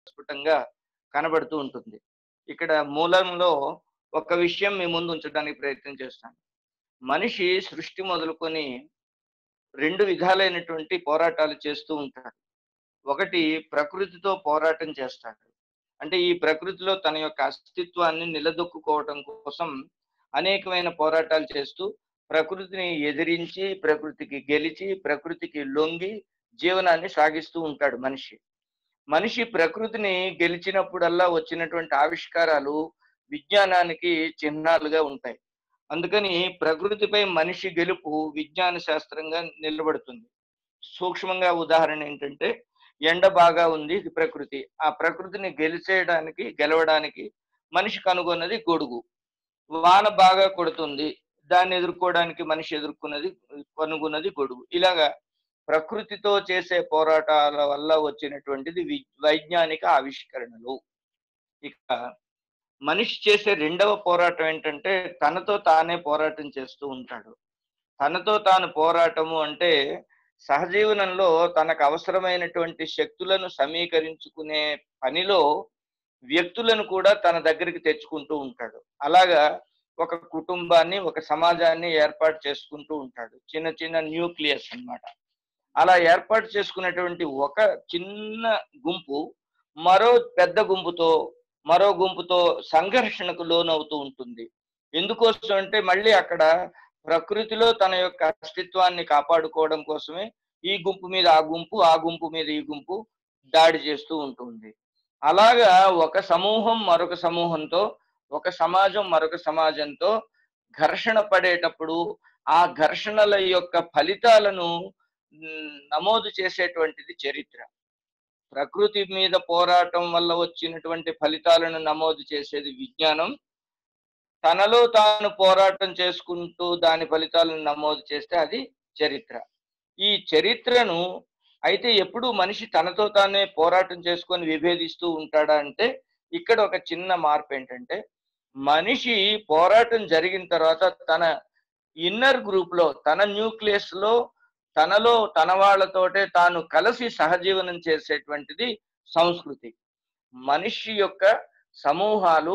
ప్రస్ఫుటంగా కనబడుతూ ఉంటుంది ఇక్కడ మూలంలో ఒక విషయం మీ ముందు ఉంచడానికి ప్రయత్నం చేస్తాను మనిషి సృష్టి మొదలుకొని రెండు విధాలైనటువంటి పోరాటాలు చేస్తూ ఉంటాడు ఒకటి ప్రకృతితో పోరాటం చేస్తాడు అంటే ఈ ప్రకృతిలో తన యొక్క అస్తిత్వాన్ని నిలదొక్కుకోవటం కోసం అనేకమైన పోరాటాలు చేస్తూ ప్రకృతిని ఎదిరించి ప్రకృతికి గెలిచి ప్రకృతికి లొంగి జీవనాన్ని సాగిస్తూ ఉంటాడు మనిషి మనిషి ప్రకృతిని గెలిచినప్పుడల్లా వచ్చినటువంటి ఆవిష్కారాలు విజ్ఞానానికి చిహ్నాలుగా ఉంటాయి అందుకని ప్రకృతిపై మనిషి గెలుపు విజ్ఞాన శాస్త్రంగా నిలబడుతుంది సూక్ష్మంగా ఉదాహరణ ఏంటంటే ఎండ బాగా ఉంది ఇది ప్రకృతి ఆ ప్రకృతిని గెలిచేయడానికి గెలవడానికి మనిషి కనుగొన్నది గొడుగు వాన బాగా కొడుతుంది దాన్ని ఎదుర్కోవడానికి మనిషి ఎదుర్కొన్నది కనుగొన్నది గొడుగు ఇలాగా ప్రకృతితో చేసే పోరాటాల వల్ల వచ్చినటువంటిది వి- వైజ్ఞానిక ఆవిష్కరణలు ఇక మనిషి చేసే రెండవ పోరాటం ఏంటంటే తనతో తానే పోరాటం చేస్తూ ఉంటాడు తనతో తాను పోరాటము అంటే సహజీవనంలో తనకు అవసరమైనటువంటి శక్తులను సమీకరించుకునే పనిలో వ్యక్తులను కూడా తన దగ్గరికి తెచ్చుకుంటూ ఉంటాడు అలాగా ఒక కుటుంబాన్ని ఒక సమాజాన్ని ఏర్పాటు చేసుకుంటూ ఉంటాడు చిన్న చిన్న న్యూక్లియస్ అన్నమాట అలా ఏర్పాటు చేసుకున్నటువంటి ఒక చిన్న గుంపు మరో పెద్ద గుంపుతో మరో గుంపుతో సంఘర్షణకు లోనవుతూ ఉంటుంది ఎందుకోసం అంటే మళ్ళీ అక్కడ ప్రకృతిలో తన యొక్క అస్తిత్వాన్ని కాపాడుకోవడం కోసమే ఈ గుంపు మీద ఆ గుంపు ఆ గుంపు మీద ఈ గుంపు దాడి చేస్తూ ఉంటుంది అలాగా ఒక సమూహం మరొక సమూహంతో ఒక సమాజం మరొక సమాజంతో ఘర్షణ పడేటప్పుడు ఆ ఘర్షణల యొక్క ఫలితాలను మ్, నమోదు చేసేటువంటిది చరిత్ర ప్రకృతి మీద పోరాటం వల్ల వచ్చినటువంటి ఫలితాలను నమోదు చేసేది విజ్ఞానం తనలో తాను పోరాటం చేసుకుంటూ దాని ఫలితాలను నమోదు చేస్తే అది చరిత్ర ఈ చరిత్రను అయితే ఎప్పుడు మనిషి తనతో తానే పోరాటం చేసుకొని విభేదిస్తూ ఉంటాడా అంటే ఇక్కడ ఒక చిన్న మార్పు ఏంటంటే మనిషి పోరాటం జరిగిన తర్వాత తన ఇన్నర్ గ్రూప్ లో తన న్యూక్లియస్ లో తనలో తన వాళ్ళతోటే తాను కలిసి సహజీవనం చేసేటువంటిది సంస్కృతి మనిషి యొక్క సమూహాలు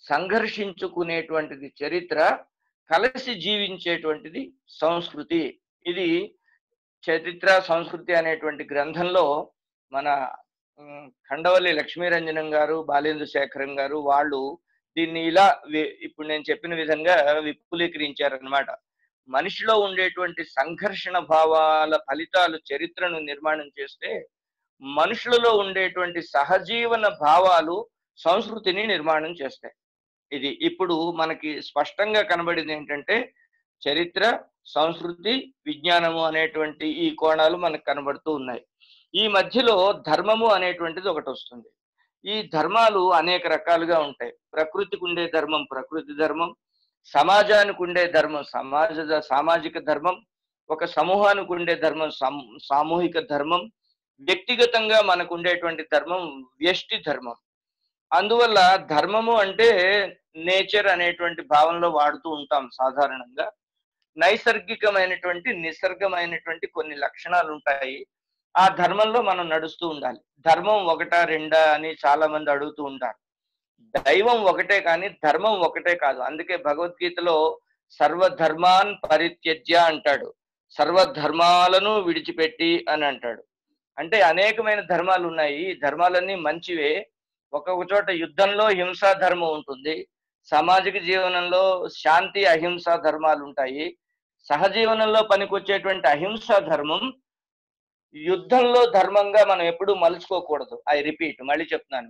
సంఘర్షించుకునేటువంటిది చరిత్ర కలిసి జీవించేటువంటిది సంస్కృతి ఇది చరిత్ర సంస్కృతి అనేటువంటి గ్రంథంలో మన ఉమ్, ఖండవల్లి లక్ష్మీరంజనం గారు బాలేంద్ర శేఖరం గారు వాళ్ళు దీన్ని ఇలా వి- ఇప్పుడు నేను చెప్పిన విధంగా విపులీకరించారనమాట మనిషిలో ఉండేటువంటి సంఘర్షణ భావాల ఫలితాలు చరిత్రను నిర్మాణం చేస్తే మనుషులలో ఉండేటువంటి సహజీవన భావాలు సంస్కృతిని నిర్మాణం చేస్తాయి ఇది ఇప్పుడు మనకి స్పష్టంగా కనబడింది ఏంటంటే చరిత్ర సంస్కృతి విజ్ఞానము అనేటువంటి ఈ కోణాలు మనకు కనబడుతూ ఉన్నాయి ఈ మధ్యలో ధర్మము అనేటువంటిది ఒకటి వస్తుంది ఈ ధర్మాలు అనేక రకాలుగా ఉంటాయి ప్రకృతికి ఉండే ధర్మం ప్రకృతి ధర్మం సమాజానికి ఉండే ధర్మం సమాజ సామాజిక ధర్మం ఒక సమూహానికి ఉండే ధర్మం సామ్- సామూహిక ధర్మం వ్యక్తిగతంగా మనకు ఉండేటువంటి ధర్మం వ్యష్టి ధర్మం అందువల్ల ధర్మము అంటే నేచర్ అనేటువంటి భావనలో వాడుతూ ఉంటాం సాధారణంగా నైసర్గికమైనటువంటి నిసర్గమైనటువంటి కొన్ని లక్షణాలు ఉంటాయి ఆ ధర్మంలో మనం నడుస్తూ ఉండాలి ధర్మం ఒకటా రెండా అని చాలా మంది అడుగుతూ ఉంటారు దైవం ఒకటే కానీ ధర్మం ఒకటే కాదు అందుకే భగవద్గీతలో సర్వధర్మాన్ పరిత్యజ్య అంటాడు సర్వధర్మాలను విడిచిపెట్టి అని అంటాడు అంటే అనేకమైన ధర్మాలు ఉన్నాయి ఈ ధర్మాలన్నీ మంచివే ఒక్కొక్క చోట యుద్ధంలో హింసా ధర్మం ఉంటుంది సామాజిక జీవనంలో శాంతి అహింసా ధర్మాలు ఉంటాయి సహజీవనంలో పనికొచ్చేటువంటి అహింసా ధర్మం యుద్ధంలో ధర్మంగా మనం ఎప్పుడూ మలుచుకోకూడదు ఐ రిపీట్ మళ్ళీ చెప్తున్నాను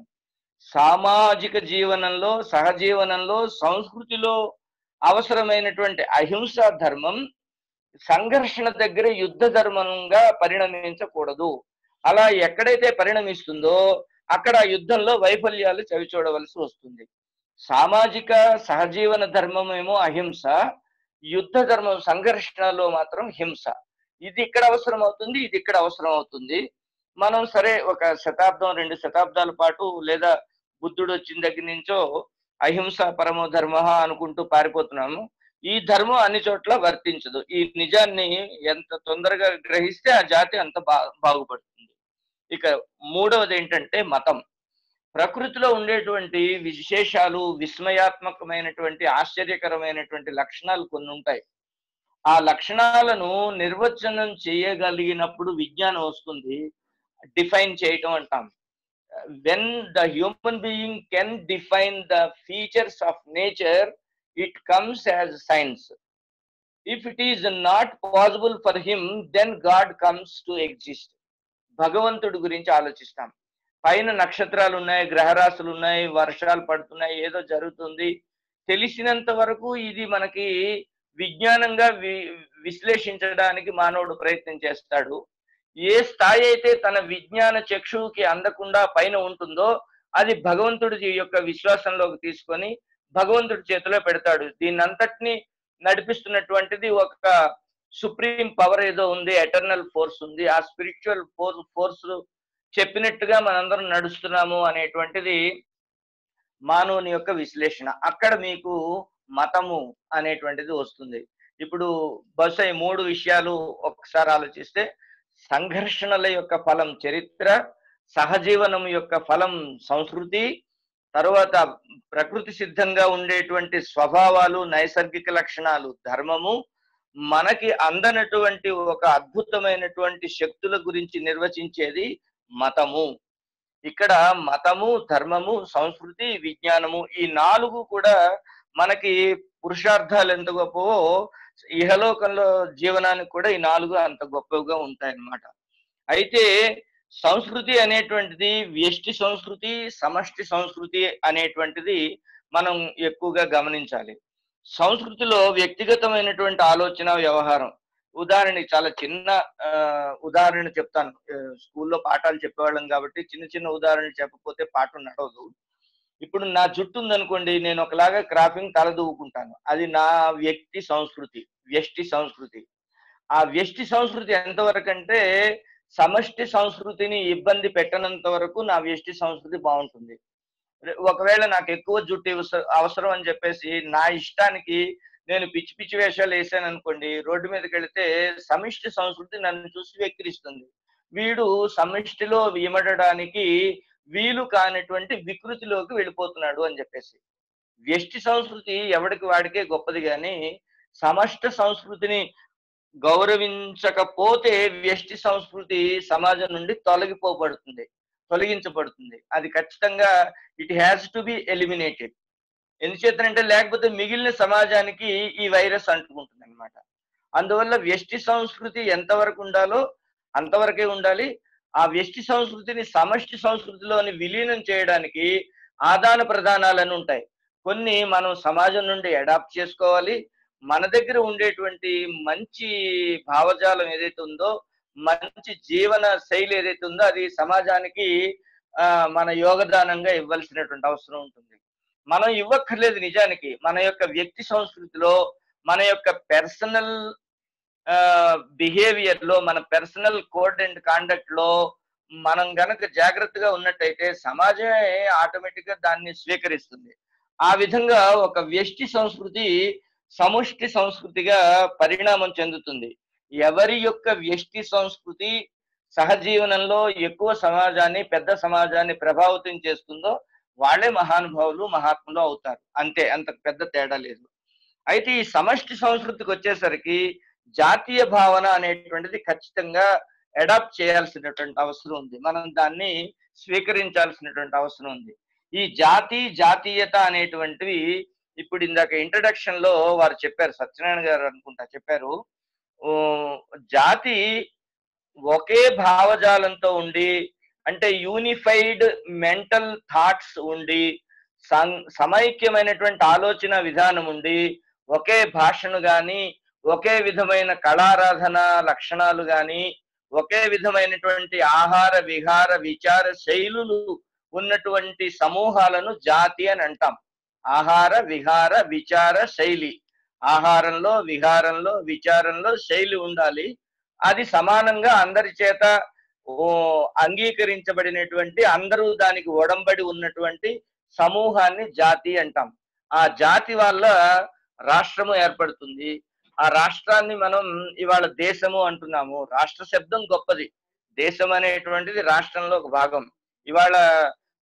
సామాజిక జీవనంలో సహజీవనంలో సంస్కృతిలో అవసరమైనటువంటి అహింసా ధర్మం సంఘర్షణ దగ్గర యుద్ధ ధర్మంగా పరిణమించకూడదు అలా ఎక్కడైతే పరిణమిస్తుందో అక్కడ ఆ యుద్ధంలో వైఫల్యాలు చవిచూడవలసి వస్తుంది సామాజిక సహజీవన ధర్మం ఏమో అహింస యుద్ధ ధర్మం సంఘర్షణలో మాత్రం హింస ఇది ఇక్కడ అవసరం అవుతుంది ఇది ఇక్కడ అవసరం అవుతుంది మనం సరే ఒక శతాబ్దం రెండు శతాబ్దాల పాటు లేదా బుద్ధుడు వచ్చిన దగ్గర నుంచో అహింస పరమో ధర్మ అనుకుంటూ పారిపోతున్నాము ఈ ధర్మం అన్ని చోట్ల వర్తించదు ఈ నిజాన్ని ఎంత తొందరగా గ్రహిస్తే ఆ జాతి అంత బా బాగుపడుతుంది ఇక మూడవది ఏంటంటే మతం ప్రకృతిలో ఉండేటువంటి విశేషాలు విస్మయాత్మకమైనటువంటి ఆశ్చర్యకరమైనటువంటి లక్షణాలు కొన్ని ఉంటాయి ఆ లక్షణాలను నిర్వచనం చేయగలిగినప్పుడు విజ్ఞానం వస్తుంది డిఫైన్ చేయటం అంటాం when the human being can define the features of nature it comes as science if it is not possible for him then God comes to exist భగవంతుడి గురించి ఆలోచిస్తాం పైన నక్షత్రాలు ఉన్నాయి గ్రహరాశులు ఉన్నాయి వర్షాలు పడుతున్నాయి ఏదో జరుగుతుంది తెలిసినంత వరకు ఇది మనకి విజ్ఞానంగా వి విశ్లేషించడానికి మానవుడు ప్రయత్నం చేస్తాడు ఏ స్థాయి అయితే తన విజ్ఞాన చక్షువుకి అందకుండా పైన ఉంటుందో అది భగవంతుడి యొక్క విశ్వాసంలోకి తీసుకొని భగవంతుడి చేతిలో పెడతాడు దీన్ని అంతటిని నడిపిస్తున్నటువంటిది ఒక సుప్రీం పవర్ ఏదో ఉంది ఎటర్నల్ ఫోర్స్ ఉంది ఆ స్పిరిచువల్ ఫోర్స్ ఫోర్స్ చెప్పినట్టుగా మనందరం నడుస్తున్నాము అనేటువంటిది మానవుని యొక్క విశ్లేషణ అక్కడ మీకు మతము అనేటువంటిది వస్తుంది ఇప్పుడు బహుశా ఈ మూడు విషయాలు ఒకసారి ఆలోచిస్తే సంఘర్షణల యొక్క ఫలం చరిత్ర సహజీవనం యొక్క ఫలం సంస్కృతి తరువాత ప్రకృతి సిద్ధంగా ఉండేటువంటి స్వభావాలు నైసర్గిక లక్షణాలు ధర్మము మనకి అందనటువంటి ఒక అద్భుతమైనటువంటి శక్తుల గురించి నిర్వచించేది మతము ఇక్కడ మతము ధర్మము సంస్కృతి విజ్ఞానము ఈ నాలుగు కూడా మనకి పురుషార్థాలు ఎంత గొప్పవో ఇహలోకంలో జీవనానికి కూడా ఈ నాలుగు అంత గొప్పగా ఉంటాయన్నమాట అయితే సంస్కృతి అనేటువంటిది వ్యష్టి సంస్కృతి సమష్టి సంస్కృతి అనేటువంటిది మనం ఎక్కువగా గమనించాలి సంస్కృతిలో వ్యక్తిగతమైనటువంటి ఆలోచన వ్యవహారం ఉదాహరణకి చాలా చిన్న ఆ, ఉదాహరణ చెప్తాను ఆ, స్కూల్లో పాఠాలు చెప్పేవాళ్ళం కాబట్టి చిన్న చిన్న ఉదాహరణలు చెప్పకపోతే పాఠం నడవదు ఇప్పుడు నా జుట్టు ఉందనుకోండి నేను ఒకలాగా క్రాఫింగ్ తల దూకుంటాను అది నా వ్యక్తి సంస్కృతి వ్యష్టి సంస్కృతి ఆ వ్యష్టి సంస్కృతి ఎంతవరకు అంటే సమష్టి సంస్కృతిని ఇబ్బంది పెట్టనంత వరకు నా వ్యష్టి సంస్కృతి బాగుంటుంది ఒకవేళ నాకు ఎక్కువ జుట్టు ఇవస- అవసరం అని చెప్పేసి నా ఇష్టానికి నేను పిచ్చి పిచ్చి వేషాలు వేసాను అనుకోండి రోడ్డు మీదకి వెళితే సమిష్టి సంస్కృతి నన్ను చూసి వెక్కిరిస్తుంది వీడు సమిష్టిలో ఇమడడానికి వీలు కానటువంటి వికృతిలోకి వెళ్ళిపోతున్నాడు అని చెప్పేసి వ్యష్టి సంస్కృతి ఎవడికి వాడికే గొప్పది కానీ సమష్ట సంస్కృతిని గౌరవించకపోతే వ్యష్టి సంస్కృతి సమాజం నుండి తొలగిపోబడుతుంది తొలగించబడుతుంది అది ఖచ్చితంగా it has to be eliminated ఎందుచేతనంటే లేకపోతే మిగిలిన సమాజానికి ఈ వైరస్ అంటుకుంటుంది అనమాట అందువల్ల వ్యష్టి సంస్కృతి ఎంతవరకు ఉండాలో అంతవరకే ఉండాలి ఆ వ్యష్టి సంస్కృతిని సమష్టి సంస్కృతిలోని విలీనం చేయడానికి ఆదాన ప్రదానాలని ఉంటాయి కొన్ని మనం సమాజం నుండి అడాప్ట్ చేసుకోవాలి మన దగ్గర ఉండేటువంటి మంచి భావజాలం ఏదైతే ఉందో మంచి జీవన శైలి ఏదైతే ఉందో అది సమాజానికి ఆ, మన యోగదానంగా ఇవ్వాల్సినటువంటి అవసరం ఉంటుంది మనం ఇవ్వక్కర్లేదు నిజానికి మన యొక్క వ్యక్తి సంస్కృతిలో మన యొక్క పర్సనల్ బిహేవియర్ లో మన పర్సనల్ కోడ్ అండ్ కాండక్ట్ లో మనం గనక జాగ్రత్తగా ఉన్నట్టయితే సమాజమే ఆటోమేటిక్ గా దాన్ని స్వీకరిస్తుంది ఆ విధంగా ఒక వ్యష్టి సంస్కృతి సముష్టి సంస్కృతిగా పరిణామం చెందుతుంది ఎవరి యొక్క వ్యష్టి సంస్కృతి సహజీవనంలో ఎక్కువ సమాజాన్ని పెద్ద సమాజాన్ని ప్రభావితం చేస్తుందో వాళ్ళే మహానుభావులు మహాత్ములు అవుతారు అంతే అంత పెద్ద తేడా లేదు అయితే ఈ సమష్టి సంస్కృతికి వచ్చేసరికి జాతీయ భావన అనేటువంటిది ఖచ్చితంగా అడాప్ట్ చేయాల్సినటువంటి అవసరం ఉంది మనం దాన్ని స్వీకరించాల్సినటువంటి అవసరం ఉంది ఈ జాతి జాతీయత అనేటువంటివి ఇప్పుడు ఇందాక ఇంట్రడక్షన్ లో వారు చెప్పారు సత్యనారాయణ గారు అనుకుంటా చెప్పారు ఓ, జాతి ఒకే భావజాలంతో ఉండి అంటే యూనిఫైడ్ మెంటల్ థాట్స్ ఉండి సం- సమైక్యమైనటువంటి ఆలోచన విధానం ఉండి ఒకే భాషను గాని ఒకే విధమైన కళారాధన లక్షణాలు గాని ఒకే విధమైనటువంటి ఆహార విహార విచార శైలులు ఉన్నటువంటి సమూహాలను జాతి అని అంటాం ఆహార విహార విచార శైలి ఆహారంలో విహారంలో విచారంలో శైలి ఉండాలి అది సమానంగా అందరి చేత ఓ అంగీకరించబడినటువంటి అందరూ దానికి ఒడంబడి ఉన్నటువంటి సమూహాన్ని జాతి అంటాం ఆ జాతి వల్ల రాష్ట్రము ఏర్పడుతుంది ఆ రాష్ట్రాన్ని మనం ఇవాళ దేశము అంటున్నాము రాష్ట్ర శబ్దం గొప్పది దేశం అనేటువంటిది రాష్ట్రంలో ఒక భాగం ఇవాళ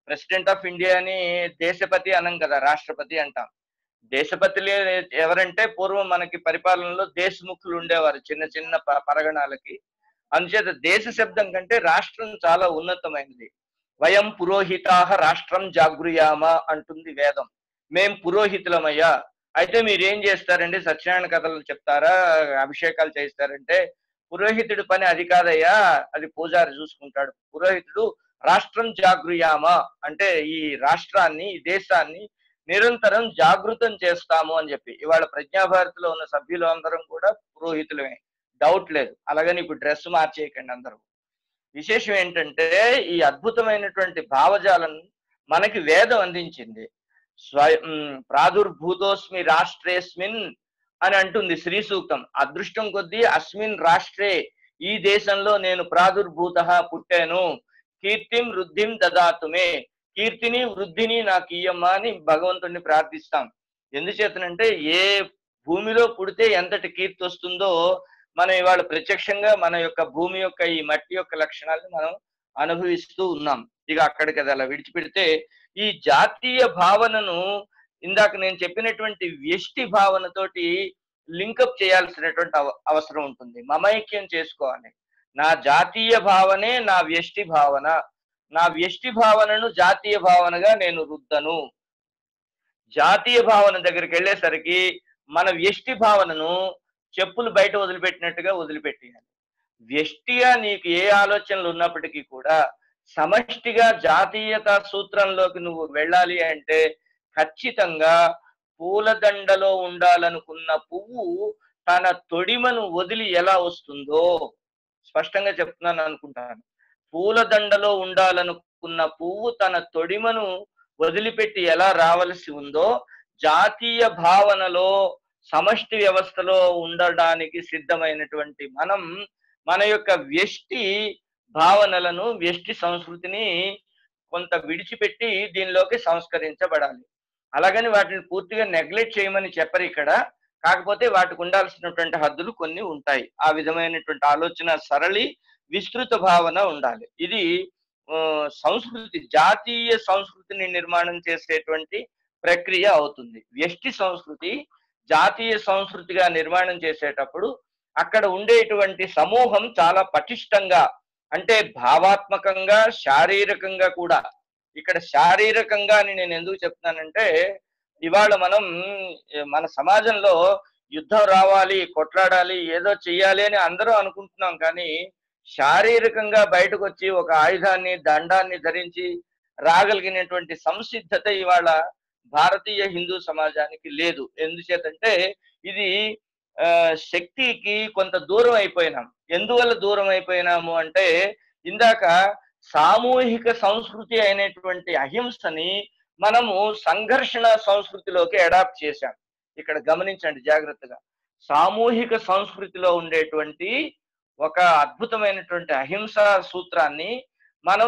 ప్రెసిడెంట్ ఆఫ్ ఇండియాని దేశపతి అనం కదా రాష్ట్రపతి అంటాం దేశపతిలే ఎవరంటే పూర్వం మనకి పరిపాలనలో దేశముఖులు ఉండేవారు చిన్న చిన్న ప- పరగణాలకి అందుచేత దేశ శబ్దం కంటే రాష్ట్రం చాలా ఉన్నతమైనది వయం పురోహితాహ రాష్ట్రం జాగృయామ అంటుంది వేదం మేం పురోహితులమయ్యా అయితే మీరు ఏం చేస్తారండి సత్యనారాయణ కథలు చెప్తారా అభిషేకాలు చేస్తారంటే పురోహితుడి పని అది కాదయ్యా అది పూజారి చూసుకుంటాడు పురోహితుడు రాష్ట్రం జాగృయామ అంటే ఈ రాష్ట్రాన్ని ఈ దేశాన్ని నిరంతరం జాగృతం చేస్తాము అని చెప్పి ఇవాళ ప్రజ్ఞాభారతిలో ఉన్న సభ్యులు అందరం కూడా పురోహితులమే డౌట్ లేదు అలాగని ఇప్పుడు డ్రెస్ మార్చేయకండి అందరూ విశేషం ఏంటంటే ఈ అద్భుతమైనటువంటి భావజాలను మనకి వేదం అందించింది స్వయం ఉమ్, ప్రాదుర్భూతోస్మి రాష్ట్రేస్మిన్ అని అంటుంది శ్రీ సూక్తం అదృష్టం కొద్దీ అస్మిన్ రాష్ట్రే ఈ దేశంలో నేను ప్రాదుర్భూత పుట్టాను కీర్తిం వృద్ధిం దదాతుమే కీర్తిని వృద్ధిని నాకు ఇయ్యమ్మా అని భగవంతుడిని ప్రార్థిస్తాం ఎందుచేతనంటే ఏ భూమిలో పుడితే ఎంతటి కీర్తి వస్తుందో మనం ఇవాళ ప్రత్యక్షంగా మన యొక్క భూమి యొక్క ఈ మట్టి యొక్క లక్షణాలను మనం అనుభవిస్తూ ఉన్నాం ఇక అక్కడికి అది అలా విడిచిపెడితే ఈ జాతీయ భావనను ఇందాక నేను చెప్పినటువంటి వ్యష్టి భావనతోటి లింకప్ చేయాల్సినటువంటి అవ- అవసరం ఉంటుంది మమైక్యం చేసుకోవాలి నా జాతీయ భావనే నా వ్యష్టి భావన నా వ్యష్టి భావనను జాతీయ భావనగా నేను రుద్దను జాతీయ భావన దగ్గరికి వెళ్ళేసరికి మన వ్యష్టి భావనను చెప్పులు బయట వదిలిపెట్టినట్టుగా వదిలిపెట్టేయాలి వ్యష్టిగా నీకు ఏ ఆలోచనలు ఉన్నప్పటికీ కూడా సమష్టిగా జాతీయత సూత్రంలోకి నువ్వు వెళ్ళాలి అంటే ఖచ్చితంగా పూలదండలో ఉండాలనుకున్న పువ్వు తన తొడిమను వదిలి ఎలా వస్తుందో స్పష్టంగా చెప్తున్నాను అనుకుంటాను పూలదండలో ఉండాలనుకున్న పువ్వు తన తొడిమను వదిలిపెట్టి ఎలా రావలసి ఉందో జాతీయ భావనలో సమష్టి వ్యవస్థలో ఉండడానికి సిద్ధమైనటువంటి మనం మన యొక్క వ్యష్టి భావనలను వ్యష్టి సంస్కృతిని కొంత విడిచిపెట్టి దీనిలోకి సంస్కరించబడాలి అలాగని వాటిని పూర్తిగా నెగ్లెక్ట్ చేయమని చెప్పరు ఇక్కడ కాకపోతే వాటికి ఉండాల్సినటువంటి హద్దులు కొన్ని ఉంటాయి ఆ విధమైనటువంటి ఆలోచన సరళి విస్తృత భావన ఉండాలి ఇది ఆ, సంస్కృతి జాతీయ సంస్కృతిని నిర్మాణం చేసేటువంటి ప్రక్రియ అవుతుంది వ్యష్టి సంస్కృతి జాతీయ సంస్కృతిగా నిర్మాణం చేసేటప్పుడు అక్కడ ఉండేటువంటి సమూహం చాలా పటిష్టంగా అంటే భావాత్మకంగా శారీరకంగా కూడా ఇక్కడ శారీరకంగా అని నేను ఎందుకు చెప్తున్నానంటే ఇవాళ మనం ఏ, మన సమాజంలో యుద్ధం రావాలి కొట్లాడాలి ఏదో చెయ్యాలి అని అందరూ అనుకుంటున్నాం కానీ శారీరకంగా బయటకు వచ్చి ఒక ఆయుధాన్ని దండాన్ని ధరించి రాగలిగినటువంటి సంసిద్ధత ఇవాళ భారతీయ హిందూ సమాజానికి లేదు ఎందుచేతంటే ఇది ఆ, శక్తికి కొంత దూరం అయిపోయినాం ఎందువల్ల దూరం అయిపోయినాము అంటే ఇందాక సామూహిక సంస్కృతి అయినటువంటి అహింసని మనము సంఘర్షణ సంస్కృతిలోకి అడాప్ట్ చేశాం ఇక్కడ గమనించండి జాగ్రత్తగా సామూహిక సంస్కృతిలో ఉండేటువంటి ఒక అద్భుతమైనటువంటి అహింసా సూత్రాన్ని మనం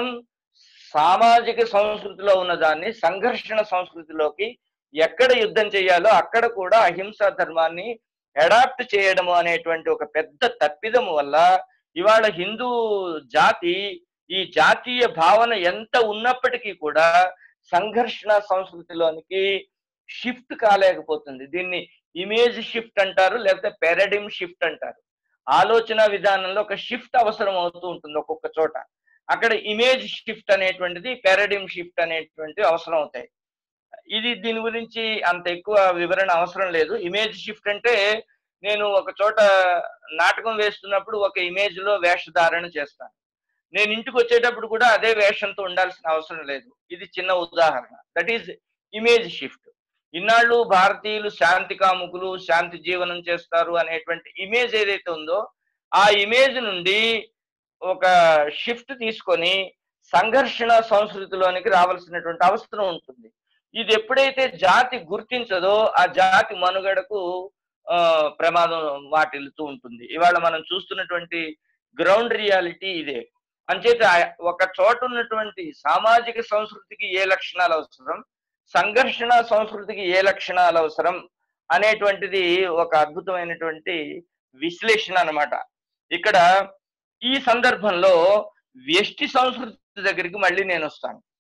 సామాజిక సంస్కృతిలో ఉన్న దాన్ని సంఘర్షణ సంస్కృతిలోకి ఎక్కడ యుద్ధం చేయాలో అక్కడ కూడా అహింసా ధర్మాన్ని అడాప్ట్ చేయడము అనేటువంటి ఒక పెద్ద తప్పిదము వల్ల ఇవాళ హిందూ జాతి ఈ జాతీయ భావన ఎంత ఉన్నప్పటికీ కూడా సంఘర్షణ సంస్కృతిలోనికి షిఫ్ట్ కాలేకపోతుంది దీన్ని ఇమేజ్ షిఫ్ట్ అంటారు లేకపోతే పారాడిమ్ షిఫ్ట్ అంటారు ఆలోచన విధానంలో ఒక షిఫ్ట్ అవసరం అవుతూ ఉంటుంది ఒక్కొక్క చోట అక్కడ ఇమేజ్ షిఫ్ట్ అనేటువంటిది పారాడిమ్ షిఫ్ట్ అనేటువంటివి అవసరం అవుతాయి ఇది దీని గురించి అంత ఎక్కువ వివరణ అవసరం లేదు ఇమేజ్ షిఫ్ట్ అంటే నేను ఒక చోట నాటకం వేస్తున్నప్పుడు ఒక ఇమేజ్ లో వేషధారణ చేస్తాను నేను ఇంటికి వచ్చేటప్పుడు కూడా అదే వేషంతో ఉండాల్సిన అవసరం లేదు ఇది చిన్న ఉదాహరణ దట్ ఈజ్ ఇమేజ్ షిఫ్ట్ ఇన్నాళ్ళు భారతీయులు శాంతి కాముకులు శాంతి జీవనం చేస్తారు అనేటువంటి ఇమేజ్ ఏదైతే ఉందో ఆ ఇమేజ్ నుండి ఒక షిఫ్ట్ తీసుకొని సంఘర్షణ సంస్కృతిలోనికి రావాల్సినటువంటి అవసరం ఉంటుంది ఇది ఎప్పుడైతే జాతి గుర్తించదో ఆ జాతి మనుగడకు ఆ ప్రమాదం వాటిల్లుతూ ఉంటుంది ఇవాళ మనం చూస్తున్నటువంటి గ్రౌండ్ రియాలిటీ ఇదే అంచేత ఆ- ఒక చోట ఉన్నటువంటి సామాజిక సంస్కృతికి ఏ లక్షణాలు అవసరం సంఘర్షణ సంస్కృతికి ఏ లక్షణాలు అవసరం అనేటువంటిది ఒక అద్భుతమైనటువంటి విశ్లేషణ అన్నమాట ఇక్కడ ఈ సందర్భంలో వ్యష్టి సంస్కృతి దగ్గరికి మళ్ళీ నేను వస్తాను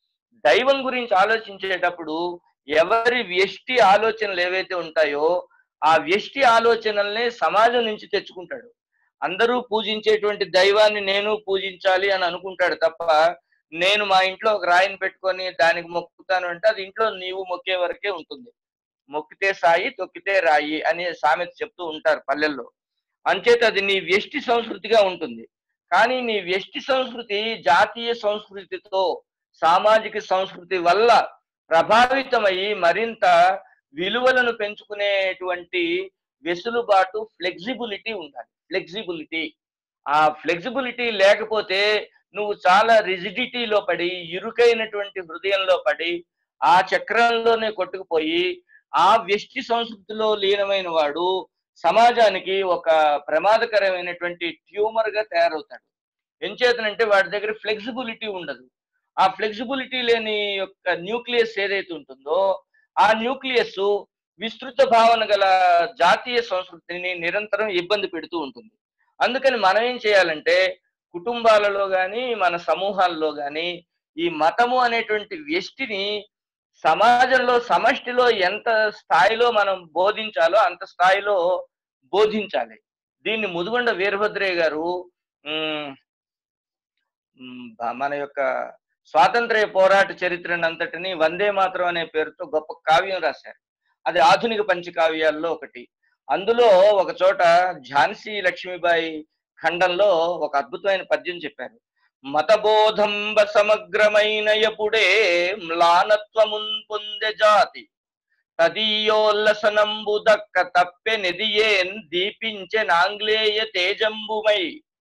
దైవం గురించి ఆలోచించేటప్పుడు ఎవరి వ్యష్టి ఆలోచనలు ఏవైతే ఉంటాయో ఆ వ్యష్టి ఆలోచనల్ని సమాజం నుంచి తెచ్చుకుంటాడు అందరూ పూజించేటువంటి దైవాన్ని నేను పూజించాలి అని అనుకుంటాడు తప్ప నేను మా ఇంట్లో ఒక రాయిని పెట్టుకొని దానికి మొక్కుతాను అంటే అది ఇంట్లో నీవు మొక్కే వరకే ఉంటుంది మొక్కితే సాయి తొక్కితే రాయి అని సామెత చెప్తూ ఉంటారు పల్లెల్లో అంచేత అది నీ వ్యష్టి సంస్కృతిగా ఉంటుంది కానీ నీ వ్యష్టి సంస్కృతి జాతీయ సంస్కృతితో సామాజిక సంస్కృతి వల్ల ప్రభావితమయ్యి మరింత విలువలను పెంచుకునేటువంటి వెసులుబాటు ఫ్లెక్సిబిలిటీ ఉండాలి ఫ్లెక్సిబిలిటీ ఆ ఫ్లెక్సిబిలిటీ లేకపోతే నువ్వు చాలా రిజిడిటీలో పడి ఇరుకైనటువంటి హృదయంలో పడి ఆ చక్రంలోనే కొట్టుకుపోయి ఆ వ్యష్టి సంస్కృతిలో లీనమైన వాడు సమాజానికి ఒక ప్రమాదకరమైనటువంటి ట్యూమర్ గా తయారవుతాడు ఎంచేతనంటే వాడి దగ్గర ఫ్లెక్సిబిలిటీ ఉండదు ఆ ఫ్లెక్సిబిలిటీ లేని యొక్క న్యూక్లియస్ ఏదైతే ఉంటుందో ఆ న్యూక్లియస్ విస్తృత భావన గల జాతీయ సంస్కృతిని నిరంతరం ఇబ్బంది పెడుతూ ఉంటుంది అందుకని మనం ఏం చేయాలంటే కుటుంబాలలో గాని మన సమూహాల్లో గాని ఈ మతము అనేటువంటి వ్యష్టిని సమాజంలో సమష్టిలో ఎంత స్థాయిలో మనం బోధించాలో అంత స్థాయిలో బోధించాలి దీన్ని ముదుగొండ వీరభద్రయ్య గారు ఉమ్, ఉమ్, బ- మన యొక్క స్వాతంత్ర్య పోరాట చరిత్రను అంతటిని వందే మాత్రం అనే పేరుతో గొప్ప కావ్యం రాశారు అది ఆధునిక పంచకావ్యాల్లో ఒకటి అందులో ఒక చోట ఝాన్సీ లక్ష్మీబాయి ఖండంలో ఒక అద్భుతమైన పద్యం చెప్పారు మతబోధంబ సమగ్రమైన ఎప్పుడే మ్లానత్వమున్ పొందె జాతి తదీయోల్లసనంబు దక్క తప్పె నెదియేన్ దీపించె నాంగ్లేయ తేజంబుమై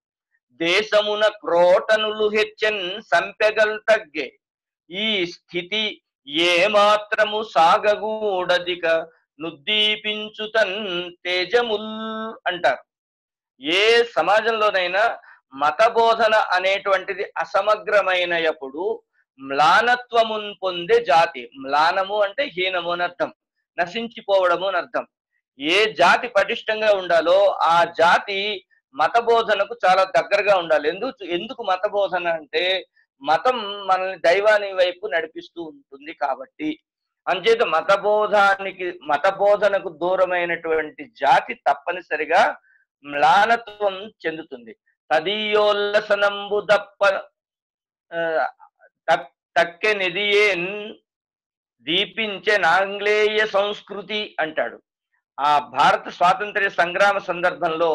దేశమున క్రోటనులు హెచ్చెన్ సంపెగల్ తగ్గే ఈ స్థితి ఏ మాత్రము సాగగూడదిక నుద్దీపించుతన్ తేజముల్ అంటారు ఏ సమాజంలోనైనా మత బోధన అనేటువంటిది అసమగ్రమైన ఎప్పుడు మ్లానత్వమున్ పొందే జాతి మ్లానము అంటే హీనము అని అర్థం నశించిపోవడము అని అర్థం ఏ జాతి పటిష్టంగా ఉండాలో ఆ జాతి మత బోధనకు చాలా దగ్గరగా ఉండాలి ఎందుకు ఎందుకు మత బోధన అంటే మతం మనల్ని దైవాని వైపు నడిపిస్తూ ఉంటుంది కాబట్టి అంచేత మత బోధానికి మత బోధనకు దూరమైనటువంటి జాతి తప్పనిసరిగా మ్లానత్వం చెందుతుంది తదీయోల్లసనంబు దప్ప ఆ, తక్- తక్కె నిధియేన్ దీపించే నాంగ్లేయ సంస్కృతి అంటాడు ఆ భారత స్వాతంత్ర్య సంగ్రామ సందర్భంలో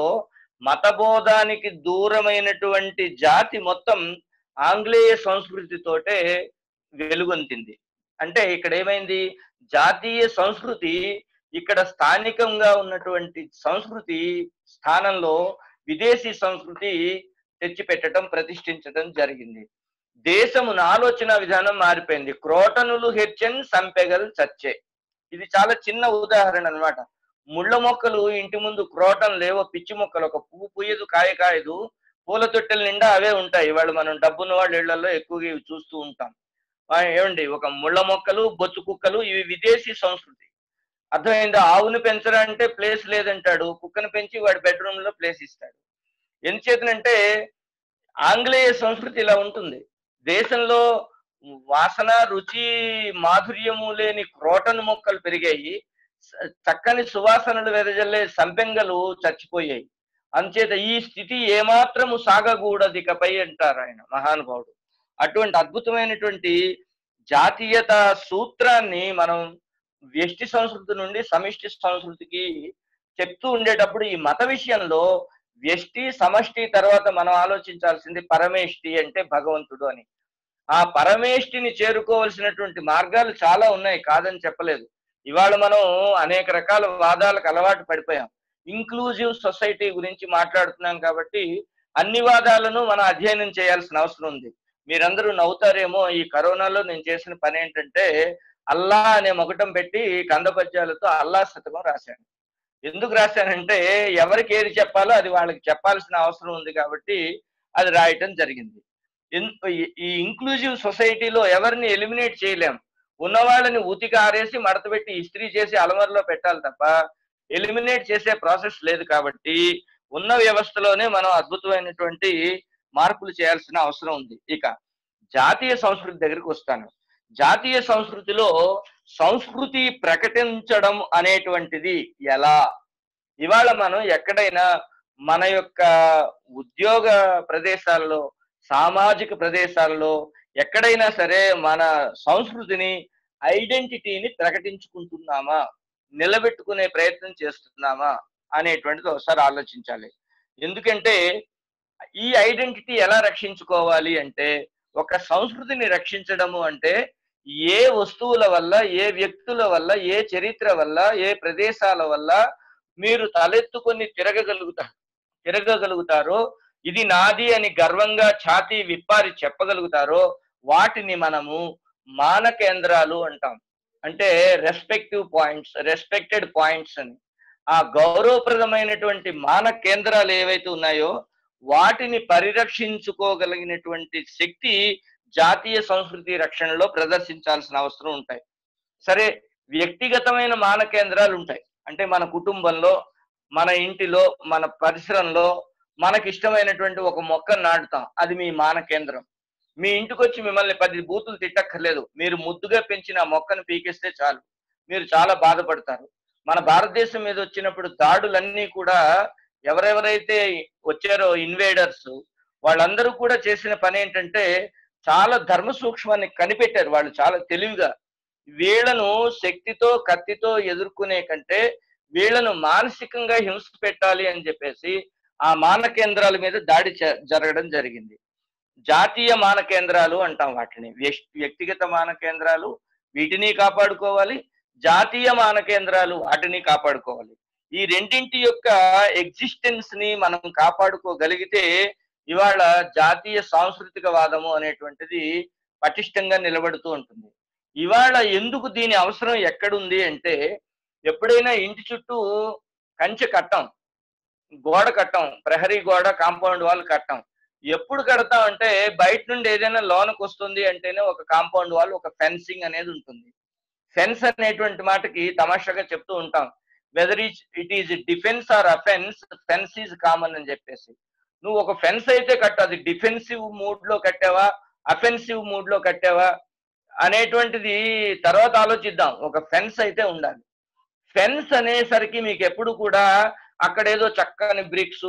మతబోధానికి దూరమైనటువంటి జాతి మొత్తం ఆంగ్లేయ సంస్కృతితోటే వెలుగొందింది అంటే ఇక్కడ ఏమైంది జాతీయ సంస్కృతి ఇక్కడ స్థానికంగా ఉన్నటువంటి సంస్కృతి స్థానంలో విదేశీ సంస్కృతి తెచ్చిపెట్టడం ప్రతిష్ఠించడం జరిగింది దేశమున ఆలోచన విధానం మారిపోయింది క్రోటనులు హెచ్చన్ సంపెగల్ చచ్చే ఇది చాలా చిన్న ఉదాహరణ అన్నమాట ముళ్ళ మొక్కలు ఇంటి ముందు క్రోటన్ లేవో పిచ్చి మొక్కలు ఒక పువ్వు పుయ్యదు కాయ కాయదు పూల తొట్టెల నిండా అవే ఉంటాయి వాళ్ళు మనం డబ్బున్న వాళ్ళ ఇళ్లలో ఎక్కువగా ఇవి చూస్తూ ఉంటాం ఆ, ఏమండి ఒక ముళ్ళ మొక్కలు బొచ్చు కుక్కలు ఇవి విదేశీ సంస్కృతి అర్థమైందా ఆవును పెంచడంటే ప్లేస్ లేదంటాడు కుక్కను పెంచి వాడి బెడ్రూమ్ లో ప్లేస్ ఇస్తాడు ఎందుచేతనంటే ఆంగ్లేయ సంస్కృతి ఇలా ఉంటుంది దేశంలో వాసన రుచి మాధుర్యము లేని క్రోటన్ మొక్కలు పెరిగాయి స- చక్కని సువాసనలు వెదజల్లే సంపెంగలు చచ్చిపోయాయి అంచేత ఈ స్థితి ఏమాత్రము సాగకూడదికపై అంటారు ఆయన మహానుభావుడు అటువంటి అద్భుతమైనటువంటి జాతీయత సూత్రాన్ని మనం వ్యష్టి సంస్కృతి నుండి సమిష్టి సంస్కృతికి చెప్తూ ఉండేటప్పుడు ఈ మత విషయంలో వ్యష్టి సమష్టి తర్వాత మనం ఆలోచించాల్సింది పరమేష్టి అంటే భగవంతుడు అని ఆ పరమేష్టిని చేరుకోవలసినటువంటి మార్గాలు చాలా ఉన్నాయి కాదని చెప్పలేదు ఇవాళ మనం అనేక రకాల వాదాలకు అలవాటు పడిపోయాం ఇంక్లూజివ్ సొసైటీ గురించి మాట్లాడుతున్నాం కాబట్టి అన్ని వాదాలను మనం అధ్యయనం చేయాల్సిన అవసరం ఉంది మీరందరూ నవ్వుతారేమో ఈ కరోనాలో నేను చేసిన పని ఏంటంటే అల్లా అనే మొగటం పెట్టి కందపద్యాలతో అల్లా శతకం రాశాను ఎందుకు రాశానంటే ఎవరికి ఏది చెప్పాలో అది వాళ్ళకి చెప్పాల్సిన అవసరం ఉంది కాబట్టి అది రాయటం జరిగింది ఎన్- ఈ- ఈ ఇంక్లూజివ్ సొసైటీలో ఎవరిని ఎలిమినేట్ చేయలేం ఉన్న వాళ్ళని ఉతికి ఆరేసి మడత పెట్టి ఇస్త్రీ చేసి అలమరలో పెట్టాలి తప్ప ఎలిమినేట్ చేసే ప్రాసెస్ లేదు కాబట్టి ఉన్న వ్యవస్థలోనే మనం అద్భుతమైనటువంటి మార్పులు చేయాల్సిన అవసరం ఉంది ఇక జాతీయ సంస్కృతి దగ్గరికి వస్తాను జాతీయ సంస్కృతిలో సంస్కృతి ప్రకటించడం అనేటువంటిది ఎలా ఇవాళ మనం ఎక్కడైనా మన యొక్క ఉద్యోగ ప్రదేశాల్లో సామాజిక ప్రదేశాల్లో ఎక్కడైనా సరే మన సంస్కృతిని ఐడెంటిటీని ప్రకటించుకుంటున్నామా నిలబెట్టుకునే ప్రయత్నం చేస్తున్నామా అనేటువంటిది ఒకసారి ఆలోచించాలి ఎందుకంటే ఈ ఐడెంటిటీ ఎలా రక్షించుకోవాలి అంటే ఒక సంస్కృతిని రక్షించడము అంటే ఏ వస్తువుల వల్ల ఏ వ్యక్తుల వల్ల ఏ చరిత్ర వల్ల ఏ ప్రదేశాల వల్ల మీరు తలెత్తుకొని తిరగగలుగుతారు తిరగగలుగుతారో ఇది నాది అని గర్వంగా ఛాతీ విప్పారి చెప్పగలుగుతారో వాటిని మనము మాన కేంద్రాలు అంటాం అంటే రెస్పెక్టివ్ పాయింట్స్ రెస్పెక్టెడ్ పాయింట్స్ అని ఆ గౌరవప్రదమైనటువంటి మాన కేంద్రాలు ఏవైతే ఉన్నాయో వాటిని పరిరక్షించుకోగలిగినటువంటి శక్తి జాతీయ సంస్కృతి రక్షణలో ప్రదర్శించాల్సిన అవసరం ఉంటాయి సరే వ్యక్తిగతమైన మాన కేంద్రాలు ఉంటాయి అంటే మన కుటుంబంలో మన ఇంటిలో మన పరిసరంలో మనకి ఇష్టమైనటువంటి ఒక మొక్కను నాటుతాం అది మీ మాన కేంద్రం మీ ఇంటికి వచ్చి మిమ్మల్ని పది బూతులు తిట్టక్కర్లేదు మీరు ముద్దుగా పెంచిన ఆ మొక్కను పీకేస్తే చాలు మీరు చాలా బాధపడతారు మన భారతదేశం మీద వచ్చినప్పుడు దాడులన్నీ కూడా ఎవరెవరైతే వచ్చారో ఇన్వేడర్స్ వాళ్ళందరూ కూడా చేసిన పని ఏంటంటే చాలా ధర్మ సూక్ష్మాన్ని కనిపెట్టారు వాళ్ళు చాలా తెలివిగా వీళ్ళను శక్తితో కత్తితో ఎదుర్కొనే కంటే వీళ్ళను మానసికంగా హింస పెట్టాలి అని చెప్పేసి ఆ మాన కేంద్రాల మీద దాడి చ- జరగడం జరిగింది జాతీయ మాన కేంద్రాలు అంటాం వాటిని వ్యక్- వ్యక్తిగత మాన కేంద్రాలు వీటిని కాపాడుకోవాలి జాతీయ మాన కేంద్రాలు వాటిని కాపాడుకోవాలి ఈ రెండింటి యొక్క ఎగ్జిస్టెన్స్ ని మనం కాపాడుకోగలిగితే ఇవాళ జాతీయ సాంస్కృతిక వాదము అనేటువంటిది పటిష్టంగా నిలబడుతూ ఉంటుంది ఇవాళ ఎందుకు దీని అవసరం ఎక్కడుంది అంటే ఎప్పుడైనా ఇంటి చుట్టూ కంచె కట్టం గోడ కట్టం ప్రహరీ గోడ కాంపౌండ్ వాల్ కట్టం ఎప్పుడు కడతాం అంటే బయట నుండి ఏదైనా లోనకు వస్తుంది అంటేనే ఒక కాంపౌండ్ వాల్ ఒక ఫెన్సింగ్ అనేది ఉంటుంది ఫెన్స్ అనేటువంటి మాటకి తమాషాగా చెప్తూ ఉంటాం whether is it is defence or offence fence is common అని చెప్పేసి నువ్వు ఒక ఫెన్స్ అయితే కట్టు అది డిఫెన్సివ్ మూడ్ లో కట్టావా అఫెన్సివ్ మూడ్ లో కట్టావా అనేటువంటిది తర్వాత ఆలోచిద్దాం ఒక ఫెన్స్ అయితే ఉండాలి ఫెన్స్ అనేసరికి మీకు ఎప్పుడు కూడా అక్కడ ఏదో చక్కని బ్రిక్స్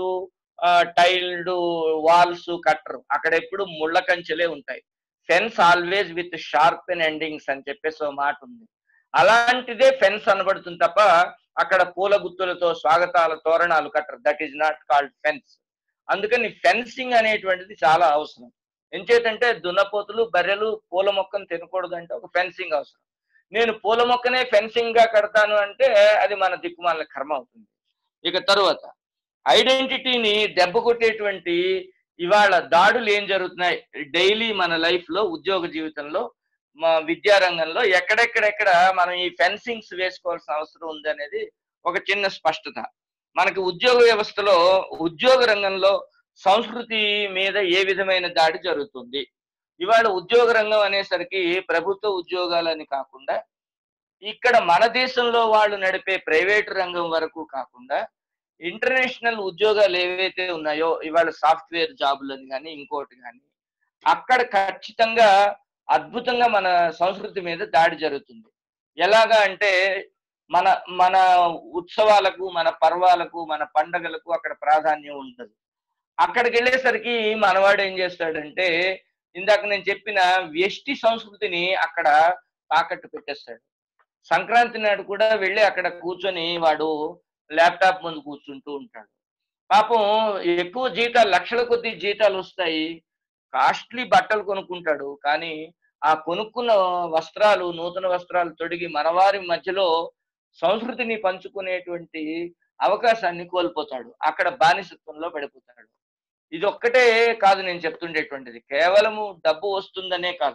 టైల్డ్ వాల్స్ కట్టరు అక్కడ ఎప్పుడు ముళ్ళ కంచెలే ఉంటాయి fence always with sharp and endings అని చెప్పేసి ఒక మాట ఉంది అలాంటిదే ఫెన్స్ అనబడుతుంది తప్ప అక్కడ పూల గుత్తులతో స్వాగతాల తోరణాలు కట్టరు that is not called fence అందుకని ఫెన్సింగ్ అనేటువంటిది చాలా అవసరం ఎంచేతంటే దున్నపోతులు బర్రెలు పూల మొక్కను తినకూడదు అంటే ఒక ఫెన్సింగ్ అవసరం నేను పూల మొక్కనే ఫెన్సింగ్ గా కడతాను అంటే అది మన దిక్కుమాల కర్మ అవుతుంది ఇక తరువాత ఐడెంటిటీని దెబ్బ కొట్టేటువంటి ఇవాళ దాడులు ఏం జరుగుతున్నాయి డైలీ మన లైఫ్ లో ఉద్యోగ జీవితంలో మా విద్యారంగంలో ఎక్కడెక్కడెక్కడ మనం ఈ ఫెన్సింగ్స్ వేసుకోవాల్సిన అవసరం ఉంది అనేది ఒక చిన్న స్పష్టత మనకి ఉద్యోగ వ్యవస్థలో ఉద్యోగ రంగంలో సంస్కృతి మీద ఏ విధమైన దాడి జరుగుతుంది ఇవాళ ఉద్యోగ రంగం అనేసరికి ప్రభుత్వ ఉద్యోగాలని కాకుండా ఇక్కడ మన దేశంలో వాళ్ళు నడిపే ప్రైవేట్ రంగం వరకు కాకుండా ఇంటర్నేషనల్ ఉద్యోగాలు ఏవైతే ఉన్నాయో ఇవాళ సాఫ్ట్వేర్ జాబులని కానీ ఇంకోటి కానీ అక్కడ ఖచ్చితంగా అద్భుతంగా మన సంస్కృతి మీద దాడి జరుగుతుంది ఎలాగా అంటే మన మన ఉత్సవాలకు మన పర్వాలకు మన పండగలకు అక్కడ ప్రాధాన్యం ఉండదు అక్కడికి వెళ్ళేసరికి మనవాడు ఏం చేస్తాడంటే ఇందాక నేను చెప్పిన వ్యష్టి సంస్కృతిని అక్కడ తాకట్టు పెట్టేస్తాడు సంక్రాంతి నాడు కూడా వెళ్ళి అక్కడ కూర్చొని వాడు ల్యాప్టాప్ ముందు కూర్చుంటూ ఉంటాడు పాపం ఎక్కువ జీతాలు లక్షల కొద్ది జీతాలు వస్తాయి కాస్ట్లీ బట్టలు కొనుక్కుంటాడు కానీ ఆ కొనుక్కున్న వస్త్రాలు నూతన వస్త్రాలు తొడిగి మనవారి మధ్యలో సంస్కృతిని పంచుకునేటువంటి అవకాశాన్ని కోల్పోతాడు అక్కడ బానిసత్వంలో పడిపోతాడు ఇది ఒక్కటే కాదు నేను చెప్తుండేటువంటిది కేవలము డబ్బు వస్తుందనే కాదు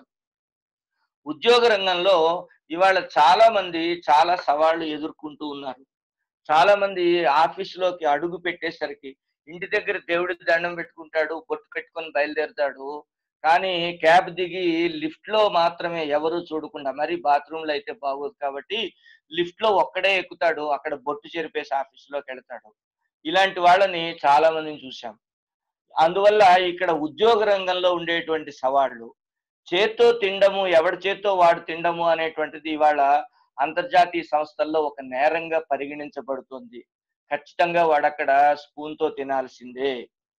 ఉద్యోగ రంగంలో ఇవాళ చాలా మంది చాలా సవాళ్లు ఎదుర్కొంటూ ఉన్నారు చాలా మంది ఆఫీసులోకి అడుగు పెట్టేసరికి ఇంటి దగ్గర దేవుడి దండం పెట్టుకుంటాడు బొట్టు పెట్టుకొని బయలుదేరుతాడు కానీ క్యాబ్ దిగి లిఫ్ట్ లో మాత్రమే ఎవరు చూడకుండా మరి బాత్రూమ్ లో అయితే బాగోదు కాబట్టి లిఫ్ట్ లో ఒక్కడే ఎక్కుతాడు అక్కడ బొట్టు చెరిపేసి ఆఫీసులోకి వెళ్తాడు ఇలాంటి వాళ్ళని చాలా మందిని చూశాం అందువల్ల ఇక్కడ ఉద్యోగ రంగంలో ఉండేటువంటి సవాళ్లు చేత్తో తినడము ఎవడి చేత్తో వాడు తినడము అనేటువంటిది ఇవాళ అంతర్జాతీయ సంస్థల్లో ఒక నేరంగా పరిగణించబడుతుంది ఖచ్చితంగా వాడు అక్కడ స్పూన్ తో తినాల్సిందే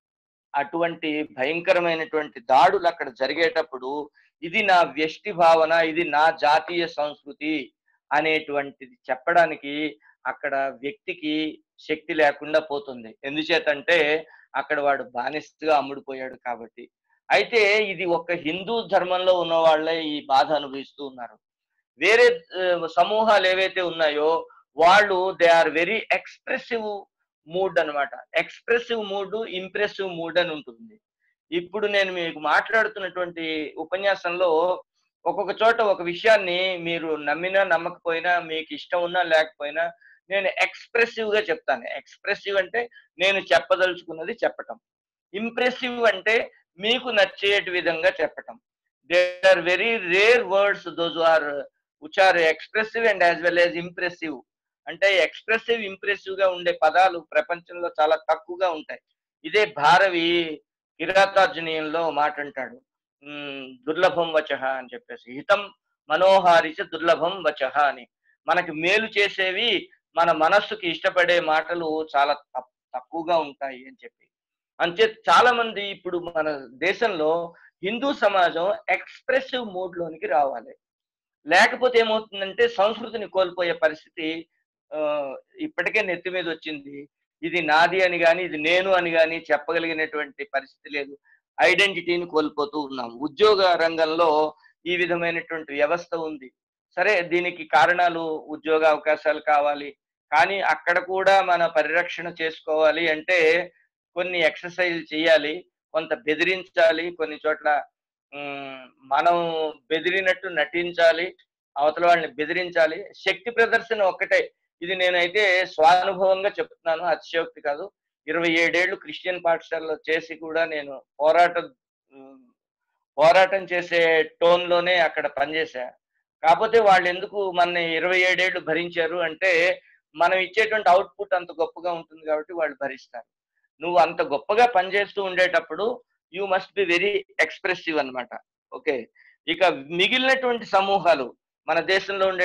అటువంటి భయంకరమైనటువంటి దాడులు అక్కడ జరిగేటప్పుడు ఇది నా వ్యష్టి భావన ఇది నా జాతీయ సంస్కృతి అనేటువంటిది చెప్పడానికి అక్కడ వ్యక్తికి శక్తి లేకుండా పోతుంది ఎందుచేతంటే అక్కడ వాడు బానిసగా అమ్ముడుపోయాడు కాబట్టి అయితే ఇది ఒక హిందూ ధర్మంలో ఉన్న వాళ్ళే ఈ బాధ అనుభవిస్తూ ఉన్నారు వేరే ఆ, సమూహాలు ఏవైతే ఉన్నాయో వాళ్ళు they are very expressive mood అన్నమాట ఎక్స్ప్రెసివ్ మూడ్ ఇంప్రెసివ్ మూడ్ అని ఉంటుంది ఇప్పుడు నేను మీకు మాట్లాడుతున్నటువంటి ఉపన్యాసంలో ఒక్కొక్క చోట ఒక విషయాన్ని మీరు నమ్మినా నమ్మకపోయినా మీకు ఇష్టం ఉన్నా లేకపోయినా నేను ఎక్స్ప్రెసివ్ గా చెప్తాను ఎక్స్ప్రెసివ్ అంటే నేను చెప్పదలుచుకున్నది చెప్పటం ఇంప్రెసివ్ అంటే మీకు నచ్చేటి విధంగా చెప్పటం they are very rare words those are which are expressive and as well as impressive అంటే ఎక్స్ప్రెసివ్ ఇంప్రెసివ్ గా ఉండే పదాలు ప్రపంచంలో చాలా తక్కువగా ఉంటాయి ఇదే భారవి కిరాతార్జునీయంలో మాట అంటాడు ఉమ్, దుర్లభం వచహ అని చెప్పేసి హితం మనోహారిచ దుర్లభం వచహ అని మనకి మేలు చేసేవి మన మనస్సుకి ఇష్టపడే మాటలు చాలా తక్- తక్కువగా ఉంటాయి అని చెప్పి అంతే చాలా మంది ఇప్పుడు మన దేశంలో హిందూ సమాజం ఎక్స్ప్రెసివ్ మూడ్ లోనికి రావాలి లేకపోతే ఏమవుతుందంటే సంస్కృతిని కోల్పోయే పరిస్థితి ఆ, ఇప్పటికే నెత్తి మీద వచ్చింది ఇది నాది అని కానీ ఇది నేను అని కానీ చెప్పగలిగినటువంటి పరిస్థితి లేదు ఐడెంటిటీని కోల్పోతూ ఉన్నాం ఉద్యోగ రంగంలో ఈ విధమైనటువంటి వ్యవస్థ ఉంది సరే దీనికి కారణాలు ఉద్యోగ అవకాశాలు కావాలి కానీ అక్కడ కూడా మన పరిరక్షణ చేసుకోవాలి అంటే కొన్ని ఎక్సర్సైజ్ చేయాలి కొంత బెదిరించాలి కొన్ని చోట్ల ఉమ్, మనం బెదిరినట్టు నటించాలి అవతల వాళ్ళని బెదిరించాలి శక్తి ప్రదర్శన ఒక్కటే ఇది నేనైతే స్వానుభవంగా చెప్తున్నాను అతిశయోక్తి కాదు ఇరవై ఏడేళ్లు క్రిస్టియన్ పాఠశాలలో చేసి కూడా నేను పోరాటం ఉమ్, పోరాటం చేసే టోన్ లోనే అక్కడ పనిచేశా కాకపోతే వాళ్ళు ఎందుకు మన ఇరవై ఏడేళ్లు భరించారు అంటే మనం ఇచ్చేటువంటి అవుట్పుట్ అంత గొప్పగా ఉంటుంది కాబట్టి వాళ్ళు భరిస్తారు నువ్వు అంత గొప్పగా పనిచేస్తూ ఉండేటప్పుడు you must be very expressive అన్నమాట ఓకే ఇక మిగిలినటువంటి సమూహాలు మన దేశంలో ఉండే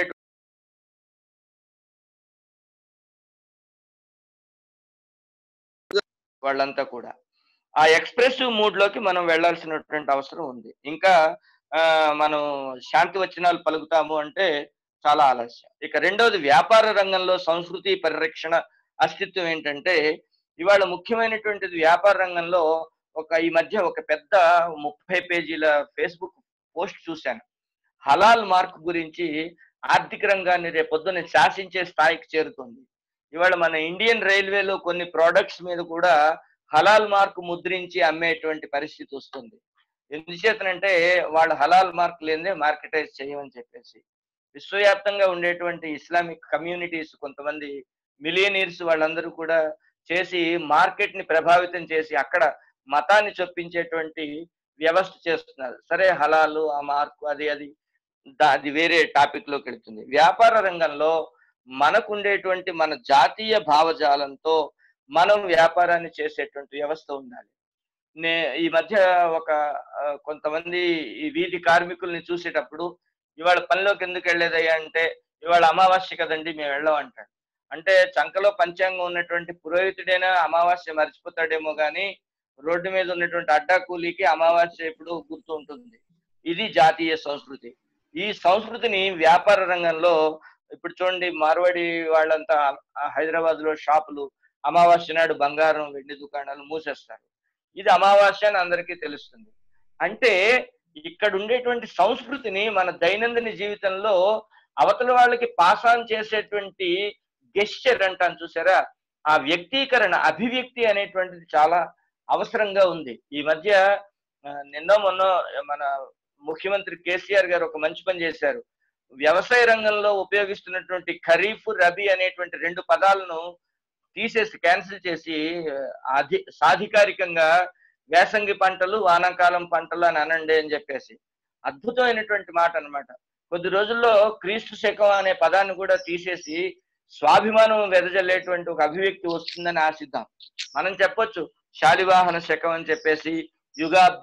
వాళ్ళంతా కూడా ఆ ఎక్స్ప్రెసివ్ మూడ్ లోకి మనం వెళ్ళాల్సినటువంటి అవసరం ఉంది ఇంకా ఆ, మనం శాంతి వచనాలు పలుకుతాము అంటే చాలా ఆలస్యం ఇక రెండవది వ్యాపార రంగంలో సంస్కృతి పరిరక్షణ అస్తిత్వం ఏంటంటే ఇవాళ ముఖ్యమైనటువంటిది వ్యాపార రంగంలో ఒక ఈ మధ్య ఒక పెద్ద ముప్పై పేజీల ఫేస్బుక్ పోస్ట్ చూశాను హలాల్ మార్క్ గురించి ఆర్థిక రంగాన్ని రేపొద్దున శాసించే స్థాయికి చేరుతుంది ఇవాళ మన ఇండియన్ రైల్వేలో కొన్ని ప్రోడక్ట్స్ మీద కూడా హలాల్ మార్క్ ముద్రించి అమ్మేటువంటి పరిస్థితి వస్తుంది ఎందుచేతనంటే వాళ్ళు హలాల్ మార్క్ లేదే మార్కెటైజ్ చేయమని చెప్పేసి విశ్వవ్యాప్తంగా ఉండేటువంటి ఇస్లామిక్ కమ్యూనిటీస్ కొంతమంది మిలియనీర్స్ వాళ్ళందరూ కూడా చేసి మార్కెట్ ని ప్రభావితం చేసి అక్కడ మతాన్ని చొప్పించేటువంటి వ్యవస్థ చేస్తున్నారు సరే హలాలు ఆ మార్కు అది అది దా- అది వేరే టాపిక్ లోకి వెళ్తుంది వ్యాపార రంగంలో మనకు ఉండేటువంటి మన జాతీయ భావజాలంతో మనం వ్యాపారాన్ని చేసేటువంటి వ్యవస్థ ఉండాలి నే ఈ మధ్య ఒక ఆ, కొంతమంది ఈ వీధి కార్మికుల్ని చూసేటప్పుడు ఇవాళ పనిలోకి ఎందుకు వెళ్ళేదయ్యా అంటే ఇవాళ అమావాస్య కదండి మేము వెళ్ళాం అంటాడు అంటే చంకలో పంచాంగం ఉన్నటువంటి పురోహితుడైనా అమావాస్య మర్చిపోతాడేమో కానీ రోడ్డు మీద ఉన్నటువంటి అడ్డా కూలీకి అమావాస్య ఎప్పుడు గుర్తు ఉంటుంది ఇది జాతీయ సంస్కృతి ఈ సంస్కృతిని వ్యాపార రంగంలో ఇప్పుడు చూడండి మార్వాడి వాళ్ళంతా హైదరాబాద్ లో షాపులు అమావాస్య నాడు బంగారం వెండి దుకాణాలు మూసేస్తారు ఇది అమావాస్య అని అందరికీ తెలుస్తుంది అంటే ఇక్కడ ఉండేటువంటి సంస్కృతిని మన దైనందిన జీవితంలో అవతల వాళ్ళకి పాస్ ఆన్ చేసేటువంటి గెస్చర్ అంటాను చూసారా ఆ వ్యక్తీకరణ అభివ్యక్తి అనేటువంటిది చాలా అవసరంగా ఉంది ఈ మధ్య ఆ, నిన్న మొన్న మన ముఖ్యమంత్రి కేసీఆర్ గారు ఒక మంచి పని చేశారు వ్యవసాయ రంగంలో ఉపయోగిస్తున్నటువంటి ఖరీఫ్ రబీ అనేటువంటి రెండు పదాలను తీసేసి క్యాన్సిల్ చేసి ఆ, అధి సాధికారికంగా వేసంగి పంటలు వానాకాలం పంటలు అని అనండి అని చెప్పేసి అద్భుతమైనటువంటి మాట అన్నమాట కొద్ది రోజుల్లో క్రీస్తు శకం అనే పదాన్ని కూడా తీసేసి స్వాభిమానం వెదజల్లేటువంటి ఒక అభివ్యక్తి వస్తుందని ఆశిద్దాం మనం చెప్పొచ్చు శాలివాహన శకం అని చెప్పేసి యుగాబ్ది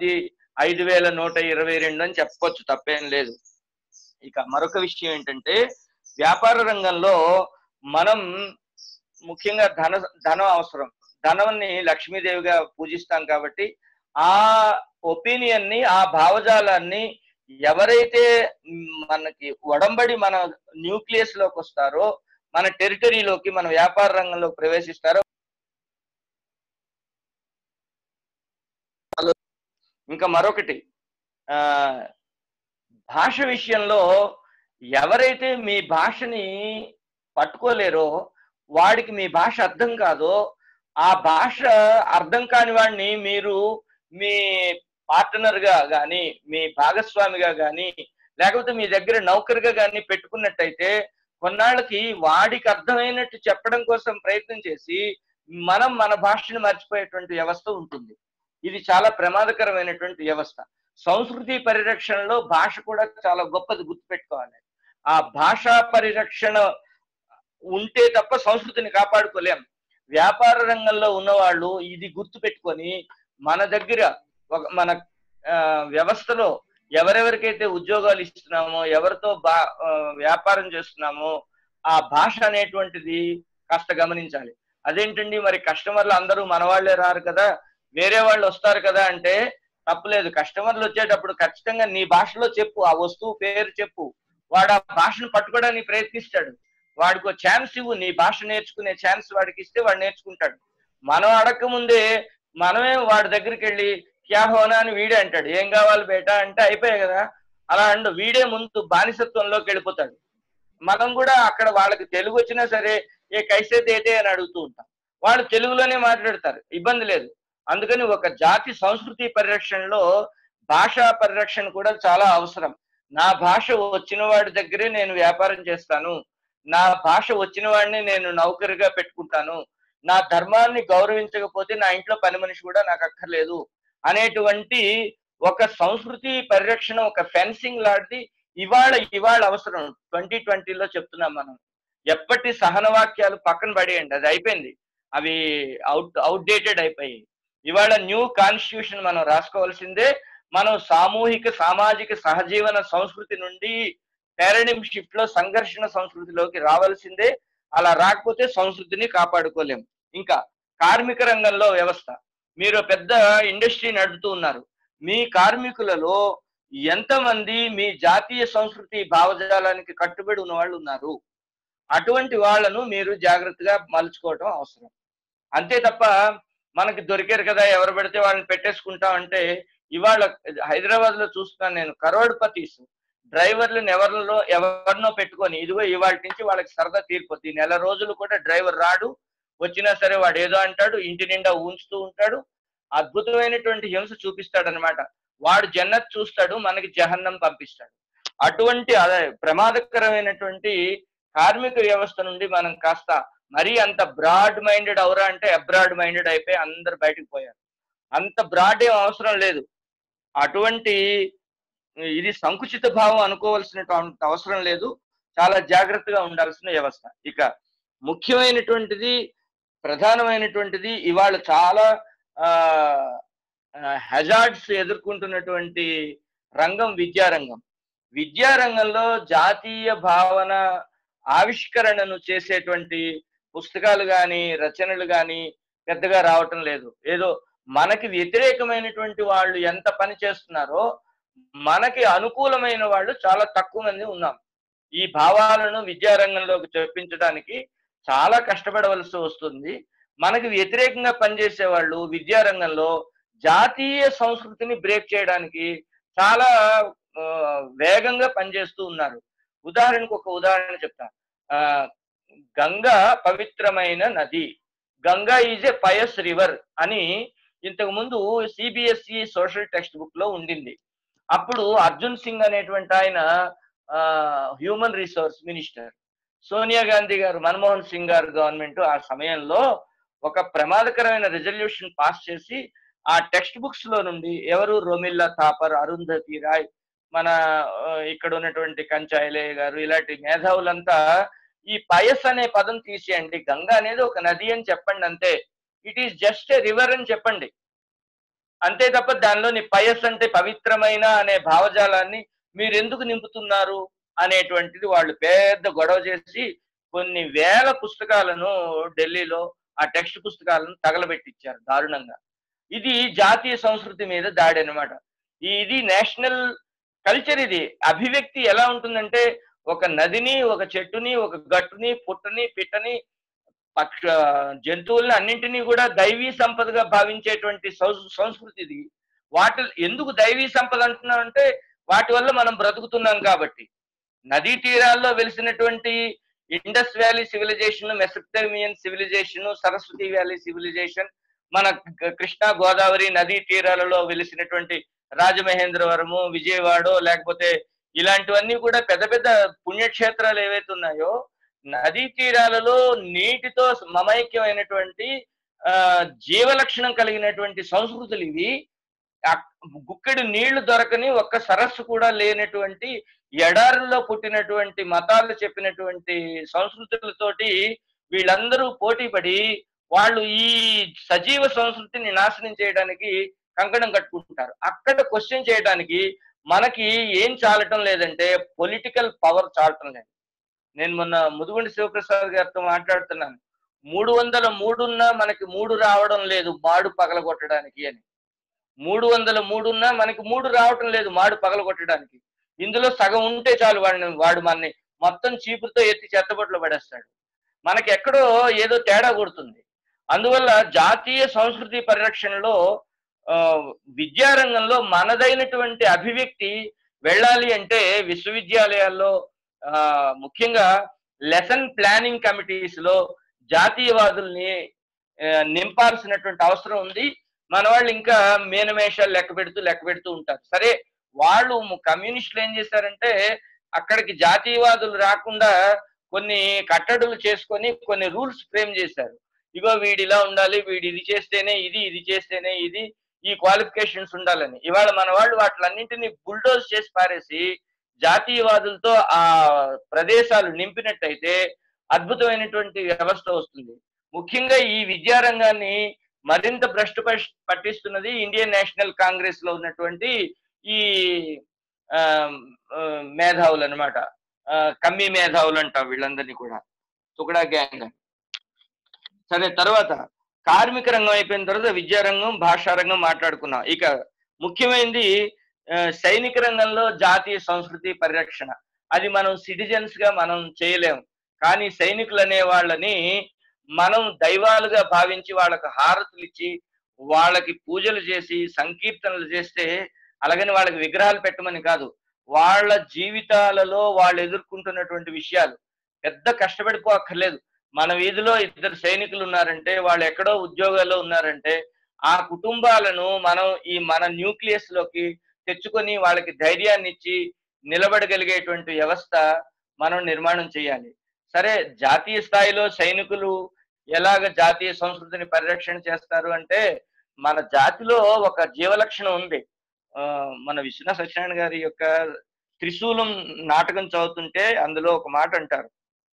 ఐదు వేల నూట ఇరవై రెండు అని చెప్పొచ్చు తప్పేం లేదు ఇక మరొక విషయం ఏంటంటే వ్యాపార రంగంలో మనం ముఖ్యంగా ధన ధనం అవసరం ధనాన్ని లక్ష్మీదేవిగా పూజిస్తాం కాబట్టి ఆ ఒపీనియన్ ని ఆ భావజాలాన్ని ఎవరైతే మ్, మనకి ఒడంబడి మన న్యూక్లియస్ లోకి వస్తారో మన టెరిటరీలోకి మన వ్యాపార రంగంలో ప్రవేశిస్తారో ఇంకా మరొకటి ఆ భాష విషయంలో ఎవరైతే మీ భాషని పట్టుకోలేరో వాడికి మీ భాష అర్థం కాదో ఆ భాష అర్థం కాని వాడిని మీరు మీ పార్ట్నర్ గా గాని మీ భాగస్వామిగా గాని లేకపోతే మీ దగ్గర నౌకరుగా గాని పెట్టుకున్నట్టయితే కొన్నాళ్ళకి వాడికి అర్థమైనట్టు చెప్పడం కోసం ప్రయత్నం చేసి మనం మన భాషను మర్చిపోయేటువంటి వ్యవస్థ ఉంటుంది ఇది చాలా ప్రమాదకరమైనటువంటి వ్యవస్థ సంస్కృతి పరిరక్షణలో భాష కూడా చాలా గొప్పది గుర్తుపెట్టుకోవాలి ఆ భాషా పరిరక్షణ ఉంటే తప్ప సంస్కృతిని కాపాడుకోలేం వ్యాపార రంగంలో ఉన్నవాళ్ళు ఇది గుర్తు పెట్టుకొని మన దగ్గర ఒక మన ఆ, వ్యవస్థలో ఎవరెవరికైతే ఉద్యోగాలు ఇస్తున్నామో ఎవరితో బా ఆ, వ్యాపారం చేస్తున్నామో ఆ భాష అనేటువంటిది కాస్త గమనించాలి అదేంటండి మరి కస్టమర్లు అందరూ మన వాళ్ళే రారు కదా వేరే వాళ్ళు వస్తారు కదా అంటే తప్పలేదు కస్టమర్లు వచ్చేటప్పుడు ఖచ్చితంగా నీ భాషలో చెప్పు ఆ వస్తువు పేరు చెప్పు వాడు ఆ భాషను పట్టుకోవడానికి ప్రయత్నిస్తాడు వాడికి ఒక ఛాన్స్ ఇవ్వు నీ భాష నేర్చుకునే ఛాన్స్ వాడికి ఇస్తే వాడు నేర్చుకుంటాడు మనం అడగక ముందే మనమే వాడి దగ్గరికి వెళ్ళి క్యా హోనా అని వీడే అంటాడు ఏం కావాలి బేటా అంటే అయిపోయాయి కదా అలా అండు వీడే ముందు బానిసత్వంలోకి వెళ్ళిపోతాడు మనం కూడా అక్కడ వాళ్ళకి తెలుగు వచ్చినా సరే ఏ కైసే తేటే అని అడుగుతూ ఉంటాం వాళ్ళు తెలుగులోనే మాట్లాడతారు ఇబ్బంది లేదు అందుకని ఒక జాతి సంస్కృతి పరిరక్షణలో భాషా పరిరక్షణ కూడా చాలా అవసరం నా భాష వచ్చిన వాడి దగ్గరే నేను వ్యాపారం చేస్తాను నా భాష వచ్చిన వాడిని నేను నౌకరిగా పెట్టుకుంటాను నా ధర్మాన్ని గౌరవించకపోతే నా ఇంట్లో పని మనిషి కూడా నాకు అక్కర్లేదు అనేటువంటి ఒక సంస్కృతి పరిరక్షణ ఒక ఫెన్సింగ్ లాంటిది ఇవాళ ఇవాళ అవసరం ట్వంటీ ట్వంటీలో చెప్తున్నాం మనం ఎప్పటి సహన వాక్యాలు పక్కన పడేయండి అది అయిపోయింది అవి అవుట్ అవుట్డేటెడ్ అయిపోయాయి ఇవాళ న్యూ కాన్స్టిట్యూషన్ మనం రాసుకోవాల్సిందే మనం సామూహిక సామాజిక సహజీవన సంస్కృతి నుండి పారాడిమ్ షిఫ్ట్ లో సంఘర్షణ సంస్కృతిలోకి రావాల్సిందే అలా రాకపోతే సంస్కృతిని కాపాడుకోలేం ఇంకా కార్మిక రంగంలో వ్యవస్థ మీరు పెద్ద ఇండస్ట్రీ నడుపుతూ ఉన్నారు మీ కార్మికులలో ఎంతమంది మీ జాతీయ సంస్కృతి భావజాలానికి కట్టుబడి ఉన్న వాళ్ళు ఉన్నారు అటువంటి వాళ్ళను మీరు జాగ్రత్తగా మలుచుకోవటం అవసరం అంతే తప్ప మనకి దొరికారు కదా ఎవరు పెడితే వాళ్ళని పెట్టేసుకుంటాం అంటే ఇవాళ హైదరాబాద్ లో చూస్తున్నాను నేను కరోడ్పతీస్ డ్రైవర్లను ఎవరిలో ఎవరినో పెట్టుకొని ఇదిగో ఇవాళ నుంచి వాళ్ళకి సరదా తీరిపోద్ది నెల రోజులు కూడా డ్రైవర్ రాడు వచ్చినా సరే వాడు ఏదో అంటాడు ఇంటి నిండా ఉంచుతూ ఉంటాడు అద్భుతమైనటువంటి హింస చూపిస్తాడు అనమాట వాడు జన్నత్ చూస్తాడు మనకి జహన్నం పంపిస్తాడు అటువంటి అదే ప్రమాదకరమైనటువంటి కార్మిక వ్యవస్థ నుండి మనం కాస్త మరీ అంత బ్రాడ్ మైండెడ్ అవరా అంటే అబ్రాడ్ మైండెడ్ అయిపోయి అందరు బయటకు పోయారు అంత బ్రాడ్ ఏం అవసరం లేదు అటువంటి ఇది సంకుచిత భావం అనుకోవాల్సిన అవసరం లేదు చాలా జాగ్రత్తగా ఉండాల్సిన వ్యవస్థ ఇక ముఖ్యమైనటువంటిది ప్రధానమైనటువంటిది ఇవాళ చాలా హెజార్డ్స్ ఎదుర్కొంటున్నటువంటి రంగం విద్యారంగం విద్యారంగంలో జాతీయ భావన ఆవిష్కరణను చేసేటువంటి పుస్తకాలు కానీ రచనలు కానీ పెద్దగా రావటం లేదు ఏదో మనకి వ్యతిరేకమైనటువంటి వాళ్ళు ఎంత పని చేస్తున్నారో మనకి అనుకూలమైన వాళ్ళు చాలా తక్కువ మంది ఉన్నాం ఈ భావాలను విద్యారంగంలోకి చొప్పించడానికి చాలా కష్టపడవలసి వస్తుంది మనకి వ్యతిరేకంగా పనిచేసే వాళ్ళు విద్యారంగంలో జాతీయ సంస్కృతిని బ్రేక్ చేయడానికి చాలా ఆ, వేగంగా పనిచేస్తూ ఉన్నారు ఉదాహరణకు ఒక ఉదాహరణ చెప్తా ఆ గంగా పవిత్రమైన నది Ganga is a pious river అని ఇంతకు ముందు సిబిఎస్ఈ సోషల్ టెక్స్ట్ బుక్ లో ఉండింది అప్పుడు అర్జున్ సింగ్ అనేటువంటి ఆయన human resource minister Sonia Gandhi గారు మన్మోహన్ సింగ్ గారు గవర్నమెంట్ ఆ సమయంలో ఒక ప్రమాదకరమైన రిజల్యూషన్ పాస్ చేసి ఆ టెక్స్ట్ బుక్స్ లో నుండి ఎవరు రోమిల్లా థాపర్ అరుంధతి రాయ్ మన ఆ, ఇక్కడ ఉన్నటువంటి కంచాయిలే గారు ఇలాంటి మేధావులంతా ఈ పయస్ అనే పదం తీసేయండి గంగా అనేది ఒక నది అని చెప్పండి అంతే it is just a river అని చెప్పండి అంతే తప్ప దానిలోని పయస్ అంటే పవిత్రమైన అనే భావజాలాన్ని మీరు ఎందుకు నింపుతున్నారు అనేటువంటిది వాళ్ళు పెద్ద గొడవ చేసి కొన్ని వేల పుస్తకాలను ఢిల్లీలో ఆ టెక్స్ట్ పుస్తకాలను తగలబెట్టించారు దారుణంగా ఇది జాతీయ సంస్కృతి మీద దాడి అన్నమాట ఇది నేషనల్ కల్చర్ ఇది అభివ్యక్తి ఎలా ఉంటుందంటే ఒక నదిని ఒక చెట్టుని ఒక గట్టుని పుట్టని పిట్టని పక్ష జంతువుల్ని అన్నింటినీ కూడా దైవీ సంపదగా భావించేటువంటి సంస్- సంస్కృతి ఇది వాటి ఎందుకు దైవీ సంపద అంటున్నాం అంటే వాటి వల్ల మనం బ్రతుకుతున్నాం కాబట్టి నదీ తీరాల్లో వెలిసినటువంటి Indus valley civilisation Mesopotamian civilisation Saraswati valley civilisation మన క- కృష్ణా గోదావరి నదీ తీరాలలో వెలిసినటువంటి రాజమహేంద్రవరము విజయవాడ లేకపోతే ఇలాంటివన్నీ కూడా పెద్ద పెద్ద పుణ్యక్షేత్రాలు ఏవైతే ఉన్నాయో నదీ తీరాలలో నీటితో మమైక్యమైనటువంటి ఆ జీవలక్షణం కలిగినటువంటి సంస్కృతులు ఇవి అక్- గుక్కెడు నీళ్లు దొరకని ఒక్క సరస్సు కూడా లేనటువంటి ఎడారుల్లో పుట్టినటువంటి మతాలు చెప్పినటువంటి సంస్కృతులతోటి వీళ్ళందరూ పోటీ పడి వాళ్ళు ఈ సజీవ సంస్కృతిని నాశనం చేయడానికి కంకణం కట్టుకుంటారు అక్కడ క్వశ్చన్ చేయడానికి మనకి ఏం చాలటం లేదంటే పొలిటికల్ పవర్ చాలటం లేదు నేను మొన్న ముదుగుండి శివప్రసాద్ గారితో మాట్లాడుతున్నాను మూడు వందల మూడున్నా మనకి మూడు రావడం లేదు మాడు పగలగొట్టడానికి అని మూడు వందల మూడున్నా మనకి మూడు రావటం లేదు మాడు పగలగొట్టడానికి ఇందులో సగం ఉంటే చాలు వాడిని వాడు మనని మొత్తం చీపురుతో ఎత్తి చెత్తబొట్లో పడేస్తాడు మనకి ఎక్కడో ఏదో తేడా కొడుతుంది అందువల్ల జాతీయ సంస్కృతి పరిరక్షణలో ఆ, విద్యారంగంలో మనదైనటువంటి అభివ్యక్తి వెళ్ళాలి అంటే విశ్వవిద్యాలయాల్లో ఆ, ముఖ్యంగా లెసన్ ప్లానింగ్ కమిటీస్ లో జాతీయవాదుల్ని ఆ, నింపాల్సినటువంటి అవసరం ఉంది మన వాళ్ళు ఇంకా మేనమేషాలు లెక్క పెడుతూ లెక్క పెడుతూ ఉంటారు సరే వాళ్ళు ము- కమ్యూనిస్టులు ఏం చేశారంటే అక్కడికి జాతీయవాదులు రాకుండా కొన్ని కట్టడులు చేసుకొని కొన్ని రూల్స్ ఫ్రేమ్ చేశారు ఇగో వీడి ఇలా ఉండాలి వీడి ఇది చేస్తేనే ఇది ఇది చేస్తేనే ఇది ఈ క్వాలిఫికేషన్స్ ఉండాలని ఇవాళ మన వాళ్ళు వాటిలన్నింటినీ బుల్డోజ్ చేసి పారేసి జాతీయవాదులతో ఆ ప్రదేశాలు నింపినట్టయితే అద్భుతమైనటువంటి వ్యవస్థ వస్తుంది ముఖ్యంగా ఈ విద్యారంగాన్ని మరింత భ్రష్టు పష్- పట్టిస్తున్నది ఇండియన్ నేషనల్ కాంగ్రెస్ లో ఉన్నటువంటి ఈ ఆ, ఆ, మేధావులు అనమాట కమ్మి మేధావులు అంటాం వీళ్ళందరినీ కూడా తుకడా గ్యాంగ్ అని. సరే తర్వాత కార్మిక రంగం అయిపోయిన తర్వాత విద్యారంగం భాషా రంగం మాట్లాడుకున్నాం ఇక ముఖ్యమైనది ఆ, సైనిక రంగంలో జాతీయ సంస్కృతి పరిరక్షణ అది మనం సిటిజన్స్ గా మనం చేయలేము కానీ సైనికులు అనే వాళ్ళని మనం దైవాలుగా భావించి వాళ్ళకి హారతులు ఇచ్చి వాళ్ళకి పూజలు చేసి సంకీర్తనలు చేస్తే అలాగని వాళ్ళకి విగ్రహాలు పెట్టమని కాదు వాళ్ళ జీవితాలలో వాళ్ళు ఎదుర్కొంటున్నటువంటి విషయాలు పెద్ద కష్టపడిపోక్కర్లేదు మన వీధిలో ఇద్దరు సైనికులు ఉన్నారంటే వాళ్ళు ఎక్కడో ఉద్యోగాల్లో ఉన్నారంటే ఆ కుటుంబాలను మనం ఈ మన న్యూక్లియస్ లోకి తెచ్చుకొని వాళ్ళకి ధైర్యాన్ని ఇచ్చి నిలబడగలిగేటువంటి వ్యవస్థ మనం నిర్మాణం చేయాలి సరే జాతీయ స్థాయిలో సైనికులు ఎలాగ జాతీయ సంస్కృతిని పరిరక్షణ చేస్తారు అంటే మన జాతిలో ఒక జీవలక్షణం ఉంది ఆ, మన విశ్వనాథ సత్యనారాయణ గారి యొక్క త్రిశూలం నాటకం చదువుతుంటే అందులో ఒక మాట అంటారు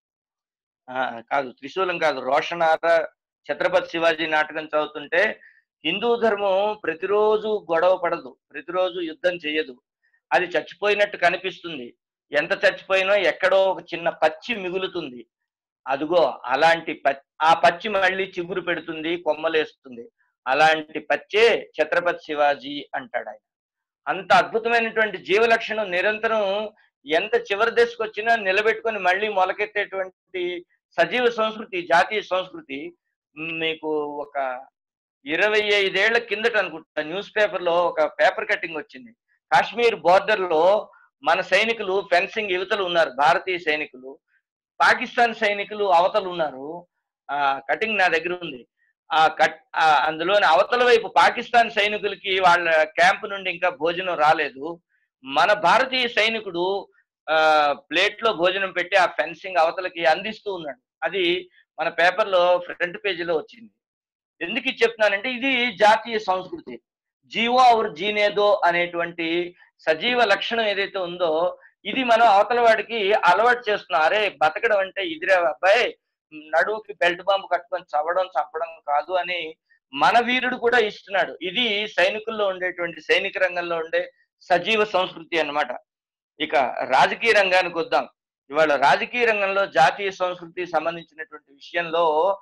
ఆ, కాదు త్రిశూలం కాదు రోషనార ఛత్రపతి శివాజీ నాటకం చదువుతుంటే హిందూ ధర్మం ప్రతిరోజు గొడవ పడదు ప్రతిరోజు యుద్ధం చేయదు అది చచ్చిపోయినట్టు కనిపిస్తుంది ఎంత చచ్చిపోయినా ఎక్కడో ఒక చిన్న పచ్చి మిగులుతుంది అదిగో అలాంటి ప- ఆ పచ్చి మళ్ళీ చిగురు పెడుతుంది కొమ్మలేస్తుంది అలాంటి పచ్చే ఛత్రపతి శివాజీ అంటాడు ఆయన అంత అద్భుతమైనటువంటి జీవలక్షణం నిరంతరం ఎంత చివరి దశకు వచ్చినా నిలబెట్టుకొని మళ్ళీ మొలకెత్తేటువంటి సజీవ సంస్కృతి జాతీయ సంస్కృతి మీకు ఒక ఇరవై ఐదేళ్ల కిందట అనుకుంటా న్యూస్ పేపర్ లో ఒక పేపర్ కటింగ్ వచ్చింది కాశ్మీర్ బోర్డర్ లో మన సైనికులు ఫెన్సింగ్ యువతలు ఉన్నారు భారతీయ సైనికులు పాకిస్తాన్ సైనికులు అవతలు ఉన్నారు ఆ కటింగ్ నా దగ్గర ఉంది ఆ కట్ ఆ అందులోని అవతల వైపు పాకిస్తాన్ సైనికులకి వాళ్ళ క్యాంప్ నుండి ఇంకా భోజనం రాలేదు మన భారతీయ సైనికుడు ఆ ప్లేట్ లో భోజనం పెట్టి ఆ ఫెన్సింగ్ అవతలకి అందిస్తూ ఉన్నాడు అది మన పేపర్ లో ఫ్రంట్ పేజీలో వచ్చింది ఎందుకు ఇది చెప్తున్నానంటే ఇది జాతీయ సంస్కృతి జీవో ఔర్ జీనేదో అనేటువంటి సజీవ లక్షణం ఏదైతే ఉందో ఇది మనం అవతల వాడికి అలవాటు చేస్తున్నాం అరే బతకడం అంటే ఇదిరే అబ్బాయి నడువుకి బెల్ట్ బాంబు కట్టుకొని చవడం చంపడం కాదు అని మన వీరుడు కూడా ఇస్తున్నాడు ఇది సైనికుల్లో ఉండేటువంటి సైనిక రంగంలో ఉండే సజీవ సంస్కృతి అన్నమాట ఇక రాజకీయ రంగానికి వద్దాం ఇవాళ రాజకీయ రంగంలో జాతీయ సంస్కృతి సంబంధించినటువంటి విషయంలో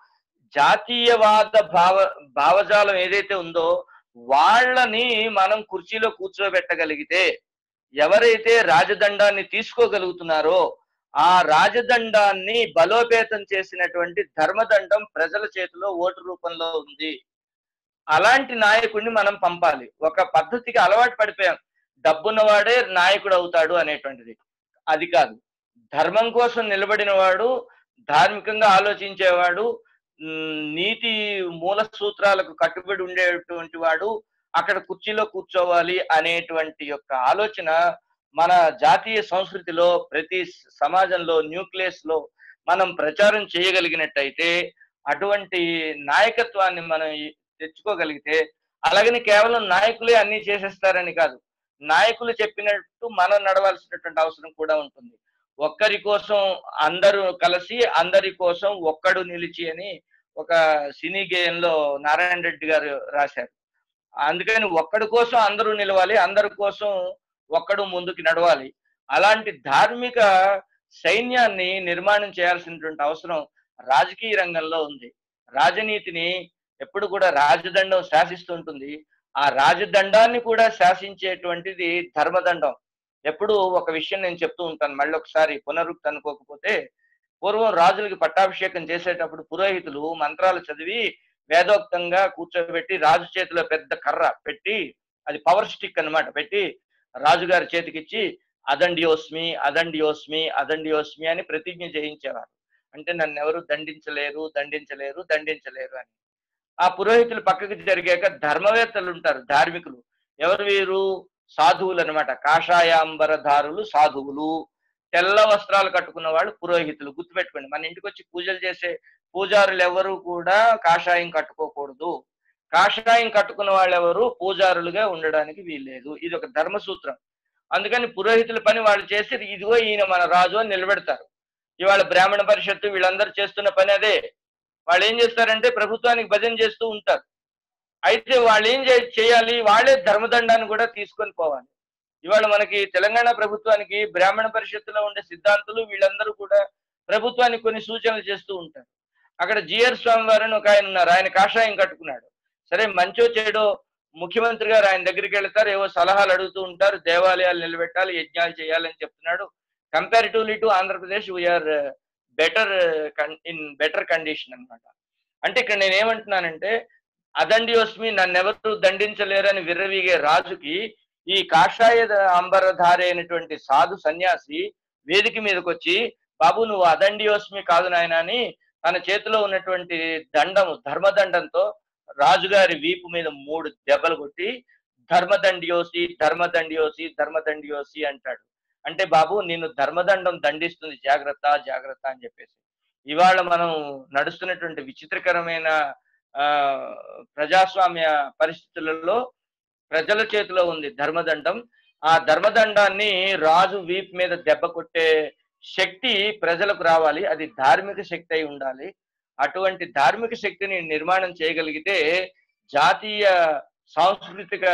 జాతీయవాద భావ భావజాలం ఏదైతే ఉందో వాళ్ళని మనం కుర్చీలో కూర్చోబెట్టగలిగితే ఎవరైతే రాజదండాన్ని తీసుకోగలుగుతున్నారో ఆ రాజదండాన్ని బలోపేతం చేసినటువంటి ధర్మదండం ప్రజల చేతిలో ఓటు రూపంలో ఉంది అలాంటి నాయకుడిని మనం పంపాలి ఒక పద్ధతికి అలవాటు పడిపోయాం డబ్బున్నవాడే నాయకుడు అవుతాడు అనేటువంటిది అది కాదు ధర్మం కోసం నిలబడిన వాడు ధార్మికంగా ఆలోచించేవాడు ఉమ్, నీతి మూల సూత్రాలకు కట్టుబడి ఉండేటువంటి వాడు అక్కడ కుర్చీలో కూర్చోవాలి అనేటువంటి యొక్క ఆలోచన మన జాతీయ సంస్కృతిలో ప్రతి సమాజంలో న్యూక్లియస్ లో మనం ప్రచారం చేయగలిగినట్టయితే అటువంటి నాయకత్వాన్ని మనం తెచ్చుకోగలిగితే అలాగని కేవలం నాయకులే అన్ని చేసేస్తారని కాదు నాయకులు చెప్పినట్టు మనం నడవాల్సినటువంటి అవసరం కూడా ఉంటుంది ఒక్కరి కోసం అందరూ కలిసి అందరి కోసం ఒక్కడు నిలిచి అని ఒక సినీ గేయంలో నారాయణ రెడ్డి గారు రాశారు అందుకని ఒక్కడి కోసం అందరూ నిలవాలి అందరి కోసం ఒక్కడు ముందుకు నడవాలి అలాంటి ధార్మిక సైన్యాన్ని నిర్మాణం చేయాల్సినటువంటి అవసరం రాజకీయ రంగంలో ఉంది రాజనీతిని ఎప్పుడు కూడా రాజదండం శాసిస్తుంటుంది ఆ రాజదండాన్ని కూడా శాసించేటువంటిది ధర్మదండం ఎప్పుడు ఒక విషయం నేను చెప్తూ ఉంటాను మళ్ళీ ఒకసారి పునరుక్తి అనుకోకపోతే పూర్వం రాజులకి పట్టాభిషేకం చేసేటప్పుడు పురోహితులు మంత్రాలు చదివి వేదోక్తంగా కూర్చోబెట్టి రాజు చేతిలో పెద్ద కర్ర పెట్టి అది పవర్ స్టిక్ అన్నమాట పెట్టి రాజుగారి చేతికిచ్చి అదండియోస్మి అదండియోస్మి అదండియోస్మి అని ప్రతిజ్ఞ చేయించేవారు అంటే నన్ను ఎవరు దండించలేరు దండించలేరు దండించలేరు అని ఆ పురోహితులు పక్కకి జరిగాక ధర్మవేత్తలు ఉంటారు ధార్మికులు ఎవరు వీరు సాధువులు అనమాట కాషాయాంబరధారులు సాధువులు తెల్ల వస్త్రాలు కట్టుకున్న వాళ్ళు పురోహితులు గుర్తుపెట్టుకోండి మన ఇంటికి వచ్చి పూజలు చేసే పూజారులు ఎవరు కూడా కాషాయం కట్టుకోకూడదు కాషాయం కట్టుకున్న వాళ్ళు ఎవరు పూజారులుగా ఉండడానికి వీల్లేదు ఇది ఒక ధర్మ సూత్రం అందుకని పురోహితుల పని వాళ్ళు చేసి ఇదిగో ఈయన మన రాజు అని నిలబెడతారు ఇవాళ బ్రాహ్మణ పరిషత్తు వీళ్ళందరూ చేస్తున్న పని అదే వాళ్ళు ఏం చేస్తారంటే ప్రభుత్వానికి భజన చేస్తూ ఉంటారు అయితే వాళ్ళు ఏం చే- చేయాలి వాళ్ళే ధర్మదండాన్ని కూడా తీసుకొని పోవాలి ఇవాళ మనకి తెలంగాణ ప్రభుత్వానికి బ్రాహ్మణ పరిషత్తులో ఉండే సిద్ధాంతులు వీళ్ళందరూ కూడా ప్రభుత్వానికి కొన్ని సూచనలు చేస్తూ ఉంటారు అక్కడ జిఆర్ స్వామి వారు అని ఒక ఆయన ఉన్నారు ఆయన కాషాయం కట్టుకున్నాడు సరే మంచో చెడో ముఖ్యమంత్రి గారు ఆయన దగ్గరికి వెళ్తారు ఏవో సలహాలు అడుగుతూ ఉంటారు దేవాలయాలు నిలబెట్టాలి యజ్ఞాలు చేయాలని చెప్తున్నాడు comparatively to Andhra Pradesh we are better in better condition అన్నమాట అంటే ఇక్కడ నేను ఏమంటున్నానంటే అదండియోస్మి నన్నెవరు దండించలేరని విర్రవీగే రాజుకి ఈ కాషాయ అంబరధారి అయినటువంటి సాధు సన్యాసి వేదిక మీదకి వచ్చి బాబు నువ్వు అదండియోస్మి కాదు నాయన అని తన చేతిలో ఉన్నటువంటి దండము ధర్మదండంతో రాజుగారి వీపు మీద మూడు దెబ్బలు కొట్టి ధర్మదండియోసి ధర్మదండియోసి ధర్మదండియోసి అంటాడు అంటే బాబు నిన్ను ధర్మదండం దండిస్తుంది జాగ్రత్త జాగ్రత్త అని చెప్పేసి ఇవాళ మనం నడుస్తున్నటువంటి విచిత్రకరమైన ఆ ప్రజాస్వామ్య పరిస్థితులలో ప్రజల చేతిలో ఉంది ధర్మదండం ఆ ధర్మదండాన్ని రాజు వీప్ మీద దెబ్బ కొట్టే శక్తి ప్రజలకు రావాలి అది ధార్మిక శక్తి అయి ఉండాలి అటువంటి ధార్మిక శక్తిని నిర్మాణం చేయగలిగితే జాతీయ సాంస్కృతిక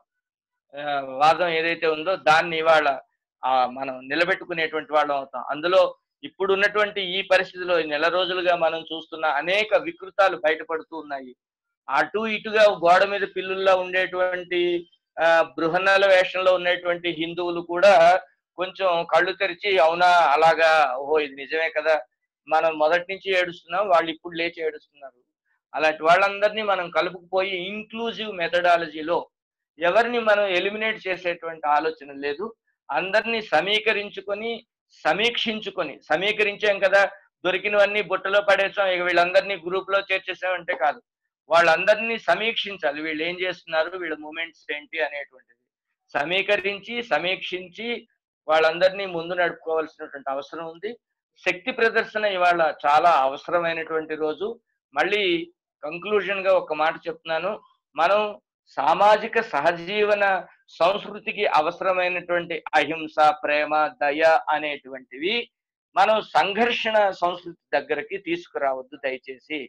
ఆ, వాదం ఏదైతే ఉందో దాన్ని ఇవాళ ఆ, మనం నిలబెట్టుకునేటువంటి వాళ్ళం అవుతాం అందులో ఇప్పుడు ఉన్నటువంటి ఈ పరిస్థితిలో ఈ నెల రోజులుగా మనం చూస్తున్న అనేక వికృతాలు బయటపడుతూ ఉన్నాయి అటు ఇటుగా గోడ మీద పిల్లుల్లా ఉండేటువంటి ఆ బృహన్నల వేషంలో ఉన్నటువంటి హిందువులు కూడా కొంచెం కళ్ళు తెరిచి అవునా అలాగా ఓహో ఇది నిజమే కదా మనం మొదటి నుంచి ఏడుస్తున్నాం వాళ్ళు ఇప్పుడు లేచి ఏడుస్తున్నారు అలాంటి వాళ్ళందరినీ మనం కలుపుకుపోయి ఇంక్లూజివ్ మెథడాలజీలో ఎవరిని మనం ఎలిమినేట్ చేసేటువంటి ఆలోచన లేదు అందరినీ సమీకరించుకొని సమీక్షించుకొని సమీకరించాం కదా దొరికినవన్నీ బుట్టలో పడేసాం ఇక వీళ్ళందరినీ గ్రూప్ లో చేర్చేసామంటే కాదు వాళ్ళందరినీ సమీక్షించాలి వీళ్ళు ఏం చేస్తున్నారు వీళ్ళ మూమెంట్స్ ఏంటి అనేటువంటిది సమీకరించి సమీక్షించి వాళ్ళందరినీ ముందు నడుపుకోవాల్సినటువంటి అవసరం ఉంది శక్తి ప్రదర్శన ఇవాళ చాలా అవసరమైనటువంటి రోజు మళ్ళీ కంక్లూజన్ గా ఒక మాట చెప్తున్నాను మనం సామాజిక సహజీవన సంస్కృతికి అవసరమైనటువంటి అహింస ప్రేమ దయ అనేటువంటివి మనం సంఘర్షణ సంస్కృతి దగ్గరికి తీసుకురావద్దు దయచేసి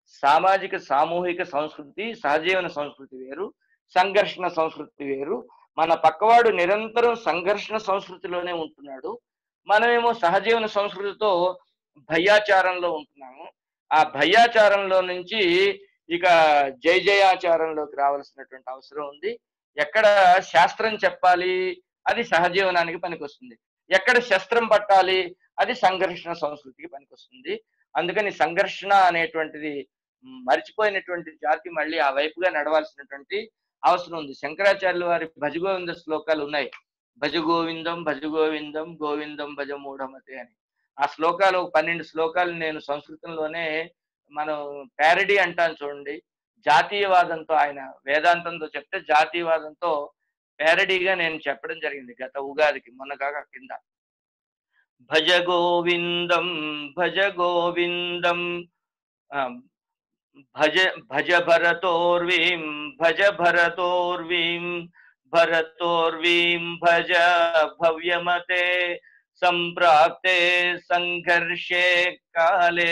సామాజిక సామూహిక సంస్కృతి సహజీవన సంస్కృతి వేరు సంఘర్షణ సంస్కృతి వేరు మన పక్కవాడు నిరంతరం సంఘర్షణ సంస్కృతిలోనే ఉంటున్నాడు మనమేమో సహజీవన సంస్కృతితో భయాచారంలో ఉంటున్నాము ఆ భయాచారంలో నుంచి ఇక జయ జయాచారంలోకి రావాల్సినటువంటి అవసరం ఉంది ఎక్కడ శాస్త్రం చెప్పాలి అది సహజీవనానికి పనికొస్తుంది ఎక్కడ శస్త్రం పట్టాలి అది సంఘర్షణ సంస్కృతికి పనికొస్తుంది అందుకని సంఘర్షణ అనేటువంటిది మర్చిపోయినటువంటి జాతి మళ్ళీ ఆ వైపుగా నడవాల్సినటువంటి అవసరం ఉంది శంకరాచార్యుల వారి భజగోవింద శ్లోకాలు ఉన్నాయి భజ గోవిందం భజ గోవిందం గోవిందం భజ మూఢమతే అని ఆ శ్లోకాలు పన్నెండు శ్లోకాలు నేను సంస్కృతంలోనే మనం ప్యారడీ అంటాను చూడండి జాతీయవాదంతో ఆయన వేదాంతంతో చెప్తే జాతీయవాదంతో ప్యారడీగా నేను చెప్పడం జరిగింది గత ఉగాదికి మొన్న కాక కింద భజ గోవిందం భజ గోవిందం ఆ, భజ భజ భరతోర్వీం భజ భరతోర్వీం భరతోర్వీం భజ భవ్యమతే సంప్రాప్తే సంఘర్షే కాలే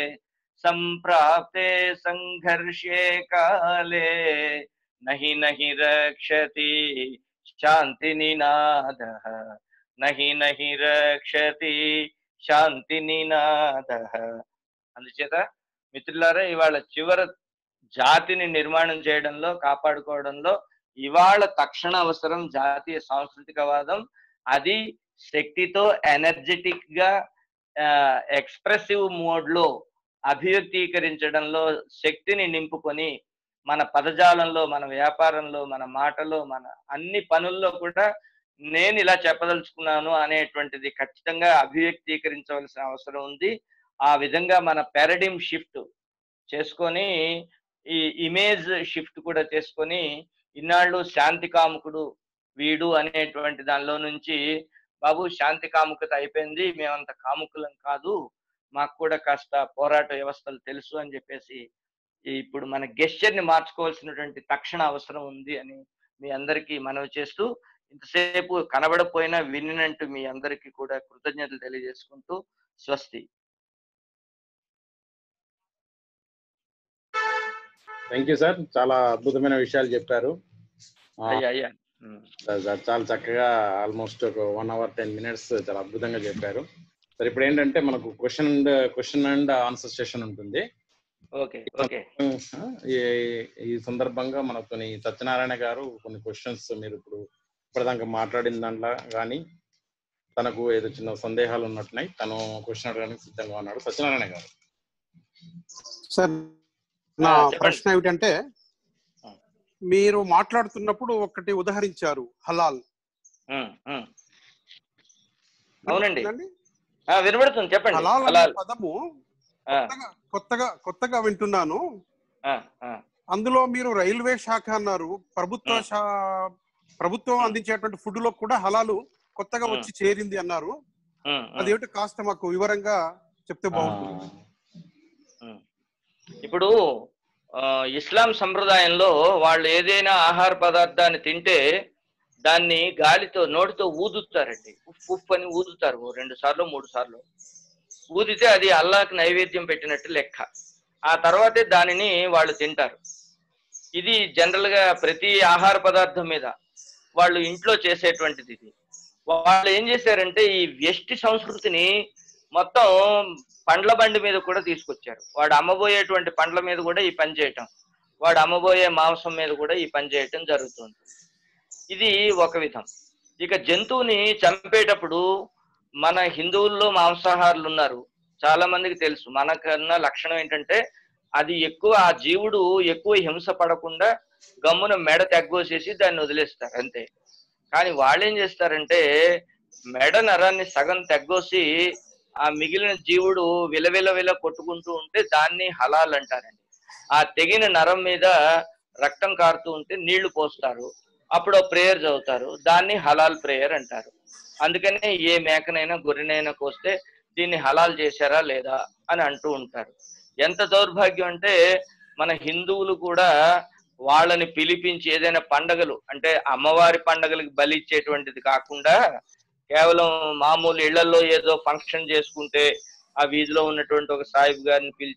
సంప్రాప్తే సంఘర్షే కాలే నహి నహి రక్షతి శాంతి నినాద నహి నహి రక్షతి శాంతి నినాద అందుచేత మిత్రులారా ఇవాళ చివర జాతిని నిర్మాణం చేయడంలో కాపాడుకోవడంలో ఇవాళ తక్షణ అవసరం జాతీయ సాంస్కృతికవాదం అది శక్తితో ఎనర్జెటిక్ గా ఎక్స్ప్రెసివ్ మోడ్ లో అభివ్యక్తీకరించడంలో శక్తిని నింపుకొని మన పదజాలంలో మన వ్యాపారంలో మన మాటలో మన అన్ని పనుల్లో కూడా నేను ఇలా చెప్పదలుచుకున్నాను అనేటువంటిది ఖచ్చితంగా అభివ్యక్తీకరించవలసిన అవసరం ఉంది ఆ విధంగా మన పారడిమ్ షిఫ్ట్ చేసుకొని ఈ ఇమేజ్ షిఫ్ట్ కూడా చేసుకొని ఇన్నాళ్ళు శాంతి కాముకుడు వీడు అనేటువంటి దానిలో నుంచి బాబు శాంతి కాముకత అయిపోయింది మేమంత కాముకులం కాదు మాకు కూడా కాస్త పోరాట వ్యవస్థలు తెలుసు అని చెప్పేసి ఇప్పుడు మన gesture ని మార్చుకోవాల్సినటువంటి తక్షణ అవసరం ఉంది అని మీ అందరికీ మనవి చేస్తూ ఇంతసేపు కనబడపోయినా వినినంటూ మీ అందరికీ కూడా కృతజ్ఞతలు తెలియజేసుకుంటూ స్వస్తి థ్యాంక్ యూ సార్ చాలా అద్భుతమైన విషయాలు చెప్పారు ఆ, అయ్యా అయ్యా ఉమ్. చా- చాలా చక్కగా ఆల్మోస్ట్ ఒక వన్ అవర్ టెన్ మినిట్స్ చాలా అద్భుతంగా చెప్పారు సరే ఇప్పుడు ఏంటంటే మనకు question and question and answer session ఉంటుంది ఓకే ఓకే ఆ, ఈ- ఈ సందర్భంగా మనతో సత్యనారాయణ గారు కొన్ని క్వశ్చన్స్ మీరు ఇప్పుడు ఇప్పటిదాకా మాట్లాడిన దాంట్లో కానీ తనకు ఏదో చిన్న సందేహాలు ఉన్నట్టున్నాయి తను క్వశ్చన్ అడగడానికి సిద్ధంగా ఉన్నాడు సత్యనారాయణ గారు సార్ నా ఆ, చెప్పండి. ప్రశ్న ఏమిటంటే ఆ. మీరు మాట్లాడుతున్నప్పుడు ఒకటి ఉదహరించారు హలాల్ ఉమ్, ఉమ్. అవునండి. వినపడుతుందండి? ఆ, వినబడుతుంది చెప్పండి హలాల్ అనే హలాల్ పదము ఆ, కొత్తగా కొత్తగా కొత్తగా వింటున్నాను ఆ, ఆ. అందులో మీరు రైల్వే శాఖ అన్నారు ప్రభుత్వ ఆ. శా ప్రభుత్వం అందించేటువంటి ఫుడ్ లో కూడా హలాలు కొత్తగా ఆ. వచ్చి చేరింది అన్నారు ఉమ్, ఉమ్. అదేమిటి కాస్త మాకు వివరంగా చెప్తే బాగుంటుంది ఇప్పుడు ఆ, ఇస్లాం సంప్రదాయంలో వాళ్ళు ఏదైనా ఆహార పదార్థాన్ని తింటే దాన్ని గాలితో నోటితో ఊదుతారండి ఉఫ్ ఉఫ్ అని ఊదుతారు ఓ రెండు సార్లు మూడు సార్లు ఊదితే అది అల్లాకి నైవేద్యం పెట్టినట్టు లెక్క ఆ తర్వాతే దానిని వాళ్ళు తింటారు ఇది జనరల్ గా ప్రతి ఆహార పదార్థం మీద వాళ్ళు ఇంట్లో చేసేటువంటిది ఇది వాళ్ళు ఏం చేశారంటే ఈ వ్యష్టి సంస్కృతిని మొత్తం పండ్ల బండి మీద కూడా తీసుకొచ్చారు వాడు అమ్మబోయేటువంటి పండ్ల మీద కూడా ఈ పని చేయటం వాడు అమ్మబోయే మాంసం మీద కూడా ఈ పని చేయటం జరుగుతుంది ఇది ఒక విధం ఇక జంతువుని చంపేటప్పుడు మన హిందువుల్లో మాంసాహారులు ఉన్నారు చాలా మందికి తెలుసు మనకన్నా లక్షణం ఏంటంటే అది ఎక్కువ ఆ జీవుడు ఎక్కువ హింస పడకుండా గమ్మున మెడ తెగ్గోసేసి దాన్ని వదిలేస్తారు అంతే కానీ వాళ్ళు ఏం చేస్తారంటే మెడ నరాన్ని సగం తెగ్గోసి ఆ మిగిలిన జీవుడు విలవిల విల కొట్టుకుంటూ ఉంటే దాన్ని హలాల్ అంటారండి ఆ తెగిన నరం మీద రక్తం కారుతూ ఉంటే నీళ్లు పోస్తారు అప్పుడు ప్రేయర్ చదువుతారు దాన్ని హలాల్ ప్రేయర్ అంటారు అందుకనే ఏ మేకనైనా గొర్రెనైనా కోస్తే దీన్ని హలాల్ చేశారా లేదా అని అంటూ ఉంటారు ఎంత దౌర్భాగ్యం అంటే మన హిందువులు కూడా వాళ్ళని పిలిపించి ఏదైనా పండగలు అంటే అమ్మవారి పండగలకు బలి ఇచ్చేటువంటిది కాకుండా కేవలం మామూలు ఇళ్లలో ఏదో ఫంక్షన్ చేసుకుంటే ఆ వీధిలో ఉన్నటువంటి ఒక సాహిబ్ గారిని పిలిచి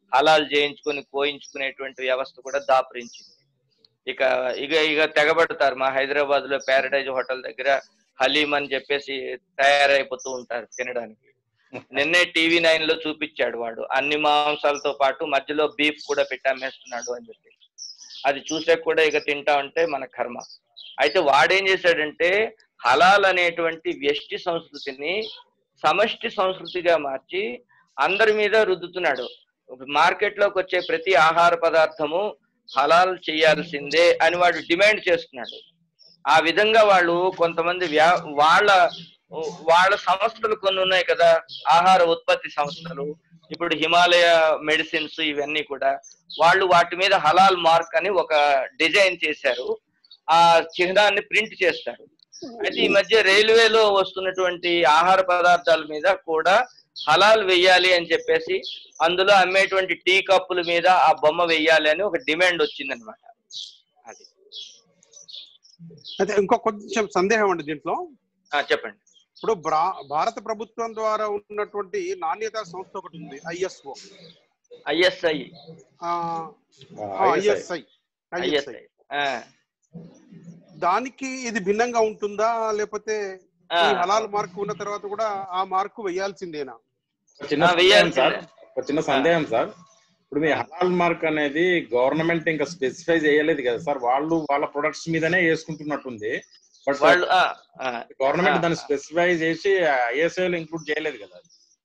హలాల్ చేయించుకొని కోయించుకునేటువంటి వ్యవస్థ కూడా దాపురించింది ఇక ఇక ఇక తెగబడతారు మా హైదరాబాద్ లో ప్యారడైజ్ హోటల్ దగ్గర హలీం అని చెప్పేసి తయారైపోతూ ఉంటారు తినడానికి నిన్నే టీవీ నైన్ లో చూపించాడు వాడు అన్ని మాంసాలతో పాటు మధ్యలో బీఫ్ కూడా పెట్టి అమ్మేస్తున్నాడు అని చెప్పి అది చూసాక కూడా ఇక తింటా ఉంటే మన కర్మ అయితే వాడేం చేశాడంటే హలాల్ అనేటువంటి వ్యష్టి సంస్కృతిని సమష్టి సంస్కృతిగా మార్చి అందరి మీద రుద్దుతున్నాడు మార్కెట్ లోకి వచ్చే ప్రతి ఆహార పదార్థము హలాల్ చేయాల్సిందే అని వాడు డిమాండ్ చేస్తున్నాడు ఆ విధంగా వాళ్ళు కొంతమంది వ్యా వాళ్ళ వాళ్ళ సంస్థలు కొన్ని ఉన్నాయి కదా ఆహార ఉత్పత్తి సంస్థలు ఇప్పుడు హిమాలయ మెడిసిన్స్ ఇవన్నీ కూడా వాళ్ళు వాటి మీద హలాల్ మార్క్ అని ఒక డిజైన్ చేశారు ఆ చిహ్నాన్ని ప్రింట్ చేస్తారు అయితే ఈ మధ్య రైల్వేలో వస్తున్నటువంటి ఆహార పదార్థాల మీద కూడా హలాల్ వెయ్యాలి అని చెప్పేసి అందులో అమ్మేటువంటి టీ కప్పుల మీద ఆ బొమ్మ వెయ్యాలి అని ఒక డిమాండ్ వచ్చిందనమాట అది అయితే ఇంకో కొంచెం సందేహం అండి దీంట్లో ఆ, చెప్పండి ఇప్పుడు బ్రా- భారత ప్రభుత్వం ద్వారా ఉన్నటువంటి నాణ్యత సంస్థ ఒకటి ఉంది ఐఎస్ఓ ఐఎస్ఐ ఐఎస్ఐ ఐఎస్ఐ దానికి ఇది భిన్నంగా ఉంటుందా లేకపోతే ఈ హలాల్ మార్క్ ఉన్న తర్వాత కూడా ఆ మార్కు వేయాల్సిందేనా ఒక చిన్న ఆ, సందేహం వెయ్యాల్సిందే. సార్ ఒక చిన్న సందేహం సార్ ఇప్పుడు మీ హలాల్ మార్క్ అనేది గవర్నమెంట్ ఇంకా స్పెసిఫై చేయలేదు కదా సార్ వాళ్ళు వాళ్ళ ప్రొడక్ట్స్ మీదనే వేసుకుంటున్నట్టుంది బట్ వాళ్ళు ఆ, ఆ, గవర్నమెంట్ ఆ, దాన్ని ఆ. స్పెసిఫై చేసి ఐఎస్ఐ లో ఇంక్లూడ్ చేయలేదు కదా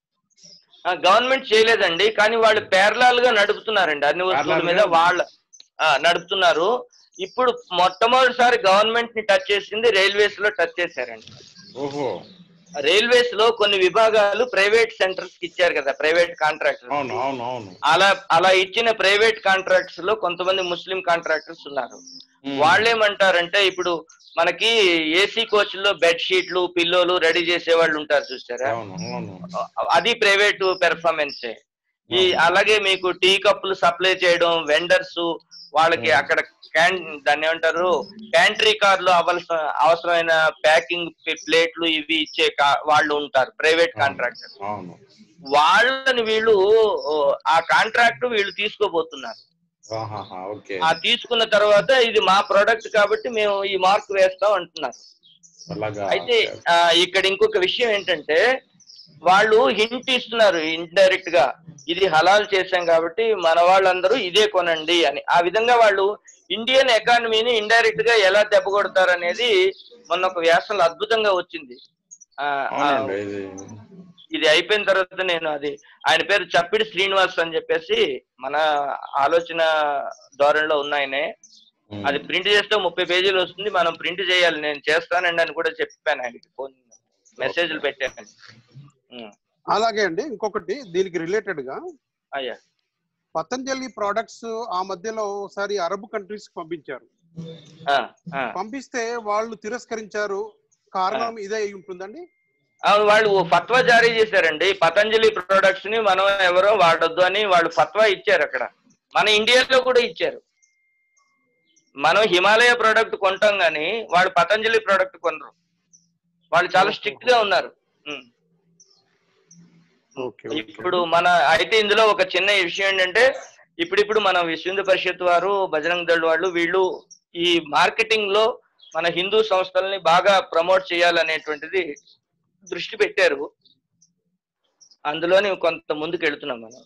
ఆ, గవర్నమెంట్ చేయలేదండి కానీ వాళ్ళు పేర్లాల్ గా నడుపుతున్నారండి అన్ని వస్తువుల Parallel మీద గా? వాళ్ళ ఆ, నడుపుతున్నారు ఇప్పుడు మొట్టమొదటిసారి గవర్నమెంట్ ని టచ్ చేసింది రైల్వేస్ లో టచ్ చేశారండి ఓహో రైల్వేస్ లో కొన్ని విభాగాలు ప్రైవేట్ సెంటర్స్ కి ఇచ్చారు కదా ప్రైవేట్ కాంట్రాక్టర్ అవును అవును అవును అలా అలా ఇచ్చిన ప్రైవేట్ కాంట్రాక్ట్స్ లో కొంతమంది ముస్లిం కాంట్రాక్టర్స్ ఉన్నారు ఉమ్. వాళ్ళేమంటారంటే ఇప్పుడు మనకి ఏసీ కోచ్ లో బెడ్ షీట్లు పిల్లోలు రెడీ చేసే వాళ్ళు ఉంటారు చూసారా అవును అవును అది ప్రైవేట్ పెర్ఫార్మెన్స్ ఈ అవును. అలాగే మీకు టీ కప్పులు సప్లై చేయడం వెండర్స్ వాళ్ళకి Hmm. అక్కడ క్యాన్ దాన్ని ఏమంటారు ప్యాంట్రీ కార్ లో అవలసిన అవసరమైన ప్యాకింగ్ ప్లేట్లు ఇవి ఇచ్చే కా- వాళ్ళు ఉంటారు ప్రైవేట్ అవును. కాంట్రాక్టర్ అవును వాళ్ళని వీళ్ళు ఓ, ఆ కాంట్రాక్ట్ వీళ్ళు తీసుకోబోతున్నారు ఆహాహా, ఓకే ఆ తీసుకున్న తర్వాత ఇది మా ప్రొడక్ట్ కాబట్టి మేము ఈ మార్క్ వేస్తాం అంటున్నారు అలాగా అయితే ఓకే. ఆ, ఇక్కడ ఇంకొక విషయం ఏంటంటే వాళ్ళు హింట్ ఇస్తున్నారు ఇండైరెక్ట్ గా ఇది హలాల్ చేశాం కాబట్టి మన వాళ్ళందరూ ఇదే కొనండి అని ఆ విధంగా వాళ్ళు ఇండియన్ ఎకానమీని ఇండైరెక్ట్ గా ఎలా దెబ్బ కొడతారు అనేది మొన్న ఒక వ్యాసంలో అద్భుతంగా వచ్చింది ఆ, ఆ, అవునండి ఇది ఇది అయిపోయిన తర్వాత నేను అది ఆయన పేరు చప్పిడి శ్రీనివాస్ అని చెప్పేసి మన ఆలోచన ధోరణిలో ఉన్నాయనే ఉమ్. అది ప్రింట్ చేస్తే ముప్పై పేజీలు వస్తుంది మనం ప్రింట్ చేయాలి నేను చేస్తానండి అని కూడా చెప్పాను ఆయనకి ఫోన్ మెసేజ్లు పెట్టాను ఉం. అలాగే అండి ఇంకొకటి దీనికి రిలేటెడ్ గా అయ్యా పతంజలి ప్రోడక్ట్స్ ఆ మధ్యలో ఒకసారి అరబ్ కంట్రీస్ కి పంపించారు ఆ, ఆ. పంపిస్తే వాళ్ళు తిరస్కరించారు కారణం ఇదే అయి ఉంటుందండి అవును వాళ్ళు ఓ ఫత్వా జారీ చేశారండి పతంజలి ప్రొడక్ట్స్ ని మనం ఎవరో వాడొద్దు అని వాళ్ళు ఫత్వా ఇచ్చారు అక్కడ మన ఇండియాలో కూడా ఇచ్చారు మనం హిమాలయ ప్రోడక్ట్ కొంటాం కానీ వాళ్ళు పతంజలి ప్రోడక్ట్ కొనరు వాళ్ళు చాలా స్ట్రిక్ట్ గా ఉన్నారు ఉం. ఓకే ఇప్పుడు మన అయితే ఇందులో ఒక చిన్న విషయం ఏంటంటే ఇప్పుడిప్పుడు మన విశ్వ హిందూ పరిషత్ వారు బజరంగ్ దళ్ వాళ్ళు వీళ్ళు ఈ మార్కెటింగ్ లో మన హిందూ సంస్థల్ని బాగా ప్రమోట్ చేయాలనేటువంటిది దృష్టి పెట్టారు అందులోని కొంత ముందుకు వెళ్తున్నాం మనం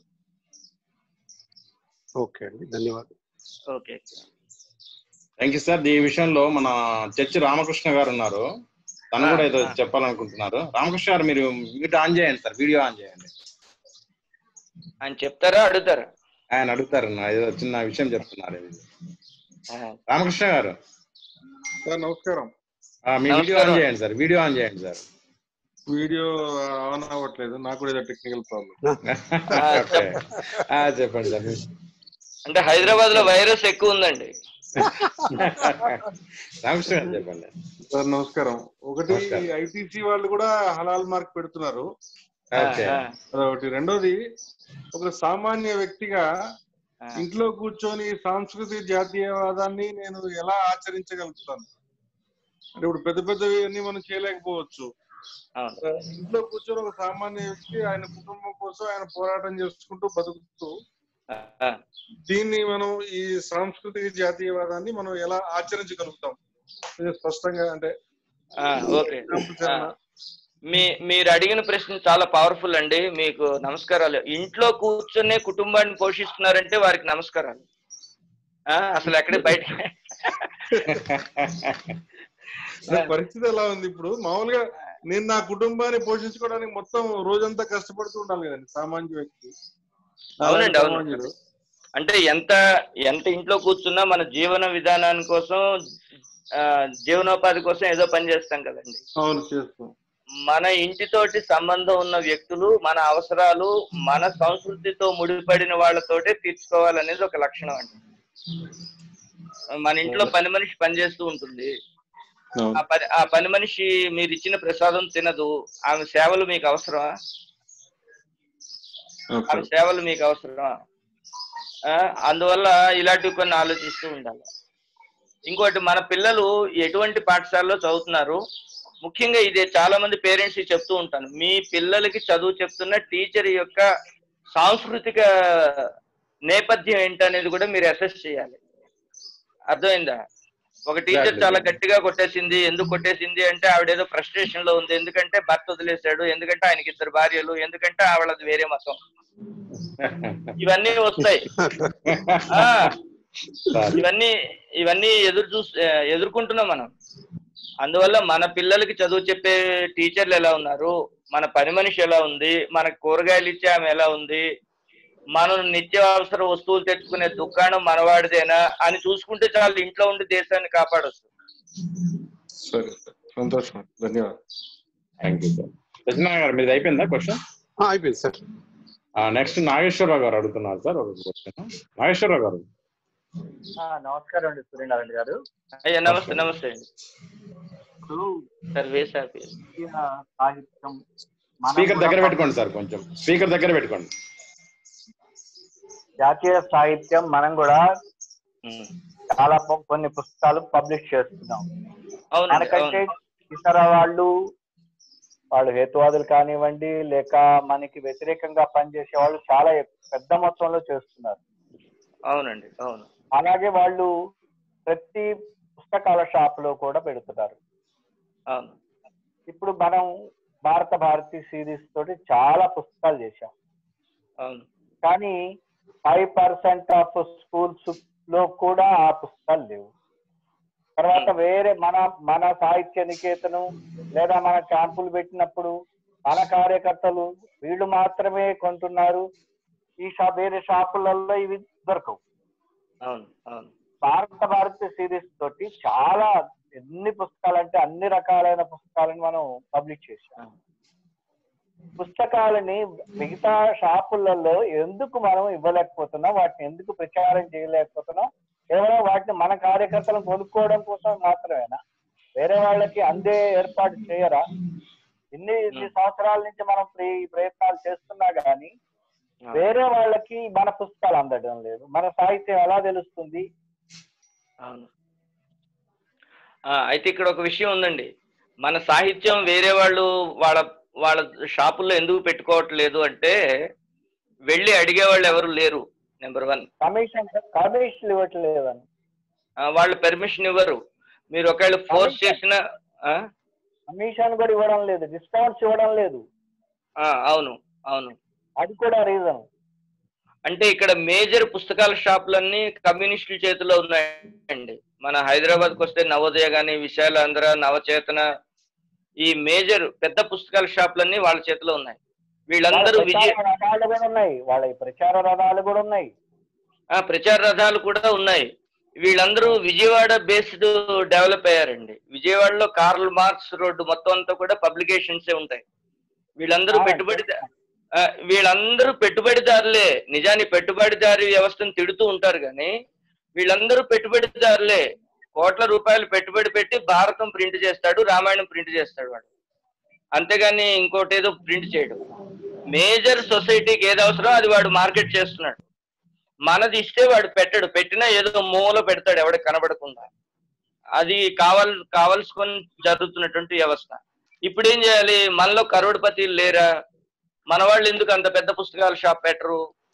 ఓకే అండి ధన్యవాదాలు ఓకే థ్యాంక్ యూ సార్ ఈ విషయంలో మన చర్చి రామకృష్ణ గారు ఉన్నారు తను కూడా ఏదో ఆ. చెప్పాలనుకుంటున్నారు రామకృష్ణ గారు మీరు వీడియో ఆన్ చేయండి సార్ వీడియో ఆన్ చేయండి ఆయన చెప్తారా అడుగుతారా ఆయన అడుగుతారు నా ఏదో చిన్న విషయం చెప్తున్నారు ఇది. ఆ, రామకృష్ణ గారు సార్ నమస్కారం ఆ, మీ వీడియో నమస్కారం. ఆన్ చేయండి సార్ వీడియో ఆన్ చేయండి సార్ వీడియో ఆన్ అవ్వట్లేదు నాకు కూడా ఏదో టెక్నికల్ ప్రాబ్లం ఆ, ఓకే. ఆ, చెప్పండి సార్ అంటే హైదరాబాద్ లో వైరస్ ఎక్కువ ఉందండి రామకృష్ణ గారు చెప్పండి సార్ నమస్కారం ఒకటి నమస్కారం. ఐటీసీ వాళ్ళు కూడా హలాల్ మార్క్ పెడుతున్నారు ఓకే ఆ, అదొకటి రెండోది ఒక సామాన్య వ్యక్తిగా ఆ, ఇంట్లో కూర్చొని సాంస్కృతిక జాతీయవాదాన్ని నేను ఎలా ఆచరించగలుగుతాను అంటే ఇప్పుడు పెద్ద పెద్దవి అన్ని మనం చేయలేకపోవచ్చు అవును ఇంట్లో కూర్చొని ఒక సామాన్య వ్యక్తి ఆయన కుటుంబం కోసం ఆయన పోరాటం చేసుకుంటూ బతుకుతూ ఆ, ఆ. దీన్ని మనం ఈ సాంస్కృతిక జాతీయవాదాన్ని మనం ఎలా ఆచరించగలుగుతాం ఇది స్పష్టంగా అంటే ఆ, ఓకే examples ఆ. ఏమన్నా? మీ మీరు అడిగిన ప్రశ్న చాలా పవర్ఫుల్ అండి మీకు నమస్కారాలు ఇంట్లో కూర్చొనే కుటుంబాన్ని పోషిస్తున్నారంటే వారికి నమస్కారాలు ఆ, అసలు ఎక్కడ బయట అంటే పరిస్థితి ఎలా ఉంది ఇప్పుడు మామూలుగా నేను నా కుటుంబాన్ని పోషించుకోవడానికి మొత్తం రోజంతా కష్టపడుతూ ఉండాలి కదండి సామాన్య వ్యక్తి అవునండి, అవును. సామాన్యుడు. అంటే ఎంత ఎంత ఇంట్లో కూర్చున్నా మన జీవన విధానాని కోసం ఆ, జీవనోపాధి కోసం ఏదో పని చేస్తాం కదండి అవును చేస్తాం మన ఇంటితోటి సంబంధం ఉన్న వ్యక్తులు మన అవసరాలు మన సంస్కృతితో ముడిపడిన వాళ్ళతోటే తీర్చుకోవాలనేది ఒక లక్షణం అండి మన ఇంట్లో పని మనిషి పనిచేస్తూ ఉంటుంది ఆ పని ఆ పని మనిషి మీరు ఇచ్చిన ప్రసాదం తినదు ఆమె సేవలు మీకు అవసరమా ఓకే. ఆమె సేవలు మీకు అవసరమా ఆ, అందువల్ల ఇలాంటివి కొన్ని ఆలోచిస్తూ ఉండాలి ఇంకోటి మన పిల్లలు ఎటువంటి పాఠశాలలో చదువుతున్నారు ముఖ్యంగా ఇది చాలా మంది పేరెంట్స్ చెప్తూ ఉంటాను మీ పిల్లలకి చదువు చెప్తున్న టీచర్ యొక్క సాంస్కృతిక నేపథ్యం ఏంటనేది కూడా మీరు అసెస్ చేయాలి అర్థమైందా ఒక టీచర్ Exactly. చాలా గట్టిగా కొట్టేసింది ఎందుకు కొట్టేసింది అంటే ఆవిడ ఏదో ఫ్రస్ట్రేషన్ లో ఉంది ఎందుకంటే భర్త వదిలేశాడు ఎందుకంటే ఆయనకి ఇద్దరు భార్యలు ఎందుకంటే ఆవిడది వేరే మతం ఇవన్నీ వస్తాయి ఆ సార్ ఇవన్నీ ఇవన్నీ ఎదురు చూ ఎదుర్కొంటున్నాం మనం అందువల్ల మన పిల్లలకి చదువు చెప్పే టీచర్లు ఎలా ఉన్నారు మన పని మనిషి ఎలా ఉంది మనకు కూరగాయలు ఇచ్చే ఆమె ఎలా ఉంది మనం నిత్యావసర వస్తువులు తెచ్చుకునే దుకాణం మనవాడిదేనా అని చూసుకుంటే చాలు ఇంట్లో ఉండి దేశాన్ని కాపాడొచ్చు సరే సరే. సంతోషం ధన్యవాదాలు థ్యాంక్ యూ సార్ సత్యనారాయణ గారు మీది అయిపోయిందా క్వశ్చన్ ఆ, అయిపోయింది సార్ నెక్స్ట్ నాగేశ్వరరావు గారు అడుగుతున్నారు సార్ ఒక క్వశ్చన్ నాగేశ్వరరావు గారు నమస్కారం అండి సూర్యనారాయణ గారు అయ్యా నమస్తే నమస్తే అండి ఇప్పుడు సర్వేస్ హ్యాపీ జాతీయ సాహిత్యం మనం స్పీకర్ దగ్గర కూడా పెట్టుకోండి సార్ కొంచెం స్పీకర్ దగ్గర పెట్టుకోండి జాతీయ సాహిత్యం మనం కూడా చాలా ప- కొన్ని పుస్తకాలు పబ్లిష్ చేస్తున్నాం అవునండి మనకంటే అవును ఇతర వాళ్ళు వాళ్ళు హేతువాదులు కానివ్వండి లేక మనకి వ్యతిరేకంగా పనిచేసే వాళ్ళు చాలా ఎక్- పెద్ద మొత్తంలో చేస్తున్నారు అవునండి అవును అలాగే వాళ్ళు ప్రతి పుస్తకాల షాప్ లో కూడా పెడుతున్నారు అవును ఇప్పుడు మనం భారత భారతి సిరీస్ తోటి చాలా పుస్తకాలు చేశాం అవును కానీ ఫైవ్ పర్సెంట్ ఆఫ్ స్కూల్స్ లో కూడా ఆ పుస్తకాలు లేవు తర్వాత వేరే మన మన సాహిత్య నికేతను లేదా మన క్యాంపులు పెట్టినప్పుడు మన కార్యకర్తలు వీళ్ళు మాత్రమే కొంటున్నారు ఈ షాప్ వేరే షాపులలో ఇవి దొరకవు అవును అవును భారత భారతి సిరీస్ తోటి చాలా ఎన్ని పుస్తకాలు అంటే అన్ని రకాలైన పుస్తకాలను మనం పబ్లిష్ చేసాం పుస్తకాలని మిగతా షాపులలో ఎందుకు మనం ఇవ్వలేకపోతున్నాం వాటిని ఎందుకు ప్రచారం చేయలేకపోతున్నాం కేవలం వాటిని మన కార్యకర్తలను కొనుక్కోవడం కోసం మాత్రమేనా వేరే వాళ్ళకి అందే ఏర్పాటు చేయరా ఇన్ని ఇన్ని సంవత్సరాల నుంచి మనం ఈ ప్రయత్నాలు చేస్తున్నా గానీ వేరే వాళ్ళకి మన పుస్తకాలు అందడం లేదు మన సాహిత్యం ఎలా తెలుస్తుంది అవును ఆ, అయితే ఇక్కడ ఒక విషయం ఉందండి మన సాహిత్యం వేరే వాళ్ళు వాళ్ళ వాళ్ళ షాపుల్లో ఎందుకు పెట్టుకోవట్లేదు అంటే వెళ్ళి అడిగే వాళ్ళు ఎవరు లేరు నెంబర్ వన్ కమిషన్ కమిషన్లు ఇవ్వట్లేదని వాళ్ళు పెర్మిషన్ ఇవ్వరు మీరు ఒకవేళ ఫోర్స్ చేసిన ఆ? కమిషన్ కూడా ఇవ్వడం లేదు డిస్కౌంట్స్ ఇవ్వడం లేదు ఆ, అవును అవును అది కూడా రీజన్ అంటే ఇక్కడ మేజర్ పుస్తకాల షాపులన్నీ కమ్యూనిస్టుల చేతిలో ఉన్నాయండి మన హైదరాబాద్కి వస్తే నవోదయ కానీ విశాలాంధ్ర నవచేతన ఈ మేజర్ పెద్ద పుస్తకాల షాపులన్నీ వాళ్ళ చేతిలో ఉన్నాయి వీళ్ళందరూ విజయ రథాలు కూడా ఉన్నాయి వాళ్ళ ఈ ప్రచార రథాలు కూడా ఉన్నాయి ఆ, ప్రచార రథాలు కూడా ఉన్నాయి వీళ్ళందరూ విజయవాడ బేస్డ్ డెవలప్ అయ్యారండి విజయవాడలో కార్ల్ మార్క్స్ రోడ్డు మొత్తం అంతా కూడా పబ్లికేషన్సే ఉంటాయి వీళ్ళందరూ అవునండి. పెట్టుబడి ఆ, వీళ్ళందరూ పెట్టుబడిదారులే నిజానికి పెట్టుబడిదారి వ్యవస్థను తిడుతూ ఉంటారు కానీ వీళ్ళందరూ పెట్టుబడిదారులే కోట్ల రూపాయలు పెట్టుబడి పెట్టి భారతం ప్రింట్ చేస్తాడు రామాయణం ప్రింట్ చేస్తాడు వాడు అంతేగాని ఇంకోటి ఏదో ప్రింట్ చేయడు మేజర్ సొసైటీకి ఏది అవసరం అది వాడు మార్కెట్ చేస్తున్నాడు మనది ఇస్తే వాడు పెట్టడు పెట్టినా ఏదో మూల పెడతాడు ఎవడికి కనబడకుండా అది కావాల్ కావలసుకొని జరుగుతున్నటువంటి వ్యవస్థ ఇప్పుడు ఏం చేయాలి మనలో కరోడ్పతి లేరా మన వాళ్ళు ఎందుకు అంత పెద్ద పుస్తకాల షాప్ పెట్టరు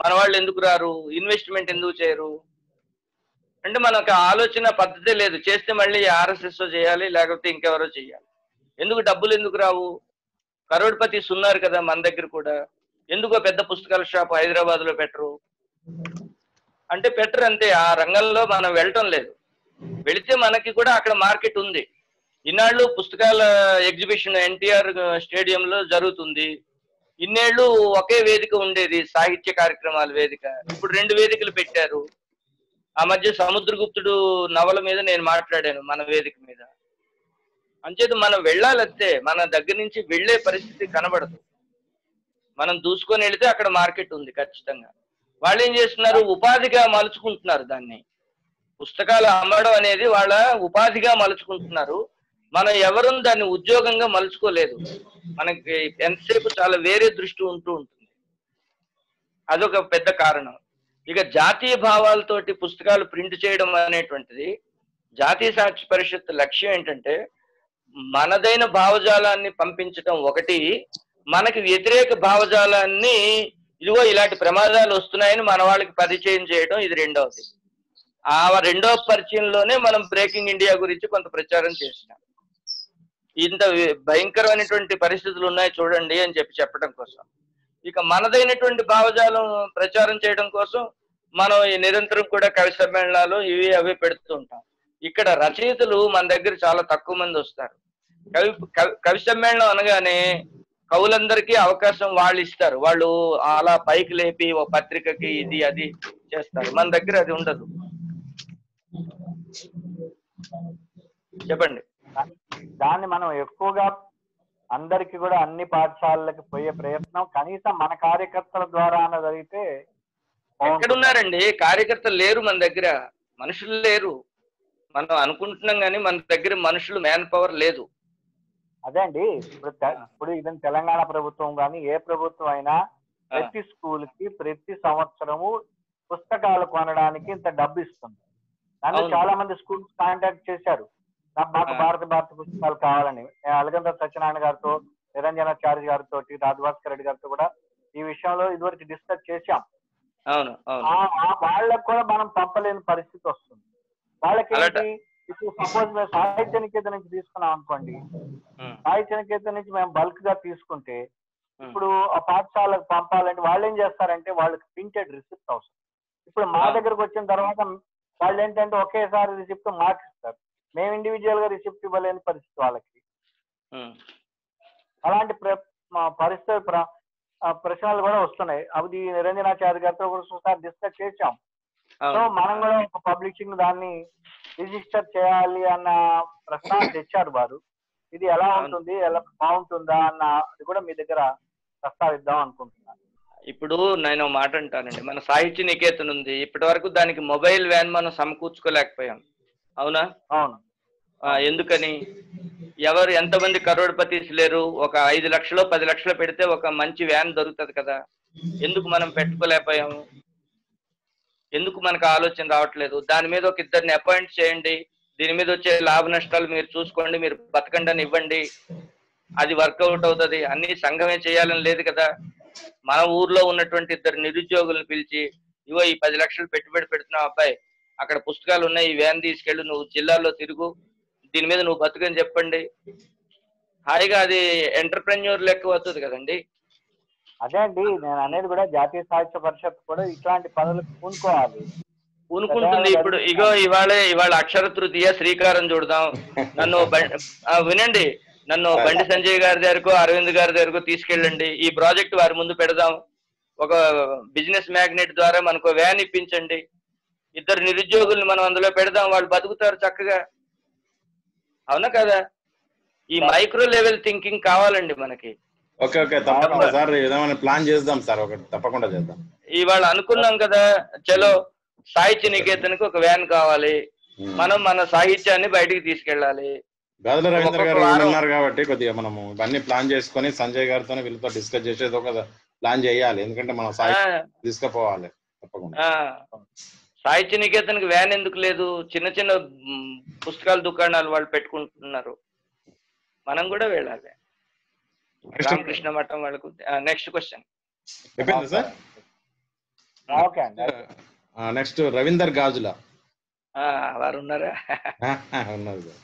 మన వాళ్ళు ఎందుకు రారు ఇన్వెస్ట్మెంట్ ఎందుకు చేయరు అంటే మనకు ఆలోచన పద్ధతే లేదు చేస్తే మళ్ళీ ఆర్ఎస్ఎస్ చేయాలి లేకపోతే ఇంకెవరో చేయాలి ఎందుకు డబ్బులు ఎందుకు రావు కరోడ్పతిస్ ఉన్నారు కదా మన దగ్గర కూడా ఎందుకో పెద్ద పుస్తకాల షాప్ హైదరాబాద్ లో పెట్టరు అంటే పెట్టరు అంతే ఆ రంగంలో మనం వెళ్ళటం లేదు వెళితే మనకి కూడా అక్కడ మార్కెట్ ఉంది ఇన్నాళ్ళు పుస్తకాల ఎగ్జిబిషన్ ఎన్టీఆర్ స్టేడియంలో జరుగుతుంది ఇన్నేళ్ళు ఒకే వేదిక ఉండేది సాహిత్య కార్యక్రమాల వేదిక ఇప్పుడు రెండు వేదికలు పెట్టారు ఆ మధ్య సముద్రగుప్తుడు నవల మీద నేను మాట్లాడాను మన వేదిక మీద అంచేత మనం వెళ్ళాలంతే మన దగ్గర నుంచి వెళ్ళే పరిస్థితి కనబడదు మనం దూసుకొని వెళితే అక్కడ మార్కెట్ ఉంది ఖచ్చితంగా వాళ్ళు ఏం చేస్తున్నారు ఉపాధిగా మలుచుకుంటున్నారు దాన్ని పుస్తకాలు అమ్మడం అనేది వాళ్ళ ఉపాధిగా మలుచుకుంటున్నారు మనం ఎవరు దాన్ని ఉద్యోగంగా మలుచుకోలేదు మనకి ఎంతసేపు చాలా వేరే దృష్టి ఉంటూ ఉంటుంది అదొక పెద్ద కారణం ఇక జాతీయ భావాలతోటి పుస్తకాలు ప్రింట్ చేయడం అనేటువంటిది జాతీయ సాక్షి పరిషత్ లక్ష్యం ఏంటంటే మనదైన భావజాలాన్ని పంపించటం ఒకటి మనకి వ్యతిరేక భావజాలాన్ని ఇదిగో ఇలాంటి ప్రమాదాలు వస్తున్నాయని మన వాళ్ళకి పరిచయం చేయడం ఇది రెండవది ఆ రెండవ పరిచయంలోనే మనం బ్రేకింగ్ ఇండియా గురించి కొంత ప్రచారం చేసినాం ఇంత వి- భయంకరమైనటువంటి పరిస్థితులు ఉన్నాయి చూడండి అని చెప్పి చెప్పడం కోసం ఇక మనదైనటువంటి భావజాలం ప్రచారం చేయడం కోసం మనం ఈ నిరంతరం కూడా కవి సమ్మేళనాలు ఇవి అవి పెడుతూ ఉంటాం ఇక్కడ రచయితలు మన దగ్గర చాలా తక్కువ మంది వస్తారు కవి కవి- కవి సమ్మేళనం అనగానే కవులందరికీ అవకాశం వాళ్ళు ఇస్తారు వాళ్ళు అలా పైకి లేపి ఓ పత్రికకి ఇది అది చేస్తారు మన దగ్గర అది ఉండదు చెప్పండి దాన్ని మనం ఎక్కువగా అందరికి కూడా అన్ని పాఠశాలలకు పోయే ప్రయత్నం కనీసం మన కార్యకర్తల ద్వారా అన్న జరిగితే బాగుంటుంది. ఎక్కడున్నారండి కార్యకర్తలు లేరు మన దగ్గర మనుషులు లేరు మనం అనుకుంటున్నాం కానీ మన దగ్గర మనుషులు మ్యాన్ పవర్ లేదు అదే అండి ఇప్పుడు తె- ఇప్పుడు ఇది తెలంగాణ ప్రభుత్వం కానీ ఏ ప్రభుత్వం అయినా ప్రతి స్కూల్ కి ప్రతి సంవత్సరము పుస్తకాలు కొనడానికి ఇంత డబ్బు ఇస్తుంది నన్ను అవును. చాలా మంది స్కూల్స్ కాంటాక్ట్ చేశారు నాకు మాకు ఆ. భారత భారత పుస్తకాలు కావాలని నేను అలగంద సత్యనారాయణ గారితో నిరంజనాచార్య గారితో రాజభాస్కర్ రెడ్డి గారితో కూడా ఈ విషయంలో ఇదివరకు డిస్కస్ చేశాం అవును అవును ఆ- ఆ వాళ్ళకు కూడా మనం పంపలేని పరిస్థితి వస్తుంది వాళ్ళకి అలాట- ఏంటి ఇప్పుడు సపోజ్ మేము సాహిత్య నికేతన్ నుంచి తీసుకున్నాం అనుకోండి ఉం, సాహిత్య నికేతన్ నుంచి మేము బల్క్ గా తీసుకుంటే ఉం. ఇప్పుడు ఆ పాఠశాలకు పంపాలంటే వాళ్ళు ఏం చేస్తారంటే వాళ్ళకి ప్రింటెడ్ రిసిప్ట్ అవసరం ఇప్పుడు మా ఆ. దగ్గరకు వచ్చిన తర్వాత వాళ్ళు ఏంటంటే ఒకేసారి రిసిప్ట్ మాకు ఇస్తారు మేము ఇండివిజువల్ గా రిసిప్ట్ ఇవ్వలేని పరిస్థితి వాళ్ళకి ఉం. అలాంటి ప్ర- మా పరిస్థితి ప్ర- ఆ ప్రశ్నలు కూడా వస్తున్నాయి అది నిరంజనాచార్య గారితో కూడా ఒకసారి డిస్కస్ చేశాం సో అవును మనం కూడా ఒక పబ్లిషింగ్ దాన్ని రిజిస్టర్ చేయాలి అన్న ప్రశ్న తెచ్చారు వారు ఇది ఎలా అవును. ఉంటుంది ఎలా బాగుంటుందా అన్న అది కూడా మీ దగ్గర ప్రస్తావిద్దాం అనుకుంటున్నాను ఇప్పుడు నేను ఒక మాట అంటానండి మన సాహిత్య నికేతన్ ఉంది ఇప్పటి వరకు దానికి మొబైల్ వ్యాన్ మనం సమకూర్చుకోలేకపోయాం అవునా అవును ఆ, ఎందుకని ఎవరు ఎంతమంది కరోడ్పతీస్ లేరు ఒక ఐదు లక్షలు పది లక్షలు పెడితే ఒక మంచి వ్యాన్ దొరుకుతుంది కదా ఎందుకు మనం పెట్టుకోలేకపోయాము ఎందుకు మనకు ఆలోచన రావట్లేదు దాని మీద ఒక ఇద్దరిని అపాయింట్ చేయండి దీని మీద వచ్చే లాభ నష్టాలు మీరు చూసుకోండి మీరు బతకండి అని ఇవ్వండి అది వర్కౌట్ అవుతుంది అన్ని సంఘమే చేయాలని లేదు కదా మన ఊర్లో ఉన్నటువంటి ఇద్దరు నిరుద్యోగులను పిలిచి ఇవో ఈ పది లక్షలు పెట్టుబడి పెడుతున్నావు అబ్బాయి అక్కడ పుస్తకాలు ఉన్నాయి ఈ వ్యాన్ తీసుకెళ్ళి నువ్వు జిల్లాలో తిరుగు దీని మీద నువ్వు బతుకని చెప్పండి హాయిగా అది ఎంటర్ప్రెన్యూర్ లెక్క వస్తుంది కదండి అదే అండి నేను అనేది కూడా జాతీయ సాహిత్య పరిషత్ కూడా ఇట్లాంటి పనులకు పూనుకోవాలి పూనుకుంటుంది ఇప్పుడు ఇగో ఇవాళ ఇవాళ అక్షర తృతీయ శ్రీకారం చూడదాం నన్ను బం- ఆ, వినండి నన్ను బండి సంజయ్ గారి దగ్గరకు అరవింద్ గారి దగ్గరకు తీసుకెళ్ళండి ఈ ప్రాజెక్ట్ వారి ముందు పెడదాం ఒక బిజినెస్ మ్యాగ్నెట్ ద్వారా మనకు వ్యాన్ ఇప్పించండి ఇద్దరు నిరుద్యోగుల్ని మనం అందులో పెడదాం వాళ్ళు బతుకుతారు చక్కగా అవునా కదా ఈ మైక్రో లెవెల్ థింకింగ్ కావాలండి మనకి ఓకే ఓకే తప్పకుండా సార్ ఏదైనా ప్లాన్ చేద్దాం సార్ ఒకటి తప్పకుండా చేద్దాం ఇవాళ అనుకున్నాం కదా చలో సాహిత్య నికేతన్కి ఒక వ్యాన్ కావాలి ఉమ్. మనం మన సాహిత్యాన్ని బయటికి తీసుకెళ్ళాలి గాజుల రవీంద్ర గారు ఒక్కొక్క వారం- ఉన్నారు కాబట్టి కొద్దిగా మనము ఇవన్నీ ప్లాన్ చేసుకొని సంజయ్ గారితో వీళ్ళతో డిస్కస్ చేసేది ఒక ప్లాన్ చేయాలి ఎందుకంటే మనం ఆ, సాహిత్యం తీసుకుపోవాలి తప్పకుండా ఆ. సాహిత్య నికేతన్కి వ్యాన్ ఎందుకు లేదు చిన్న చిన్న మ్, పుస్తకాల దుకాణాలు వాళ్ళు పెట్టుకుంటున్నారు మనం కూడా వెళ్ళాలి రామకృష్ణ మఠం వాళ్ళకు నెక్స్ట్ క్వశ్చన్ అయిపోయింది సార్ ఓకే అండి నెక్స్ట్ రవీందర్ గాజుల ఆ, వారు ఉన్నారా ఉన్నారు సార్.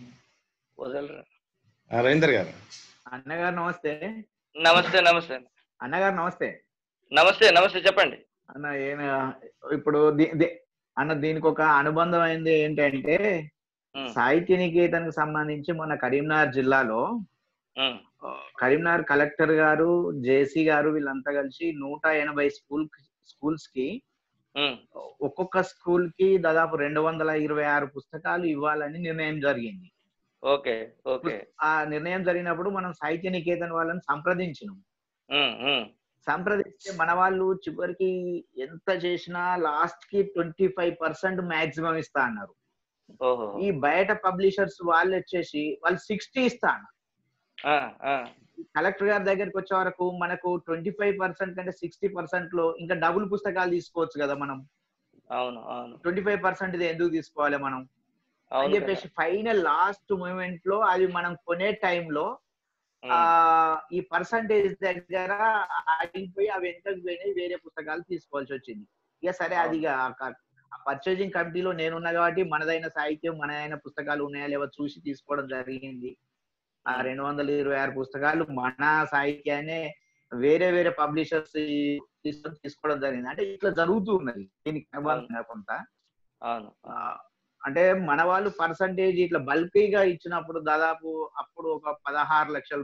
వదలరా ఆ, రవీందర్ గారు అన్నగారు నమస్తే నమస్తే నమస్తే అన్నగారు నమస్తే నమస్తే నమస్తే చెప్పండి అన్న ఏమి ఇప్పుడు దీ- దీ- అన్న దీనికి ఒక అనుబంధం అయింది ఏంటంటే ఉమ్, సాహిత్య నికేతన్కి సంబంధించి మన కరీంనగర్ జిల్లాలో ఉమ్, ఆ, కరీంనగర్ కలెక్టర్ గారు జేసీ గారు వీళ్ళంతా కలిసి నూట ఎనభై స్కూల్ స్కూల్స్ కి ఉమ్, ఒక్కొక్క స్కూల్ కి దాదాపు రెండు వందల ఇరవై ఆరు పుస్తకాలు ఇవ్వాలని నిర్ణయం జరిగింది ఓకే ఓకే ఆ నిర్ణయం జరిగినప్పుడు మనం సాహిత్య నికేతన్ వాళ్ళని సంప్రదించినాం ఉమ్, ఉమ్, సంప్రదిస్తే మన వాళ్ళు చివరికి ఎంత చేసినా లాస్ట్ కి ట్వంటీ ఫైవ్ పర్సెంట్ మాక్సిమం ఇస్తా అన్నారు ఓహో ఈ బయట పబ్లిషర్స్ వాళ్ళు వచ్చేసి వాళ్ళు సిక్స్టీ ఇస్తా అన్నారు ఆ, ఆ, కలెక్టర్ గారి దగ్గరికి వచ్చే వరకు మనకు ట్వంటీ ఫైవ్ పర్సెంట్ కంటే సిక్స్టీ పర్సెంట్ లో ఇంకా డబుల్ పుస్తకాలు తీసుకోవచ్చు కదా మనం అవును అవును ట్వంటీ ఫైవ్ పర్సెంట్ ఇది ఎందుకు తీసుకోవాలి మనం అని అవును కదా. చెప్పేసి ఫైనల్ లాస్ట్ మూమెంట్ లో అది మనం కొనే టైంలో ఉమ్, ఆ ఈ పర్సంటేజ్ దగ్గర ఆగిపోయి అవి వెనకకి పోయినాయి వేరే పుస్తకాలు తీసుకోవాల్సి వచ్చింది ఇక సరే అది పర్చేజింగ్ కమిటీలో నేనున్నా కాబట్టి మనదైన సాహిత్యం మనదైన పుస్తకాలు ఉన్నాయా లేవో చూసి తీసుకోవడం జరిగింది ఆ రెండు వందల ఇరవై ఆరు పుస్తకాలు మన సాహిత్యాన్ని వేరే వేరే పబ్లిషర్స్ తీసుకొని తీసుకోవడం జరిగింది అంటే ఇట్లా జరుగుతూ ఉన్నది దీనికి అనుబంధంగా కొంత అవును ఆ, అంటే మన వాళ్ళు పర్సంటేజ్ ఇట్లా బల్కీగా ఇచ్చినప్పుడు దాదాపు అప్పుడు ఒక పదహారు లక్షలు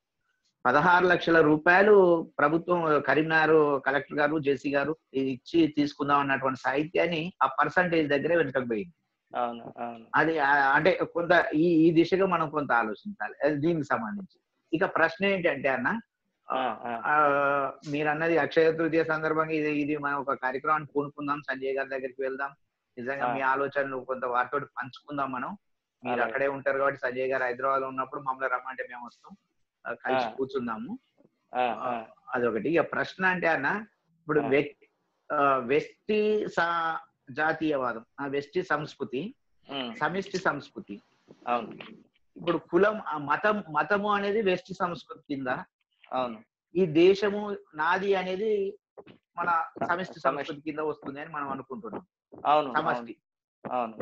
పదహారు లక్షల రూపాయలు ప్రభుత్వం కరీంనగర్ కలెక్టర్ గారు జేసీ గారు ఇది ఇచ్చి తీసుకుందాం అన్నటువంటి సాహిత్యాన్ని ఆ పర్సంటేజ్ దగ్గరే వెనుకకు పోయింది అవును అవును అది ఆ, అంటే కొంత ఈ ఈ దిశగా మనం కొంత ఆలోచించాలి అది దీనికి సంబంధించి ఇక ప్రశ్న ఏంటంటే అన్న ఆ, ఆ, ఆ, మీరు అన్నది అక్షయ తృతీయ సందర్భంగా ఇది ఇది మనం ఒక కార్యక్రమాన్ని పూనుకుందాం సంజయ్ గారి దగ్గరికి వెళ్దాం నిజంగా ఆ. మీ ఆలోచనలు కొంత వారితో పంచుకుందాం మనం మీరు అలాగే. అక్కడే ఉంటారు కాబట్టి సంజయ్ గారు హైదరాబాద్ లో ఉన్నప్పుడు మమ్మల్ని రమ్మంటే మేము వస్తాం ఆ, కలిసి ఆ. కూర్చుందాము ఆ, ఆ, ఆ, అదొకటి ఇక ప్రశ్న అంటే అన్న ఇప్పుడు ఆ. వ్యక్- ఆ, వెస్టి సా- జాతీయవాదం ఆ వెస్టి సంస్కృతి ఉమ్, సమిష్టి సంస్కృతి అవును ఇప్పుడు కులం ఆ మతం మతము అనేది వెస్ట్ సంస్కృతి కింద అవును ఈ దేశము నాది అనేది మన సమిష్టి సమిష్టి. సంస్కృతి కింద వస్తుంది అని మనం అనుకుంటున్నాం అవును అవును సమష్టి అవును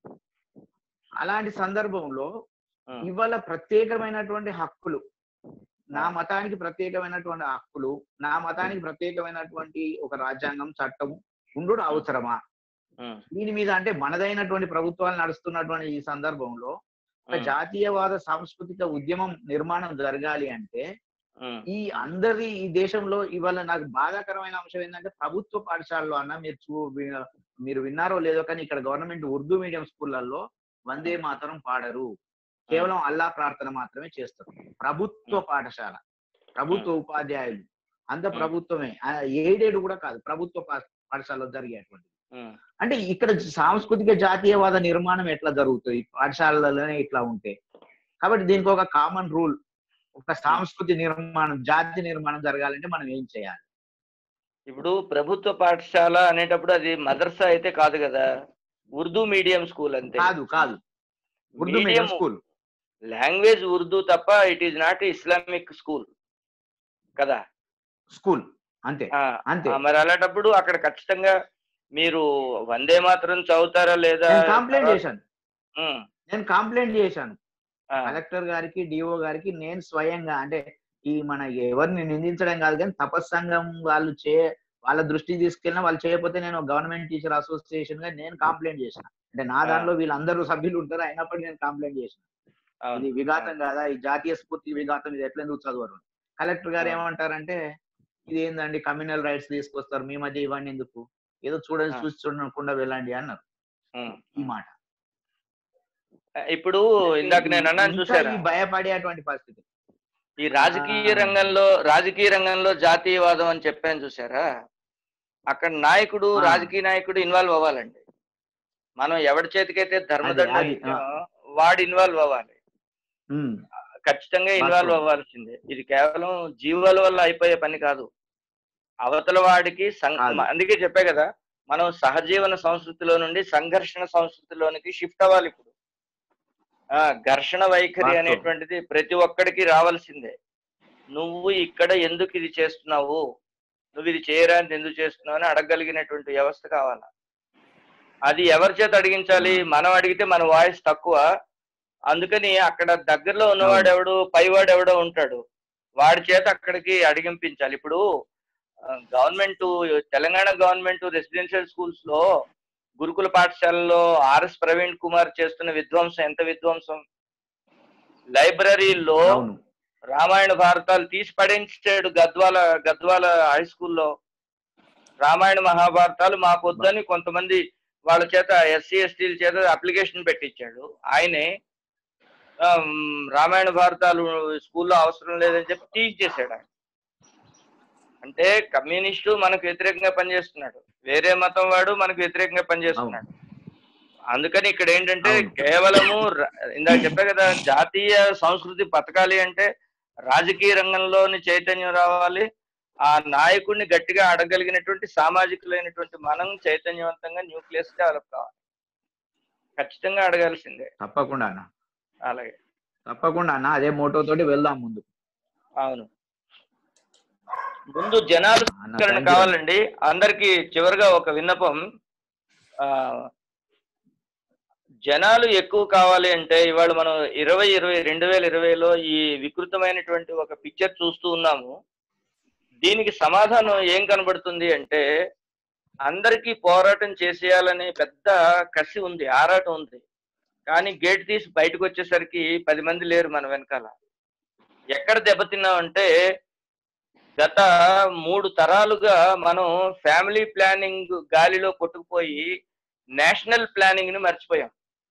అలాంటి సందర్భంలో ఉమ్, ఇవాళ ప్రత్యేకమైనటువంటి హక్కులు నా మతానికి ప్రత్యేకమైనటువంటి హక్కులు నా మతానికి ప్రత్యేకమైనటువంటి ఒక రాజ్యాంగం చట్టము ఉండు అవసరమా ఉమ్, దీని మీద అంటే మనదైనటువంటి ప్రభుత్వాలు నడుస్తున్నటువంటి ఈ సందర్భంలో ఒక ఉమ్, జాతీయవాద సాంస్కృతిక ఉద్యమం నిర్మాణం జరగాలి అంటే ఉమ్, ఈ అందరి ఈ దేశంలో ఇవాళ నాకు బాధాకరమైన అంశం ఏంటంటే ప్రభుత్వ పాఠశాలలో అన్న మీరు చూ వి- మీరు విన్నారో లేదో కానీ ఇక్కడ గవర్నమెంట్ ఉర్దూ మీడియం స్కూళ్ళల్లో వందే మాతరం పాడరు కేవలం అల్లా ప్రార్థన మాత్రమే చేస్తారు ప్రభుత్వ పాఠశాల ప్రభుత్వ ఉపాధ్యాయులు అంత Hmm. ప్రభుత్వమే ఏడేడు కూడా కాదు ప్రభుత్వ పా- పాఠశాలలో జరిగేటువంటి ఉమ్, అంటే ఇక్కడ సాంస్కృతిక జాతీయవాద నిర్మాణం ఎట్లా జరుగుతుంది పాఠశాలలోనే ఇట్లా ఉంటే కాబట్టి దీనికి ఒక కామన్ రూల్ ఒక సాంస్కృతి నిర్మాణం జాతి నిర్మాణం జరగాలంటే మనం ఏం చేయాలి ఇప్పుడు ప్రభుత్వ పాఠశాల అనేటప్పుడు అది మదర్సా అయితే కాదు కదా ఉర్దూ మీడియం స్కూల్ అంతే కాదు కాదు Urdu medium medium school language Urdu తప్ప it is not Islamic school కదా స్కూల్ అంతే ఆ, అంతే ఆ, మరి అలాంటప్పుడు అక్కడ ఖచ్చితంగా మీరు వందే మాత్రం చదువుతారా లేదా నేను కంప్లైంట్ చేశాను ఉమ్, నేను కంప్లైంట్ చేశాను ఆ, కలెక్టర్ గారికి డిఓ గారికి నేను స్వయంగా అంటే ఈ మన ఎవరిని నిందించడం కాదు కానీ తపస్సంఘం వాళ్ళు చే వాళ్ళ దృష్టికి తీసుకెళ్ళినా వాళ్ళు చేయకపోతే నేను గవర్నమెంట్ టీచర్ అసోసియేషన్ గా నేను కంప్లైంట్ చేసిన అంటే నా దానిలో వీళ్ళందరూ సభ్యులు ఉంటారు అయినప్పటికీ నేను కంప్లైంట్ చేసిన అవును, ఇది విఘాతం కాదా ఈ జాతీయ స్ఫూర్తి విఘాతం ఇది ఎట్లా ఎందుకు చదవరు కలెక్టర్ గారు ఆ. ఏమంటారంటే ఇది ఏందండి కమ్యూనల్ రైట్స్ తీసుకొస్తారు మీ మధ్య ఇవ్వండి ఎందుకు ఏదో చూడండి ఆ. చూసి చూడకుండా వెళ్ళండి అన్నారు ఉమ్. ఈ మాట ఇప్పుడు ఇందాక నేను అన్నాను ఇంకా చూసారా ఈ భయపడేటువంటి పరిస్థితి ఈ రాజకీయ ఆ. రంగంలో రాజకీయ రంగంలో జాతీయవాదం అని చెప్పాను చూసారా అక్కడ నాయకుడు ఆ. రాజకీయ నాయకుడు ఇన్వాల్వ్ అవ్వాలండి మనం ఎవరి చేతికైతే ధర్మదండం అది, ఆ. ఇచ్చామో వాడు ఇన్వాల్వ్ అవ్వాలి ఉమ్, ఖచ్చితంగా ఇన్వాల్వ్ వాస్తవం. అవ్వాల్సిందే ఇది కేవలం జీవాల వల్ల అయిపోయే పని కాదు అవతల వాడికి సం- కాదు. అందుకే చెప్పే కదా మనం సహజీవన సంస్కృతిలో నుండి సంఘర్షణ సంస్కృతిలోనికి షిఫ్ట్ అవ్వాలి ఇప్పుడు ఆ ఘర్షణ వైఖరి వాస్తవం. అనేటువంటిది ప్రతి ఒక్కడికి రావాల్సిందే నువ్వు ఇక్కడ ఎందుకు ఇది చేస్తున్నావు నువ్వు ఇది చేయరా అని ఎందుకు చేస్తున్నావు అని అడగగలిగినటువంటి వ్యవస్థ కావాలా అది ఎవరి చేత అడిగించాలి మనం అడిగితే మన వాయిస్ తక్కువ అందుకని అక్కడ దగ్గరలో ఉన్నవాడు ఎవడు పైవాడు ఎవడో ఉంటాడు వాడి చేత అక్కడికి అడిగింపించాలి ఇప్పుడు government Telangana government residential schools లో గురుకుల పాఠశాలలో ఆర్ఎస్ ప్రవీణ్ కుమార్ చేస్తున్న విధ్వంసం ఎంత విధ్వంసం లైబ్రరీలో అవును రామాయణ భారతాలు తీసి పడించాడు గద్వాల గద్వాల హై స్కూల్లో రామాయణ మహాభారతాలు మాకు వద్దని కొంతమంది వాళ్ళ చేత ఎస్సీ ఎస్టీల చేత అప్లికేషన్ పెట్టించాడు ఆయనే ఆమ్, రామాయణ భారతాలు స్కూల్లో అవసరం లేదని చెప్పి టీచ్ చేశాడు ఆయన అంటే కమ్యూనిస్టు మనకు వ్యతిరేకంగా పనిచేస్తున్నాడు వేరే మతం వాడు మనకు వ్యతిరేకంగా పనిచేస్తున్నాడు అందుకని ఇక్కడ ఏంటంటే అవును. కేవలము ర- ఇందాక చెప్పా కదా జాతీయ సంస్కృతి బతకాలి అంటే రాజకీయ రంగంలోని చైతన్యం రావాలి ఆ నాయకుడిని గట్టిగా అడగలిగినటువంటి సామాజికులైనటువంటి మనం చైతన్యవంతంగా న్యూక్లియస్ డెవలప్ కావాలి ఖచ్చితంగా అడగాల్సిందే తప్పకుండా అన్న అలాగే తప్పకుండా అన్న అదే మోటో తోటి వెళ్దాం ముందు అవును ముందు జనాలు అన్న సంస్కరణ thank you. కావాలండి అందరికి చివరిగా ఒక విన్నపం ఆ జనాలు ఎక్కువ కావాలి అంటే ఇవాళ మనం ఇరవై ఇరవై రెండు వేల ఇరవైలో ఈ వికృతమైనటువంటి ఒక పిక్చర్ చూస్తూ ఉన్నాము దీనికి సమాధానం ఏం కనబడుతుంది అంటే అందరికీ పోరాటం చేసేయాలనే పెద్ద కసి ఉంది ఆరాటం ఉంది కానీ గేట్ తీసి బయటకు వచ్చేసరికి పది మంది లేరు మన వెనకాల ఎక్కడ దెబ్బతిన్నామంటే గత మూడు తరాలుగా మనం ఫ్యామిలీ ప్లానింగ్ గాలిలో కొట్టుకుపోయి నేషనల్ ప్లానింగ్ ని మర్చిపోయాం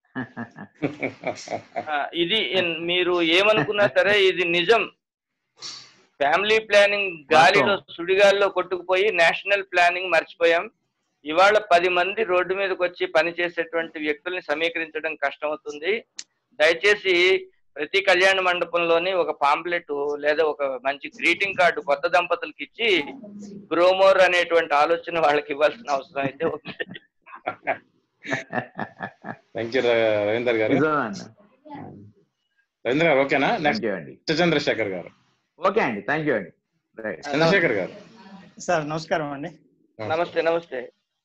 ఆ, ఇది ఇన్- మీరు ఏమనుకున్నా సరే ఇది నిజం ఫ్యామిలీ ప్లానింగ్ గాలిలో సుడిగాలిలో కొట్టుకుపోయి నేషనల్ ప్లానింగ్ మర్చిపోయాం ఇవాళ పది మంది రోడ్డు మీదకి వచ్చి పనిచేసేటువంటి వ్యక్తుల్ని సమీకరించడం కష్టమవుతుంది దయచేసి ప్రతి కళ్యాణ మండపంలోని ఒక పాంప్లెట్ లేదా ఒక మంచి గ్రీటింగ్ కార్డు కొత్త దంపతులకి ఇచ్చి గ్రోమోర్ అనేటువంటి ఆలోచన వాళ్ళకి ఇవ్వాల్సిన అవసరం అయితే ఉంది థ్యాంక్ యూ రవీందర్ గారు నిజమే అన్న రవీంద్ర గారు ఓకేనా నెక్స్ట్ థ్యాంక్ యూ అండి చంద్రశేఖర్ గారు ఓకే అండి థ్యాంక్ యూ అండి రైట్ చంద్రశేఖర్ గారు సార్ నమస్కారం అండి నమస్తే నమస్తే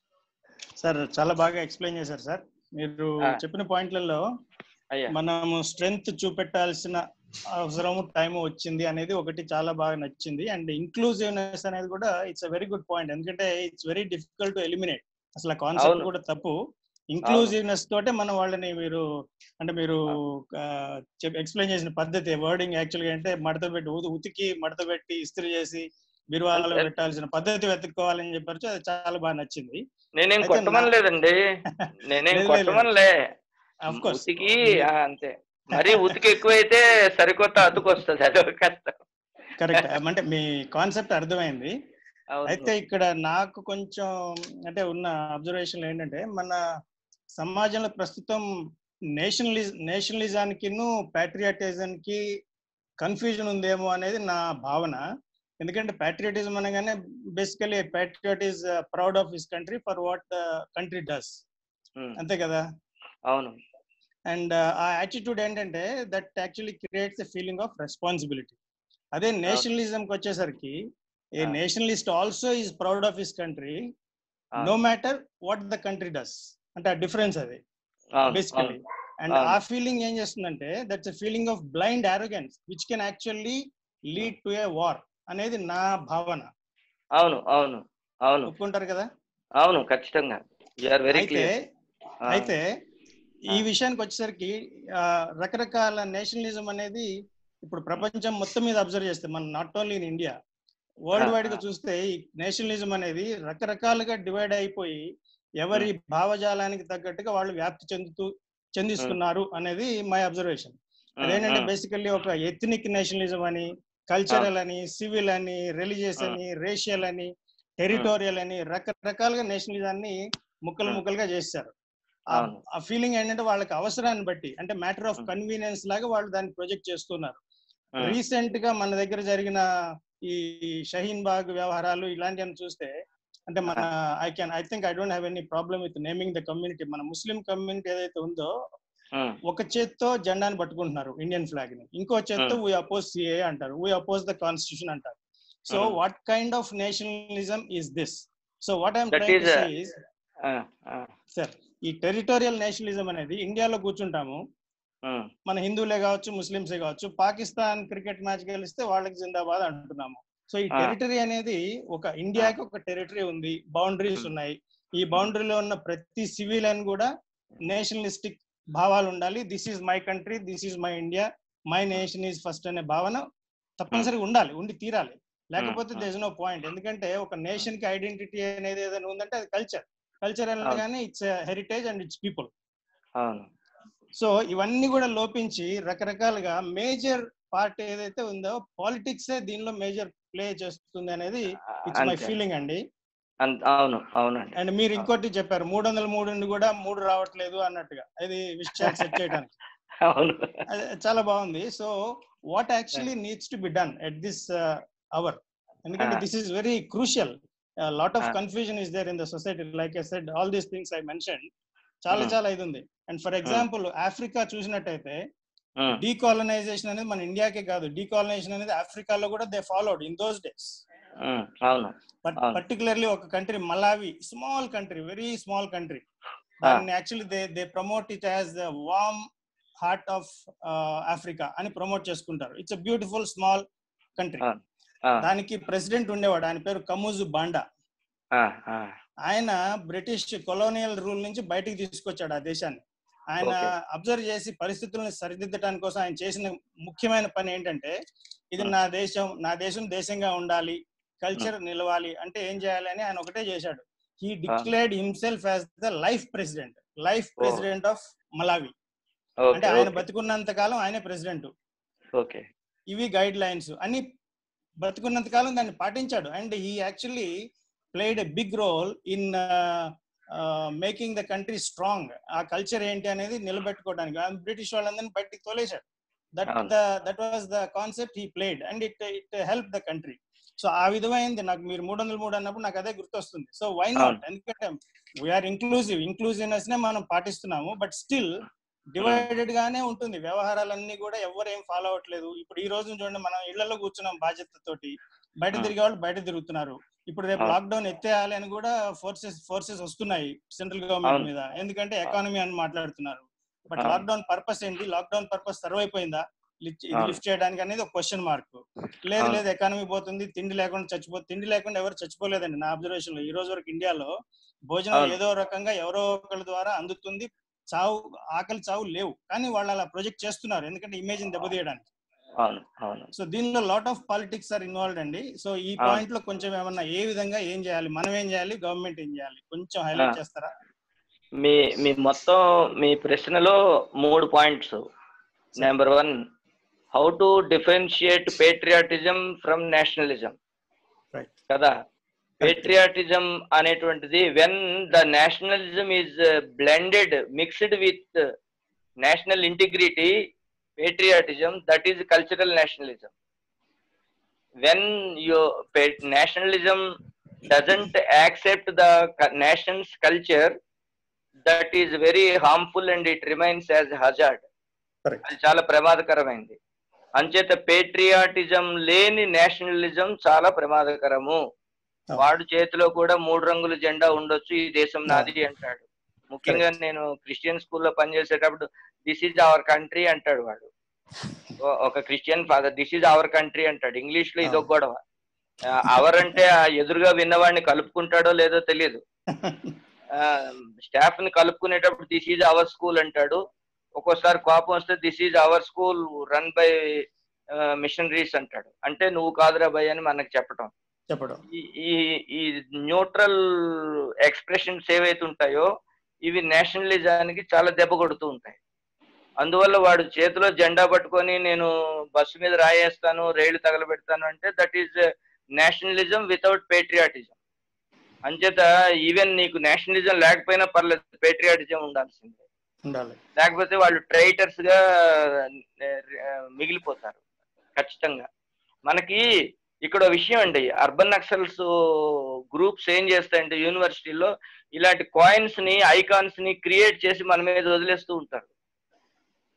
సార్ చాలా బాగా ఎక్స్ప్లెయిన్ చేశారు సార్ మీరు ఆ. చెప్పిన పాయింట్లలో అయ్యా మనము స్ట్రెంగ్త్ చూపెట్టాల్సిన అవసరము టైం వచ్చింది అనేది ఒకటి చాలా బాగా నచ్చింది అండ్ ఇంక్లూజివ్నెస్ అనేది కూడా it's a very good point ఎందుకంటే it's very difficult to eliminate అసలు ఆ కాన్సెప్ట్ అవును. కూడా తప్పు ఇంక్లూజివ్నెస్ తోటే మనం వాళ్ళని మీరు అంటే మీరు ఎక్స్ప్లెయిన్ చేసిన పద్ధతి వర్డింగ్ యాక్చువల్గా అంటే మడత పెట్టి ఉతి- ఉతికి మడత పెట్టి ఇస్త్రీ చేసి బిరువాలలో అంతే. పెట్టాల్సిన పద్ధతి వెతుక్కోవాలని చెప్పారు అది చాలా బాగా నచ్చింది నేనేం అయితే కొట్టమని నా- లేదండి నేనేం లేదు, లేదు. కొట్టమనిలే అఫ్ కోర్స్ ఉతికి ఆ, అంతే మరి ఉతికి ఎక్కువైతే సరికొత్త అతుకొస్తుంది అది ఒక కష్టం కరెక్ట్ అంటే మీ కాన్సెప్ట్ అర్థమైంది అవును. అయితే ఇక్కడ నాకు కొంచెం అంటే ఉన్న అబ్జర్వేషన్ ఏంటంటే మన సమాజంలో ప్రస్తుతం నేషనలిజ నేషనలిజానికి ప్యాట్రియాటిజం కి కన్ఫ్యూజన్ ఉందేమో అనేది నా భావన ఎందుకంటే ప్యాట్రియాటిజం అనగానే basically patriot is proud of his country for what the country does um, అంతే కదా అవును అండ్ ఆ యాటిట్యూడ్ ఏంటంటే that actually creates a feeling of responsibility అదే నేషనలిజంకి వచ్చేసరికి a Ah. Nationalist also is proud of his country అవును. No matter what the country does అంటే ఆ డిఫరెన్స్ అది అవును, బేసికలీ అవును. అండ్ అవును. ఆ ఫీలింగ్ ఏం చేస్తుందంటే that's a feeling of blind arrogance which can actually lead to a war అనేది నా భావన అవును అవును అవును ఒప్పుకుంటారు కదా అవును ఖచ్చితంగా ఆర్ వెరీ అయితే క్లియర్ అయితే ఈ ఆ. విషయానికి వచ్చేసరికి ఆ, రకరకాల నేషనలిజం అనేది ఇప్పుడు ప్రపంచం మొత్తం మీద అబ్జర్వ్ చేస్తే మనం not only in India world uh, wide గా ఆ. చూస్తే ఈ నేషనలిజం అనేది రకరకాలుగా డివైడ్ అయిపోయి ఎవరి భావజాలానికి తగ్గట్టుగా వాళ్ళు వ్యాప్తి చెందుతూ చెందిస్తున్నారు అనేది మై అబ్జర్వేషన్ అదేంటంటే బేసికల్లీ ఒక ఎథనిక్ నేషనలిజం అని కల్చరల్ అని సివిల్ అని రిలీజియస్ ఆ. అని రేషియల్ అని టెరిటోరియల్ అని రకరకాలుగా నేషనలిజాన్ని ముక్కలు ఆ. ముక్కలుగా చేశారు ఆ- అవును. ఆ ఫీలింగ్ ఏంటంటే వాళ్ళకి అవసరాన్ని బట్టి అంటే మ్యాటర్ ఆఫ్ ఆ. కన్వీనియన్స్ లాగా వాళ్ళు దాన్ని ప్రొజెక్ట్ చేస్తున్నారు రీసెంట్ గా మన దగ్గర జరిగిన ఈ షహీన్ బాగ్ వ్యవహారాలు ఇలాంటివన్నీ చూస్తే అంటే మన I can I think I don't have any problem with naming the community మన ముస్లిం కమ్యూనిటీ ఏదైతే ఉందో ఒక చేత్తో జెండాని పట్టుకుంటున్నారు ఇండియన్ ఫ్లాగ్ ని ఇంకో చేత్తో Hmm. వీ అపోజ్ సిఏ అంటారు వీ అపోజ్ ద కాన్స్టిట్యూషన్ అంటారు So Mhm. what kind of nationalism is this? So what I'm That trying is to a- say is, ఆ, ఆ, సార్ ఈ టెరిటోరియల్ నేషనలిజం అనేది ఇండియాలో కూర్చుంటాము ఉమ్, మన హిందువులే కావచ్చు ముస్లింసే కావచ్చు పాకిస్తాన్ క్రికెట్ మ్యాచ్ గెలిస్తే వాళ్ళకి జిందాబాద్ అంటున్నాము సో ఈ ఆ. టెరిటరీ అనేది ఒక ఇండియాకి ఒక టెరిటరీ ఉంది బౌండరీస్ Hmm. ఉన్నాయి ఈ బౌండరీలో ఉన్న ప్రతి సివిలియన్ కూడా నేషనలిస్టిక్ భావాలు ఉండాలి this is my country this is my India my nation is first అనే భావన తప్పనిసరిగా ఉండాలి ఉండి తీరాలి లేకపోతే Hmm. దేస్ నో పాయింట్ ఎందుకంటే ఒక నేషన్ కి ఐడెంటిటీ అనేది ఏదైనా ఉందంటే అది కల్చర్ కల్చర్ అవును. అనగానే it's heritage and it's people అవును సో ఇవన్నీ కూడా లోపించి రకరకాలుగా మేజర్ పార్ట్ ఏదైతే ఉందో పాలిటిక్స్ దీనిలో మేజర్ ప్లే చేస్తుంది అనేది ఇట్స్ మై అంతే ఫీలింగ్ అండి అంత- అవును అవునండి అండ్ మీరు ఇంకోటి చెప్పారు మూడు వందల మూడు నుండి కూడా మూడు రావట్లేదు అన్నట్టుగా అది విషయాలు సెట్ చేయడానికి అవును అది చాలా బాగుంది so what actually needs to be done at this hour ఎందుకంటే Ah. This is very crucial lot of Ah. Confusion is there in the society like I said all these things I mention చాలా Hmm. చాలా ఇది ఉంది and for example Africa చూసినట్టయితే ఉమ్, decolonisation అనేది మన ఇండియాకే కాదు decolonisation అనేది ఆఫ్రికాలో కూడా they followed in those days um, అవును అవును. పర్టికులర్లీ ఒక country Malawi small country very small country దాన్ని actually they they promote it as the warm heart of Africa అని ప్రమోట్ చేసుకుంటారు it's a beautiful small country ఆ, ఆ, దానికి president ఉండేవాడు ఆయన పేరు కమూజు బాండా ఆ, ఆ, ఆయన బ్రిటిష్ కొలోనియల్ రూల్ నుంచి బయటికి తీసుకొచ్చాడు ఆ దేశాన్ని ఆయన Okay. అబ్జర్వ్ చేసి పరిస్థితులను సరిదిద్దడానికి కోసం ఆయన చేసిన ముఖ్యమైన పని ఏంటంటే ఇది నా దేశం నా దేశం దేశంగా ఉండాలి కల్చర్ నిలవాలి అంటే ఏం చేయాలి అని ఆయన ఒకటే చేశాడు he declared himself as the life president life Oh. President of Malawi అంటే ఓకే ఆయన ఓకే బతుకున్నంత కాలం ఆయనే ప్రెసిడెంట్ ఓకే ఇవి గైడ్ లైన్స్ అని బతుకున్నంత కాలం దాన్ని పాటించాడు and he actually played a big role in making the country strong ఆ కల్చర్ ఏంటి అనేది నిలబెట్టుకోవడానికి బ్రిటిష్ వాళ్ళందరినీ బయటికి తోలేశాడు దట్ అవును. The that was the concept he played and it it help the country so ఆ విధమైంది నాకు మీరు మూడు వందల మూడు అన్నప్పుడు నాకు అదే గుర్తొస్తుంది సో వై నాట్ అవును. ఎందుకంటే వీఆర్ ఇంక్లూజివ్ ఇంక్లూజివ్నెస్ నే మనం పాటిస్తున్నాము బట్ స్టిల్ డివైడెడ్ గానే ఉంటుంది వ్యవహారాలన్నీ కూడా ఎవరు ఏం ఫాలో అవ్వట్లేదు ఇప్పుడు ఈ రోజు చూడండి మనం ఇళ్లలో కూర్చున్నాం బాధ్యతతోటి బయట ఆ. తిరిగే వాళ్ళు బయట తిరుగుతున్నారు ఇప్పుడు రేపు అవును. లాక్డౌన్ ఎత్తేయాలి అని కూడా ఫోర్సెస్ ఫోర్సెస్ వస్తున్నాయి సెంట్రల్ గవర్నమెంట్ అవును. మీద ఎందుకంటే ఎకానమీ అని మాట్లాడుతున్నారు బట్ అవును. లాక్డౌన్ పర్పస్ ఏంటి లాక్డౌన్ పర్పస్ సర్వ్ అయిపోయిందా లిఫ్ట్ ఇది అవును. లిఫ్ట్ చేయడానికి అనేది ఒక క్వశ్చన్ మార్క్ లేదు అవును. లేదు ఎకానమీ పోతుంది తిండి లేకుండా చచ్చిపో తిండి లేకుండా ఎవరు చచ్చిపోలేదండి నా అబ్జర్వేషన్ లో ఈ రోజు వరకు ఇండియాలో భోజనం అవును. ఏదో రకంగా ఎవరో ఒకరి ద్వారా అందుతుంది చావు ఆకలి చావు లేవు కానీ వాళ్ళు అలా ప్రొజెక్ట్ చేస్తున్నారు ఎందుకంటే ఇమేజ్ దెబ్బతీయడానికి అవును అవును సో దీనిలో lot of politics are involved అండి సో ఈ అవును. పాయింట్ లో కొంచెం ఏమన్నా ఏ విధంగా ఏం చేయాలి మనం ఏం చేయాలి గవర్నమెంట్ ఏం చేయాలి కొంచెం హైలైట్ ఆ. చేస్తారా మీ మీ మొత్తం మీ ప్రశ్నలో మూడు points number one how to differentiate patriotism from nationalism right కదా పేట్రియాటిజం అనేటువంటిది when the nationalism is blended mixed with national integrity patriotism that is cultural nationalism when you nationalism doesn't accept the nation's culture that is very harmful and it remains as hazard Correct. అది చాలా ప్రమాదకరమైంది అంచేత patriotism లేని nationalism చాలా ప్రమాదకరము అవును. వాడు చేతిలో కూడా మూడు రంగుల జెండా ఉండొచ్చు ఈ దేశం నాది అంటాడు ముఖ్యంగా నేను క్రిస్టియన్ స్కూల్లో పనిచేసేటప్పుడు దిస్ ఈజ్ అవర్ కంట్రీ అంటాడు వాడు ఓ- ఒక Christian father this is our country అంటాడు ఇంగ్లీష్ లో ఇదొక గొడవ అవర్ అంటే ఆ ఎదురుగా విన్నవాడిని కలుపుకుంటాడో లేదో తెలియదు స్టాఫ్ ని కలుపుకునేటప్పుడు దిస్ ఈజ్ అవర్ స్కూల్ అంటాడు ఒక్కోసారి కోపం వస్తే this is our school run by missionaries అంటాడు అంటే నువ్వు కాదురా భయ్ అని మనకు చెప్పటం చెప్పడం ఈ- ఈ ఈ న్యూట్రల్ ఎక్స్ప్రెషన్స్ ఏవైతే ఉంటాయో ఇవి నేషనలిజానికి చాలా దెబ్బ కొడుతూ ఉంటాయి అందువల్ల వాడు చేతిలో జెండా పట్టుకొని నేను బస్సు మీద రాయేస్తాను రైలు తగలబెడతాను అంటే that is nationalism without patriotism అంచేత ఈవెన్ నీకు నేషనలిజం లేకపోయినా పర్లేదు పేట్రియాటిజం ఉండాల్సిందే ఉండాలి లేకపోతే వాళ్ళు ట్రైటర్స్ గా ఆ, మిగిలిపోతారు ఖచ్చితంగా మనకి ఇక్కడ ఒక విషయం అండి అర్బన్ నక్సల్స్ గ్రూప్స్ ఏం చేస్తాయంటే యూనివర్సిటీలో ఇలాంటి కాయిన్స్ ని ఐకాన్స్ ని క్రియేట్ చేసి మన మీద వదిలేస్తూ ఉంటారు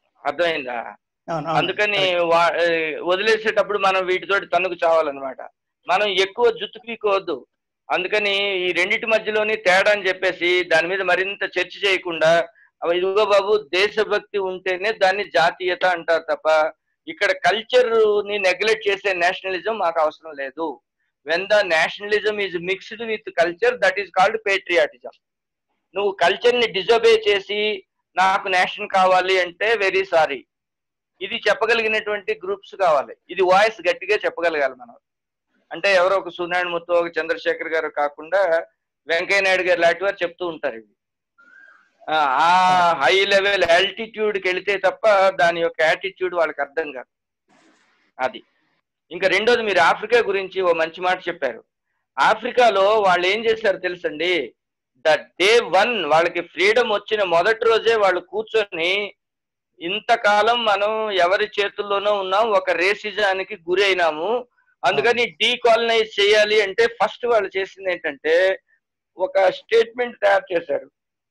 అర్థమైందా అవును, అవును. అందుకని Correct. వా- ఏ, వదిలేసేటప్పుడు మనం వీటితోటి తన్నుకు చావాలన్నమాట మనం ఎక్కువ జుత్తు పీకోవద్దు అందుకని ఈ రెండిటి మధ్యలోని తేడా అని చెప్పేసి దాని మీద మరింత చర్చ చేయకుండా అవ ఇదిగో బాబు దేశభక్తి ఉంటేనే దాన్ని జాతీయత అంటారు తప్ప ఇక్కడ కల్చర్ ని నెగ్లెక్ట్ చేసే నేషనలిజం మాకు అవసరం లేదు when the nationalism is mixed with culture that is called patriotism నువ్వు కల్చర్ ని డిజోబే చేసి నాకు నేషన్ కావాలి అంటే వెరీ సారీ ఇది చెప్పగలిగినటువంటి గ్రూప్స్ కావాలి ఇది వాయిస్ గట్టిగా చెప్పగలగాలి మనం అంటే ఎవరో ఒక సూర్యనారాయణ ముత్తు ఒక చంద్రశేఖర్ గారు కాకుండా వెంకయ్య నాయుడు గారు లాంటి వారు చెప్తూ ఉంటారు ఇవి ఆ, ఆ హై లెవెల్ కి వెళితే తప్ప దాని యొక్క యాటిట్యూడ్ వాళ్ళకి అర్థం కాదు అది ఇంకా రెండోది మీరు ఆఫ్రికా గురించి ఓ మంచి మాట చెప్పారు ఆఫ్రికాలో వాళ్ళు ఏం చేశారు తెలుసండి ద డే వన్ వాళ్ళకి ఫ్రీడమ్ వచ్చిన మొదటి రోజే వాళ్ళు కూర్చొని ఇంతకాలం మనం ఎవరి చేతుల్లోనో ఉన్నాం ఒక రేసిజానికి గురి అయినాము అందుకని డీకాలనైజ్ చేయాలి అంటే ఫస్ట్ వాళ్ళు చేసింది ఏంటంటే ఒక స్టేట్మెంట్ తయారు చేశారు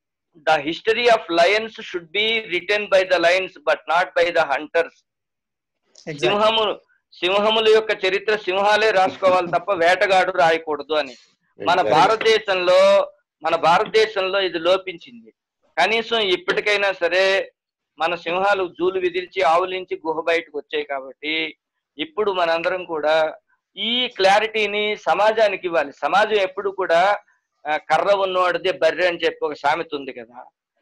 the history of lions should be return by the lions but not by the hunters exact సింహములు సింహముల యొక్క చరిత్ర సింహాలే రాసుకోవాలి తప్ప వేటగాడు రాయకూడదు అని మన Exactly. భారతదేశంలో మన భారతదేశంలో ఇది లోపించింది కనీసం ఇప్పటికైనా సరే మన సింహాలు జూలు విదిల్చి ఆవులించి గుహ బయటకు వచ్చాయి కాబట్టి ఇప్పుడు మనందరం కూడా ఈ క్లారిటీని సమాజానికి ఇవ్వాలి సమాజం ఎప్పుడు కూడా ఆ, కర్ర ఉన్నవాడిదే బర్రె అని చెప్పి ఒక సామెత ఉంది కదా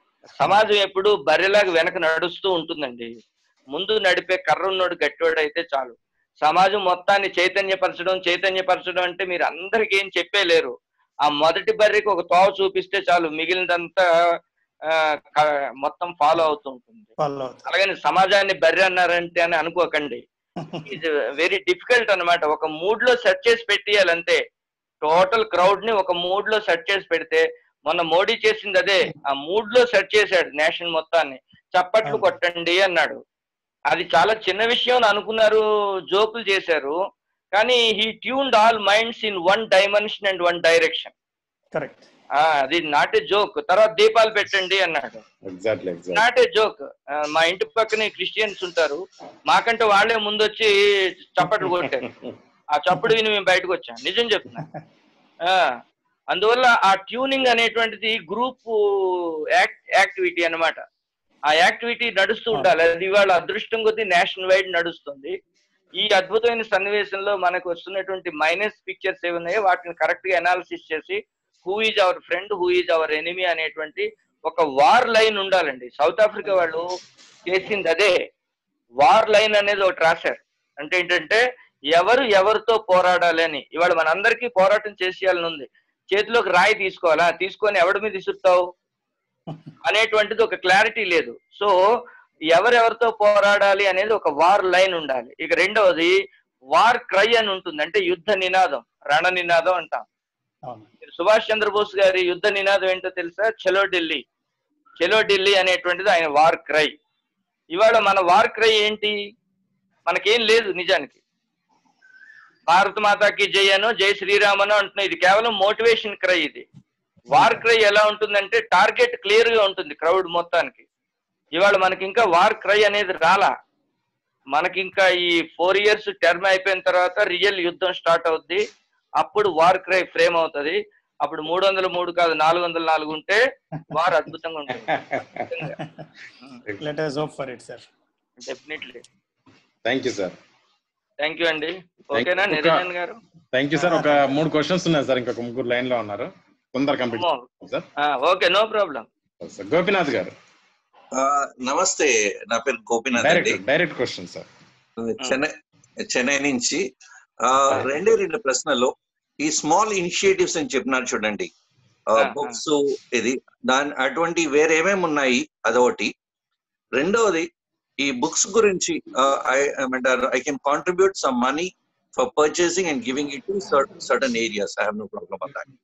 సమాజం ఎప్పుడు బర్రెలాగా వెనక నడుస్తూ ఉంటుందండి ముందు నడిపే కర్ర ఉన్నోడు గట్టివాడు అయితే చాలు సమాజం మొత్తాన్ని చైతన్యపరచడం చైతన్యపరచడం అంటే మీరు అందరికి ఏం చెప్పేలేరు ఆ మొదటి బర్రెకి ఒక తోవ చూపిస్తే చాలు మిగిలినదంతా ఆ, క- మొత్తం ఫాలో అవుతూ ఉంటుంది ఫాలో అవుతుంది అలాగని సమాజాన్ని బర్రె అన్నారంటే అని అనుకోకండి ఇది వెరీ డిఫికల్ట్ అన్నమాట ఒక మూడ్ లో సెట్ చేసి పెట్టేయాలి అంతే టోటల్ క్రౌడ్ ని ఒక మూడ్ లో సెట్ చేసి పెడితే మొన్న మోడీ చేసింది అదే ఆ మూడ్ లో సెట్ చేశాడు నేషన్ మొత్తాన్ని చప్పట్లు అవును. కొట్టండి అన్నాడు అది చాలా చిన్న విషయం అని అనుకున్నారు జోకులు చేశారు కానీ he tuned all minds in one dimension and one direction correct అది నాట్ ఏ జోక్ తర్వాత దీపాలు పెట్టండి అన్నాడు exactly exact not a joke మా ఇంటి పక్కనే క్రిస్టియన్స్ ఉంటారు మాకంటే వాళ్ళే ముందు వచ్చి చప్పట్లు కొట్టారు ఆ చప్పుడు విని మేము బయటకు వచ్చాం నిజం చెప్తున్నా ఆ, అందువల్ల ఆ ట్యూనింగ్ అనేటువంటిది గ్రూప్ యాక్టివిటీ అన్నమాట ఆ యాక్టివిటీ నడుస్తూ ఉండాలి అది ఇవాళ అదృష్టం కొద్దీ నేషనల్ వైడ్ నడుస్తుంది ఈ అద్భుతమైన సన్నివేశంలో మనకు వస్తున్నటువంటి మైనస్ పిక్చర్స్ ఏవి ఉన్నాయో వాటిని కరెక్ట్ గా అనాలిసిస్ చేసి who is our friend who is our enemy అనేటువంటి ఒక వార్ లైన్ ఉండాలండి సౌత్ ఆఫ్రికా వాళ్ళు చేసింది అదే వార్ లైన్ అనేది ఒకటి రాశారు అంటే ఏంటంటే ఎవరు ఎవరితో పోరాడాలి అని ఇవాళ మనందరికీ పోరాటం చేసేయాలని ఉంది చేతిలోకి రాయి తీసుకోవాలా తీసుకొని ఎవడి మీద ఇసురుతావు అనేటువంటిది ఒక క్లారిటీ లేదు సో ఎవరెవరితో పోరాడాలి అనేది ఒక వార్ లైన్ ఉండాలి ఇక రెండవది వార్ క్రై అని ఉంటుంది అంటే యుద్ధ నినాదం రణ నినాదం అంటాం అవును మీరు సుభాష్ చంద్రబోస్ గారి యుద్ధ నినాదం ఏంటో తెలుసా చలో ఢిల్లీ చలో ఢిల్లీ అనేటువంటిది ఆయన వార్ క్రై ఇవాళ మన వార్ క్రై ఏంటి మనకేం లేదు నిజానికి భారత మాతాకి జై అనో జై శ్రీరామనో అంటున్నా ఇది కేవలం మోటివేషన్ క్రై ఇది వార్ క్రై ఎలా ఉంటుందంటే టార్గెట్ క్లియర్ గా ఉంటుంది క్రౌడ్ మొత్తానికి ఇవాళ మనకి ఇంకా వార్ క్రై అనేది రాలా మనకి ఇంకా ఈ ఫోర్ ఇయర్స్ టర్మ్ అయిపోయిన తర్వాత రియల్ యుద్ధం స్టార్ట్ అవుద్ది అప్పుడు వార్ క్రై ఫ్రేమ్ అవుతది అప్పుడు మూడు వందల మూడు కాదు నాలుగు వందల నాలుగు ఉంటే వార్ అద్భుతంగా ఉంటుంది let us hope for it sir definitely thank you sir thank you అండి ఓకేనా you. నిరంజన్ గారు థ్యాంక్ యూ సార్ ఒక మూడు క్వశ్చన్స్ ఉన్నాయి సార్ ఇంకొక ముగ్గురు లైన్ లో ఉన్నారు తొందర complete sir okay no problem sir Gopinath garu ఆ, నమస్తే నా పేరు గోపీనాథ్ అండి direct direct question sir Chennai Chennai నుంచి ఆ, రెండే రెండు ప్రశ్నలు ఈ స్మాల్ ఇనిషియేటివ్స్ అని చెప్పినారు చూడండి ఆ, బుక్స్ ఇది దాని అటువంటి వేరే ఏమేమి ఉన్నాయి అదొకటి రెండవది ఈ బుక్స్ గురించి ఐ ఏమంటారు I can contribute some money for purchasing and giving it to certain areas I have no problem on that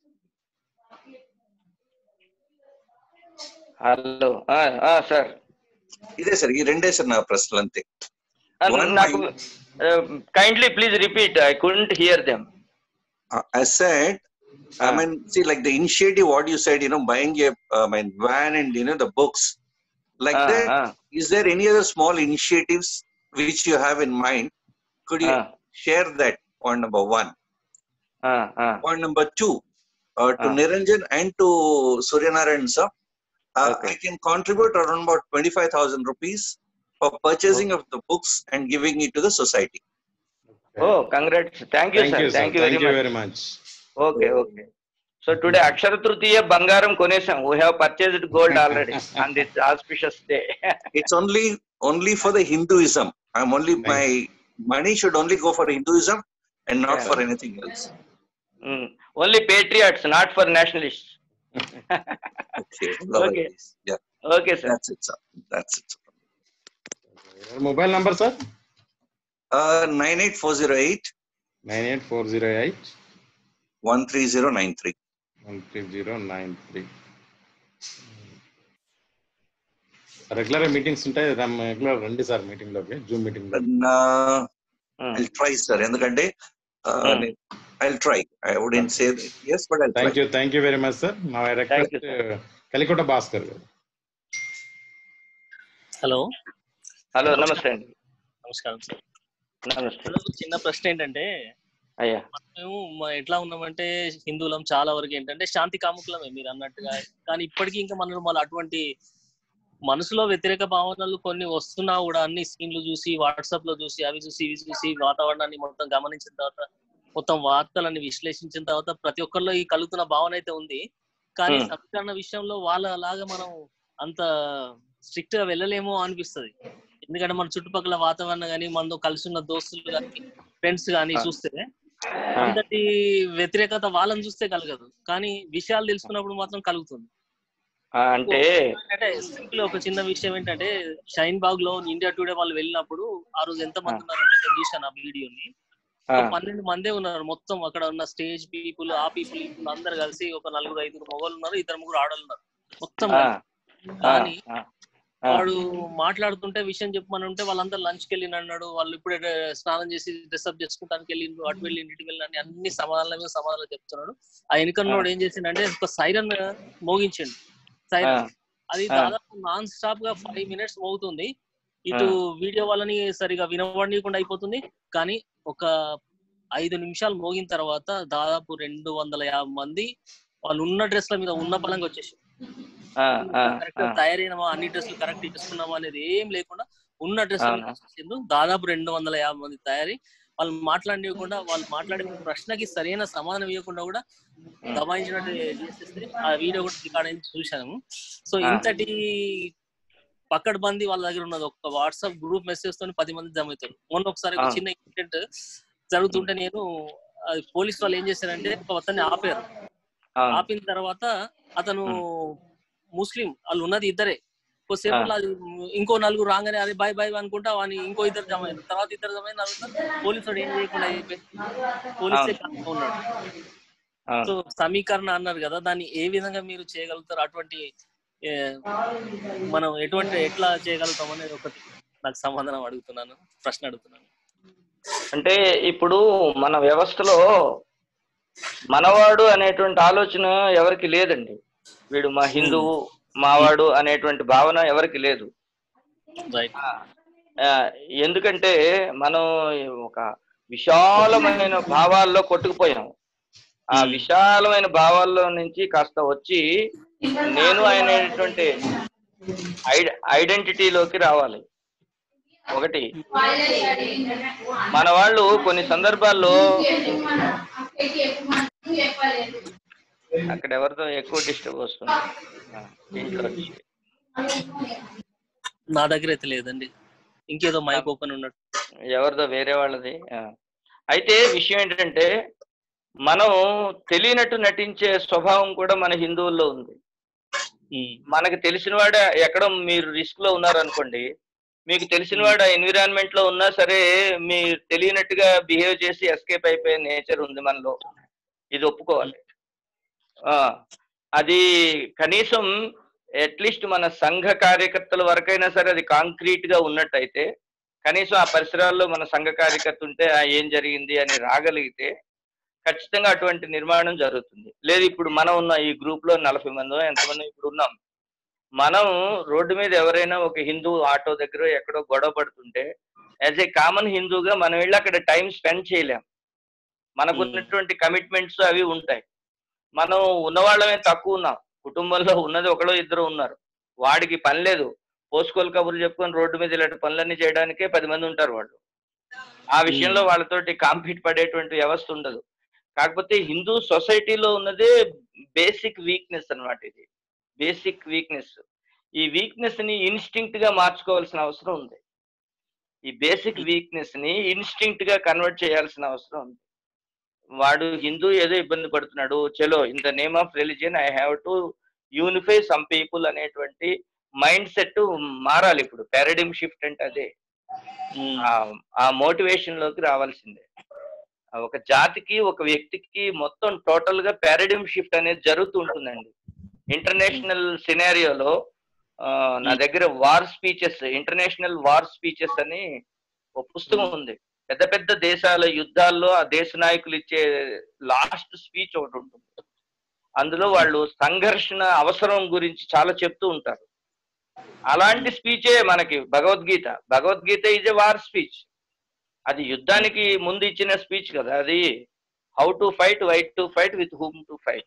hello sir ఇదే సార్ ఈ రెండే సార్ నా ప్రశ్నలు అంతే One నాకు kindly please repeat I couldn't hear them Uh, I said, I Ah. mean, see, like the initiative, what you said, you know, buying a uh, I mean, van and you know the books, like that. Is there any other small initiatives which you have in mind? Could you share that Point number one. ఆ, ఆ, Point number two, uh, to Ah. Niranjan and to Suryanarayan sir, uh, Okay. I can contribute around about 25,000 rupees for purchasing of the books and giving it to the society. ఓ congrats thank you thank sir you sir thank you thank you very very much okay okay so today Akshaya Tritiya బంగారం కొనేసాం we have purchased gold already on this auspicious day It's only only for the Hinduism. I'm only Thank my money should only go for Hinduism and not Yeah. for anything else. Only patriots not for nationalist Okay. love Okay. it. Yeah, okay sir that's it, sir. That's it. Sir. Mobile number sir Uh, 98408 nine eight four zero eight 13093. One three zero nine three regular meetings ఉంటాయి regular రండి sir meeting లోకి Zoom meeting లో And, uh, I'll try, sir. ఎందుకంటే uh, Hmm. I'll try. I wouldn't say yes, but I'll try. Thank you thank you very much sir నా Thank you, request Kalikota Bhaskar garu hello hello నమస్తే అండి నమస్కారం sir నమస్తే ఇప్పుడు చిన్న ప్రశ్న ఏంటంటే అయ్యా మేము మ- ఎట్లా ఉన్నామంటే హిందువులం చాలా వరకు ఏంటంటే శాంతి కాముకులమే మీరు అన్నట్టుగా కానీ ఇప్పటికీ ఇంకా మనం మళ్ళీ అటువంటి మనసులో వ్యతిరేక భావనలు కొన్ని వస్తున్నా కూడా అన్ని స్క్రీన్లు చూసి వాట్సాప్ లో చూసి అవి చూసి ఇవి చూసి వాతావరణాన్ని మొత్తం గమనించిన తర్వాత మొత్తం వార్తలన్నీ విశ్లేషించిన తర్వాత ప్రతి ఒక్కరిలో ఈ కలుగుతున్న భావన అయితే ఉంది కానీ Hmm. సంస్కరణ విషయంలో వాళ్ళ లాగా మనం అంత స్ట్రిక్ట్ గా వెళ్ళలేమో అనిపిస్తది ఎందుకంటే మన చుట్టుపక్కల వాతావరణం కానీ మనతో కలిసి ఉన్న దోస్తులు కానీ ఫ్రెండ్స్ కానీ Ah. చూస్తే అంతటి వ్యతిరేకత వాళ్ళని చూస్తే కలగదు కానీ విషయాలు తెలుసుకున్నప్పుడు మాత్రం కలుగుతుంది ఆ, అంటే అంటే సింపుల్ ఒక చిన్న విషయం ఏంటంటే షైన్ బాగ్ లో ఇండియా టుడే వాళ్ళు వెళ్ళినప్పుడు ఆ రోజు ఎంత మంది ఉన్నారంటే నేను చూశాను ఆ వీడియోని ఆ, ఒక పన్నెండు మందే ఉన్నారు మొత్తం అక్కడ ఉన్న స్టేజ్ పీపుల్ ఆ పీపుల్ పీపుల్ అందరు కలిసి ఒక నలుగురు ఐదుగురు మొగోళ్ళు ఉన్నారు ఇద్దరు ముగ్గురు ఆడవాళ్ళు ఉన్నారు మొత్తం ఆ, కలిసి. ఆ, కానీ ఆ, ఆ, వాడు మాట్లాడుతుంటే విషయం చెప్పమని ఉంటే వాళ్ళందరూ లంచ్కి వెళ్ళిన అన్నాడు వాళ్ళు ఇప్పుడే స్నానం చేసి డ్రెస్అప్ చేసుకుంటానికి వెళ్ళిండు అటు వెళ్ళి ఇటు వెళ్ళి అని అన్ని సమాధానాల మీద సమాధానాలు చెప్తున్నాడు ఆ వెనుకన్నోడు ఏం చేసిండంటే ఒక సైరన్ మోగించండు సైరన్ ఆ, అది ఆ. దాదాపు నాన్ స్టాప్ గా ఫైవ్ మినిట్స్ మోగుతుంది ఇటు వీడియో వాళ్ళని సరిగా వినబడనీయకుండా అయిపోతుంది కానీ ఒక ఐదు నిమిషాలు మోగిన తర్వాత దాదాపు రెండు వందల యాభై మంది వాళ్ళు ఉన్న డ్రెస్ల మీద ఉన్న బలంగా వచ్చేసి ఆ, ఆ, కరెక్ట్ ఆ. తయారైనమా అన్ని డ్రెస్సులు కరెక్ట్ ఇస్తున్నామా అనేది ఏం లేకుండా ఉన్న డ్రెస్ అవునా. దాదాపు రెండు వందల యాభై మంది తయారీ వాళ్ళు మాట్లాడనివ్వకుండా వాళ్ళు మాట్లాడే ప్రశ్నకి సరైన సమాధానం ఇవ్వకుండా కూడా దబాయించినట్టు చేసేస్తే ఆ వీడియో కూడా రికార్డ్ అయింది చూశాను సో ఆ. ఇంతటి పక్కడ్ బంది వాళ్ళ దగ్గర ఉన్నది ఒక వాట్సాప్ గ్రూప్ మెసేజ్ తోని పది మంది జమ అవుతారు మొన్న ఒకసారి ఒక ఆ. చిన్న ఇన్సిడెంట్ జరుగుతుంటే నేను అది పోలీస్ వాళ్ళు ఏం చేశారంటే ఒక అతన్ని ఆపారు అవును. ఆపిన తర్వాత అతను ముస్లిం వాళ్ళు ఉన్నది ఇద్దరే కొద్దిసేపు ఆ. అది ఇంకో నలుగురు రాగానే అదే బాయ్ బాయ్ అనుకుంటా వాని ఇంకో ఇద్దరు జమ అయ్యారు తర్వాత ఇద్దరు జమ అయిన తర్వాత పోలీసు వాడు ఏం చేయకుండా అయిపోయింది పోలీసే అవును. కామ్గా ఉన్నాడు అవును. సో సమీకరణ అన్నారు కదా దాన్ని ఏ విధంగా మీరు చేయగలుగుతారు అటువంటి ఏ, మనం ఎటువంటి ఎట్లా చేయగలుగుతాం అనేది ఒకటి నాకు సమాధానం అడుగుతున్నాను ప్రశ్న అడుగుతున్నాను అంటే ఇప్పుడు మన వ్యవస్థలో మనవాడు అనేటువంటి ఆలోచన ఎవరికి లేదండి వీడు మా హిందువు మావాడు అనేటువంటి భావన ఎవరికి లేదు రైట్ ఆ, ఎందుకంటే మనం ఒక విశాలమైన భావాల్లో కొట్టుకుపోయాం ఆ విశాలమైన భావాల్లో నుంచి కాస్త వచ్చి నేను అనేటువంటి ఐడ- ఐడెంటిటీలోకి రావాలి ఒకటి మన వాళ్ళు కొన్ని సందర్భాల్లో అక్కడ ఎవరితో ఎక్కువ డిస్టర్బ్ వస్తుంది ఆ, ఇంట్లో వచ్చి. నా దగ్గర అయితే లేదండి ఇంకేదో మైక్ ఓపెన్ ఉన్నట్టు ఎవరిదో వేరే వాళ్ళది ఆ. అయితే విషయం ఏంటంటే మనం తెలియనట్టు నటించే స్వభావం కూడా మన హిందువుల్లో ఉంది మనకు తెలిసిన వాడు ఎక్కడో మీరు రిస్క్ లో ఉన్నారనుకోండి మీకు తెలిసిన వాడు ఎన్విరాన్మెంట్ లో ఉన్నా సరే మీరు తెలియనట్టుగా బిహేవ్ చేసి ఎస్కేప్ అయిపోయే నేచర్ ఉంది మనలో ఇది ఒప్పుకోవాలి ఆ, అది కనీసం అట్లీస్ట్ మన సంఘ కార్యకర్తల వరకైనా సరే అది కాంక్రీట్ గా ఉన్నట్టయితే కనీసం ఆ పరిసరాల్లో మన సంఘ కార్యకర్త ఉంటే "ఆ, ఏం జరిగింది అని రాగలిగితే ఖచ్చితంగా అటువంటి నిర్మాణం జరుగుతుంది లేదు ఇప్పుడు మనం ఉన్న ఈ గ్రూప్ లో నలభై మంది ఎంతమంది ఇప్పుడు ఉన్నాం మనం రోడ్డు మీద ఎవరైనా ఒక హిందూ ఆటో దగ్గర ఎక్కడో గొడవ పడుతుంటే యాజ్ ఏ కామన్ హిందూగా మనం వెళ్ళి అక్కడ టైం స్పెండ్ చేయలేం మనకు ఉన్నటువంటి కమిట్మెంట్స్ అవి ఉంటాయి మనం ఉన్నవాళ్ళమే తక్కువ ఉన్నాం కుటుంబంలో ఉన్నది ఒకడో ఇద్దరు ఉన్నారు వాడికి పని లేదు పోసుకోలు కబుర్లు చెప్పుకొని రోడ్డు మీద ఇలాంటి పనులన్నీ చేయడానికే పది మంది ఉంటారు వాళ్ళు ఆ విషయంలో వాళ్ళతోటి కాంపీట్ పడేటువంటి వ్యవస్థ ఉండదు కాకపోతే హిందూ సొసైటీలో ఉన్నదే బేసిక్ వీక్నెస్ అన్నమాట ఇది బేసిక్ వీక్నెస్ ఈ వీక్నెస్ ని ఇన్స్టింక్ట్ గా మార్చుకోవాల్సిన అవసరం ఉంది ఈ బేసిక్ వీక్నెస్ ని ఇన్స్టింక్ట్ గా కన్వర్ట్ చేయాల్సిన అవసరం ఉంది వాడు హిందూ ఏదో ఇబ్బంది పడుతున్నాడు చలో in the name of religion I have to unify some people అనేటువంటి మైండ్ సెట్ మారాలి ఇప్పుడు పారాడిమ్ షిఫ్ట్ అంటే అదే ఆ- ఆ మోటివేషన్ లోకి రావాల్సిందే ఆ ఒక జాతికి ఒక వ్యక్తికి మొత్తం టోటల్ గా పారాడిమ్ షిఫ్ట్ అనేది జరుగుతూ ఉంటుందండి ఇంటర్నేషనల్ సినారియోలో నా దగ్గర war speeches international war speeches అని ఒక పుస్తకం ఉంది పెద్ద పెద్ద దేశాల యుద్ధాల్లో ఆ దేశ నాయకులు ఇచ్చే లాస్ట్ స్పీచ్ ఒకటి ఉంటుంది అందులో వాళ్ళు సంఘర్షణ అవసరం గురించి చాలా చెప్తూ ఉంటారు అలాంటి స్పీచే మనకి Bhagavad Gita Bhagavad Gita is a war speech అది యుద్ధానికి ముందు ఇచ్చిన స్పీచ్ కదా అది how to fight why to fight with whom to fight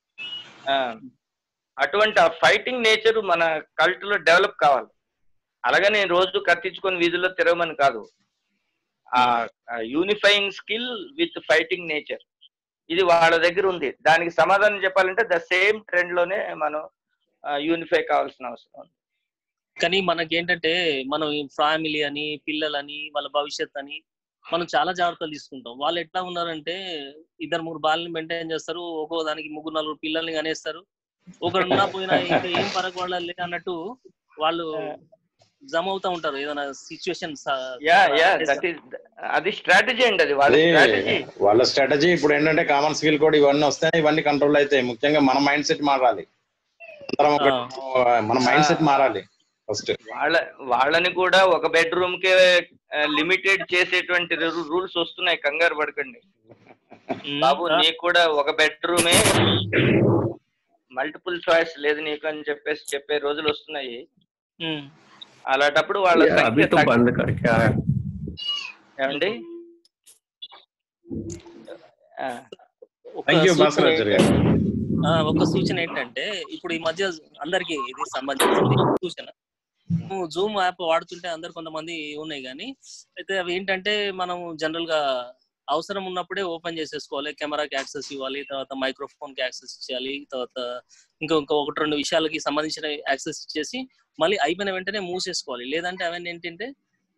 అటువంటి ఆ ఫైటింగ్ నేచర్ మన కల్ట్ లో డెవలప్ కావాలి అలాగే నేను రోజు కత్తించుకొని వీధుల్లో తిరగమని కాదు ఆ unifying skill with fighting nature ఇది వాళ్ళ దగ్గర ఉంది దానికి సమాధానం చెప్పాలంటే ద సేమ్ ట్రెండ్ లోనే మనం యూనిఫై కావాల్సిన అవసరం ఉంది కానీ మనకేంటంటే మనం ఫ్యామిలీ అని పిల్లలని వాళ్ళ భవిష్యత్ అని మనం చాలా జాగ్రత్తలు తీసుకుంటాం వాళ్ళు ఎట్లా ఉన్నారంటే ఇద్దరు ముగ్గురు బాలని మెయింటైన్ చేస్తారు ఒక్కో దానికి ముగ్గురు నలుగురు పిల్లల్ని కనేస్తారు ఒకరు ఉన్నా పోయినా ఇంకా ఏం పరకు వాళ్ళే అన్నట్టు వాళ్ళు జమ అవుతా ఉంటారు ఏదైనా situation yeah yeah that is అది స్ట్రాటజీ అండి అది వాళ్ళ అదే స్ట్రాటజీ వాళ్ళ స్ట్రాటజీ ఇప్పుడు ఏంటంటే కామన్ స్కిల్ కూడా ఇవన్నీ వస్తాయి ఇవన్నీ కంట్రోల్ అవుతాయి ముఖ్యంగా మన మైండ్ సెట్ మారాలి అందరం ఒకటి- మన మైండ్ సెట్ మారాలి ఫస్ట్ వాళ్ళ వాళ్ళని కూడా ఒక బెడ్రూమ్ కే లిమిటెడ్ చేసేటువంటి రూల్స్ వస్తున్నాయి కంగారు పడకండి బాబు నీకు కూడా ఒక బెడ్రూమే మల్టిపుల్ చాయిస్ లేదు నీకు అని చెప్పేసి చెప్పే రోజులు వస్తున్నాయి అలాంటప్పుడు వాళ్ళ यार, సంఖ్య अभी तो తగ్గ- बंद कर क्या है ఏమండి ఆ, ఒక థ్యాంక్ యూ సూచన భాస్కరాచార్య గారు ఆ, ఒక సూచన ఏంటంటే ఇప్పుడు ఈ మధ్య అందరికి ఇది సంబంధించింది సూచన జూమ్ యాప్ వాడుతుంటే అందరు కొంతమంది ఉన్నాయి కానీ అయితే అవి ఏంటంటే మనం జనరల్ గా అవసరం ఉన్నప్పుడే ఓపెన్ చేసేసుకోవాలి కెమెరాకి యాక్సెస్ ఇవ్వాలి తర్వాత మైక్రోఫోన్ కి యాక్సెస్ ఇచ్చేయాలి తర్వాత ఇంకా ఇంకా ఒకటి రెండు విషయాలకి సంబంధించిన యాక్సెస్ ఇచ్చేసి మళ్ళీ అయిపోయిన వెంటనే మూసేసుకోవాలి లేదంటే అవన్నీ ఏంటంటే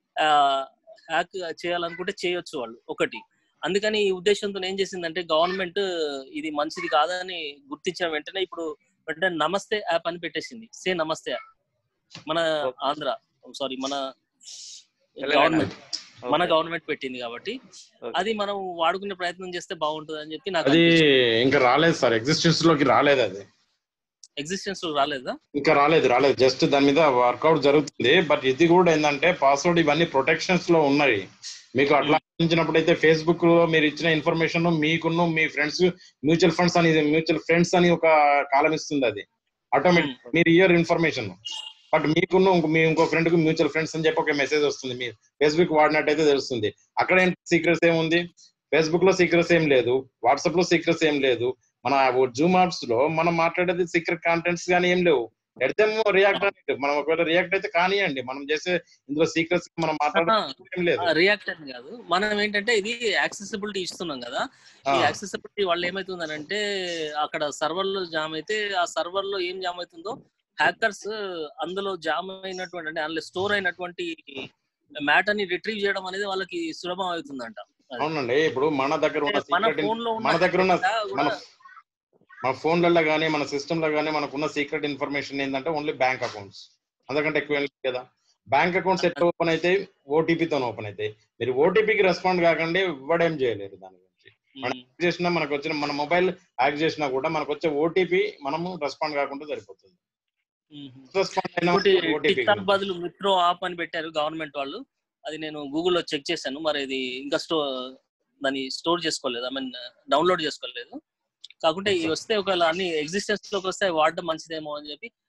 హ్యాక్ చేయాలనుకుంటే చేయొచ్చు వాళ్ళు ఒకటి అందుకని ఈ ఉద్దేశంతో ఏం చేసిందంటే గవర్నమెంట్ ఇది మంచిది కాదని గుర్తించిన వెంటనే ఇప్పుడు వెంటనే నమస్తే యాప్ అని పెట్టేసింది సే నమస్తే యాప్ మన ఆంధ్ర సారీ మన తెలంగాణ. గవర్నమెంట్ మన Okay. గవర్నమెంట్ పెట్టింది కాబట్టి అది మనం వాడుకునే ప్రయత్నం చేస్తే బాగుంటుంది అని చెప్పి నాకు అది ఇంకా రాలేదు సార్ ఎగ్జిస్టెన్స్ లోకి రాలేదు అది ఎగ్జిస్టెన్స్ లో రాలేదా ఇంకా రాలేదు రాలేదు జస్ట్ దాని మీద వర్కౌట్ జరుగుతుంది బట్ ఇది కూడా ఏంటంటే పాస్వర్డ్ ఇవన్నీ ప్రొటెక్షన్స్ లో ఉన్నాయి మీకు అట్లా ఇచ్చినప్పుడు అయితే ఫేస్బుక్ లో మీరు ఇచ్చిన ఇన్ఫర్మేషన్ మీకును మీ ఫ్రెండ్స్ మ్యూచువల్ ఫండ్స్ అని మ్యూచువల్ ఫ్రెండ్స్ అని ఒక కాలం ఇస్తుంది అది ఆటోమేటిక్ మీరు ఇయర్ ఇన్ఫర్మేషన్ బట్ మీకును ఇంకో- మీ ఇంకో ఫ్రెండ్ కు మ్యూచువల్ ఫ్రెండ్స్ అని చెప్పి ఒక మెసేజ్ వస్తుంది మీరు ఫేస్బుక్ వాడినట్టయితే తెలుస్తుంది అక్కడ ఏంటి సీక్రెట్స్ ఏముంది ఫేస్బుక్ లో సీక్రెట్స్ ఏం లేదు వాట్సాప్ లో సీక్రెట్స్ ఏం లేదు మన జూమ్ యాప్స్ లో మనం మాట్లాడేది సీక్రెట్ కాంటెంట్స్ కానీ ఏం లేవు ఎడతేమో రియాక్ట్ అనేది మనం ఒకవేళ రియాక్ట్ అయితే కానియండి మనం చేసే ఇందులో సీక్రెట్స్ మనం మాట్లాడడం ఏం లేదు రియాక్ట్ అని కాదు మనం ఏంటంటే ఇది యాక్సెసిబిలిటీ ఇస్తున్నాం కదా ఈ ఆ. యాక్సెసిబిలిటీ వాళ్ళు ఏమైతుందనంటే అక్కడ సర్వర్ లో జామ్ అయితే ఆ సర్వర్ లో ఏం జామ్ అవుతుందో హ్యాకర్స్ అందులో జామ్ అయినటువంటి అంటే అందులో స్టోర్ అయినటువంటి మ్యాటర్ ని రిట్రీవ్ చేయడం అనేది వాళ్ళకి సులభం అవుతుందంట అది. అవునండి ఇప్పుడు మన దగ్గర ఉన్న మన సీక్రెట్ phone లో ఉన్న మన దగ్గర ఉన్న data కూడా- మన మన ఫోన్లలో కానీ మన సిస్టమ్ లో కానీ మనకున్న సీక్రెట్ ఇన్ఫర్మేషన్ ఏంటంటే ఓన్లీ బ్యాంక్ అకౌంట్స్ అంతకంటే ఎక్కువ ఏం లేదు కదా బ్యాంక్ అకౌంట్స్ ఎట్లా ఓపెన్ అయితే ఓటీపీతో ఓపెన్ అవుతాయి మీరు ఓటీపీకి రెస్పాండ్ కాకండి ఇవ్వడేం చేయలేరు దాని గురించి మనం hack చేసినా మనకు వచ్చిన మన మొబైల్ హ్యాక్ చేసినా కూడా మనకు వచ్చే ఓటీపీ మనము రెస్పాండ్ కాకుండా సరిపోతుంది రెస్పాండ్ అయినా ఇంకోటి ఓటీపీ టిక్ టాక్ బదులు మిత్రో ఆప్ అని పెట్టారు గవర్నమెంట్ వాళ్ళు అది నేను గూగుల్లో చెక్ చేశాను మరి ఇది ఇంకా స్టో దాన్ని స్టోర్ చేసుకోలేదు ఐ మీన్ డౌన్లోడ్ చేసుకోలేదు కాకుంటే ఇవి వస్తే ఒకవేళ అన్ని ఎగ్జిస్టెన్స్ లోకి వస్తే అవి వాడడం మంచిదేమో అని చెప్పి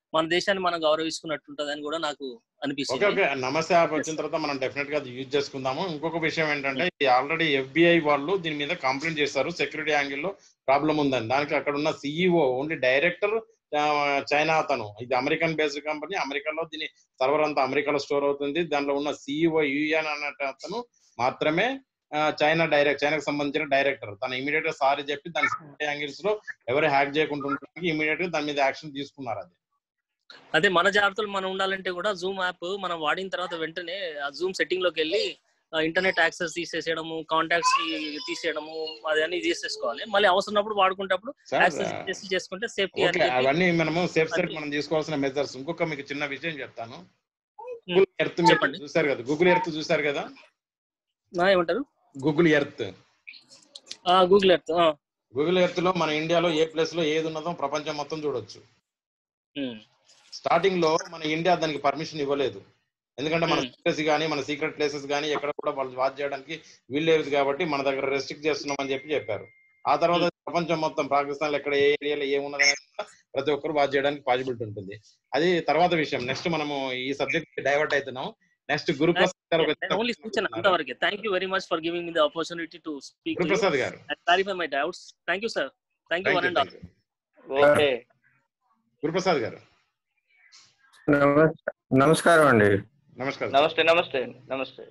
మన దేశాన్ని మనం గౌరవించుకున్నట్టు ఉంటదని కూడా నాకు ఓకే అనిపిస్తుంది ఓకే నమస్తే యాప్ వచ్చిన తర్వాత మనం డెఫినెట్ గా అది యూజ్ చేసుకుందాము ఇంకొక విషయం ఏంటంటే ఆల్రెడీ ఎఫ్బిఐ వాళ్ళు దీని మీద కంప్లైంట్ చేస్తారు సెక్యూరిటీ యాంగిల్ లో ప్రాబ్లం ఉందని దానికి అక్కడ ఉన్న సిఇఓ ఓన్లీ డైరెక్టర్ చైనా అతను ఇది అమెరికన్ బేస్డ్ కంపెనీ అమెరికాలో దీని సర్వర్ అంతా అమెరికాలో స్టోర్ అవుతుంది దాంట్లో ఉన్న సిఇఓ యుఎన్ అన్న అతను మాత్రమే ఆ, చైనా డైరెక్ట్ చైనాకు సంబంధించిన డైరెక్టర్ తను ఇమీడియట్ గా సారీ చెప్పి దాని సెక్యూరిటీ యాంగిల్స్ లో ఎవరు హ్యాక్ చేయకుండా ఉండడానికి ఇమీడియట్ గా దాని మీద యాక్షన్ తీసుకున్నారు అది అదే మన జాగ్రత్తలు మనం ఉండాలంటే కూడా జూమ్ యాప్ మనం వాడిన తర్వాత వెంటనే ఆ జూమ్ సెట్టింగ్ లోకి వెళ్ళి ఇంటర్నెట్ యాక్సెస్ తీసేసేయడము కాంటాక్ట్స్ తీసేయడము అదన్నీ తీసేసుకోవాలి మళ్ళీ అవసరమైనప్పుడు వాడుకుంటప్పుడు సార్ యాక్సెస్ చేసి చేసుకుంటే సేఫ్టీ అని ఓకే చెప్పి అవన్నీ మనము సేఫ్ సైడ్ అది- మనం తీసుకోవాల్సిన మెజర్స్ ఇంకొక మీకు చిన్న విషయం చెప్తాను ఉమ్, గూగుల్ ఎర్త్ మీరు చెప్పండి. చూసారు కదా గూగుల్ ఎర్త్ చూసారు కదా ఆ, ఏమంటారు Google Earth Google Earth Google Earth లో మన ఇండియాలో ఏ ప్లేస్ లో ఏది ఉన్నదో ప్రపంచం మొత్తం చూడొచ్చు స్టార్టింగ్ లో మన ఇండియా దానికి పర్మిషన్ ఇవ్వలేదు ఎందుకంటే మన Hmm. సీక్రెసీ కానీ మన సీక్రెట్ ప్లేసెస్ కానీ ఎక్కడ కూడా వాళ్ళు వాచ్ చేయడానికి వీల్లేదు కాబట్టి మన దగ్గర రెస్ట్రిక్ట్ చేస్తున్నామని చెప్పి చెప్పారు ఆ తర్వాత ప్రపంచం మొత్తం పాకిస్తాన్ లో ఎక్కడ ఏ ఏరియాలో ఏమున్నదని కూడా ప్రతి ఒక్కరు వాచ్ చేయడానికి పాసిబిలిటీ ఉంటుంది అది తర్వాత విషయం నెక్స్ట్ మనము ఈ సబ్జెక్ట్ డైవర్ట్ అవుతున్నాం నెక్స్ట్ గురుప్రసాద్ గారు ఒక చిన్న ఓన్లీ question సూచన అడుగుతున్నారు. అంతవరకే thank you very much for giving me the opportunity to speak Guruprasad garu clarify my doubts thank you sir thank you Thank one you, and all thank you. Okay Guruprasad garu నమస్- నమస్కారం అండి నమస్కారం నమస్తే నమస్తే నమస్తే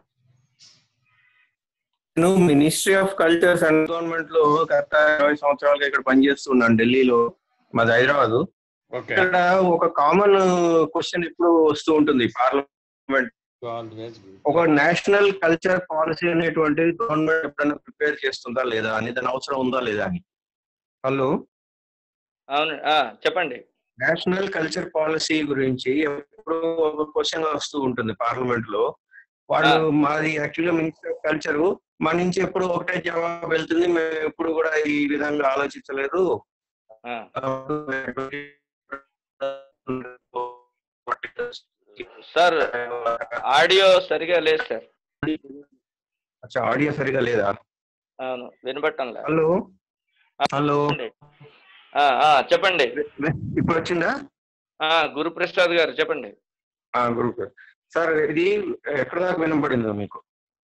నేను ministry of cultures and government లో గత ఇరవై సంవత్సరాలుగా ఇక్కడ పనిచేస్తున్నాను ఢిల్లీలో మాది హైదరాబాద్ ఓకే ఇక్కడ ఒక కామన్ క్వశ్చన్ ఎప్పుడు వస్తూ ఉంటుంది పార్లమెంట్ ఒక నేషనల్ కల్చర్ పాలసీ అనేటువంటిది గవర్నమెంట్ ఎప్పుడైనా ప్రిపేర్ చేస్తుందా లేదా అని దాని అవసరం ఉందా లేదా అని హలో అవును ఆ, చెప్పండి నేషనల్ కల్చర్ పాలసీ గురించి ఎప్పుడు ఒక క్వశ్చన్ వస్తూ ఉంటుంది పార్లమెంట్ లో వాళ్ళు మాది యాక్చువల్గా మినిస్టర్ ఆఫ్ కల్చర్ మా నుంచి ఎప్పుడు ఒకటే జవాబు వెళ్తుంది మేము ఎప్పుడు కూడా ఈ విధంగా ఆలోచించలేదు ఆ, సార్ ఆడియో సరిగా లేదు సార్ అచ్చా ఆడియో సరిగా లేదా అవును వినపట్టంలే హలో హలో చెప్పండి. ఆ, ఆ, చెప్పండి ఇప్పుడు వచ్చిందా ఆ, గురుప్రసాద్ గారు చెప్పండి గ్రూప్ సార్ ఇది ఎక్కడ దాకా వినపడిందో మీకు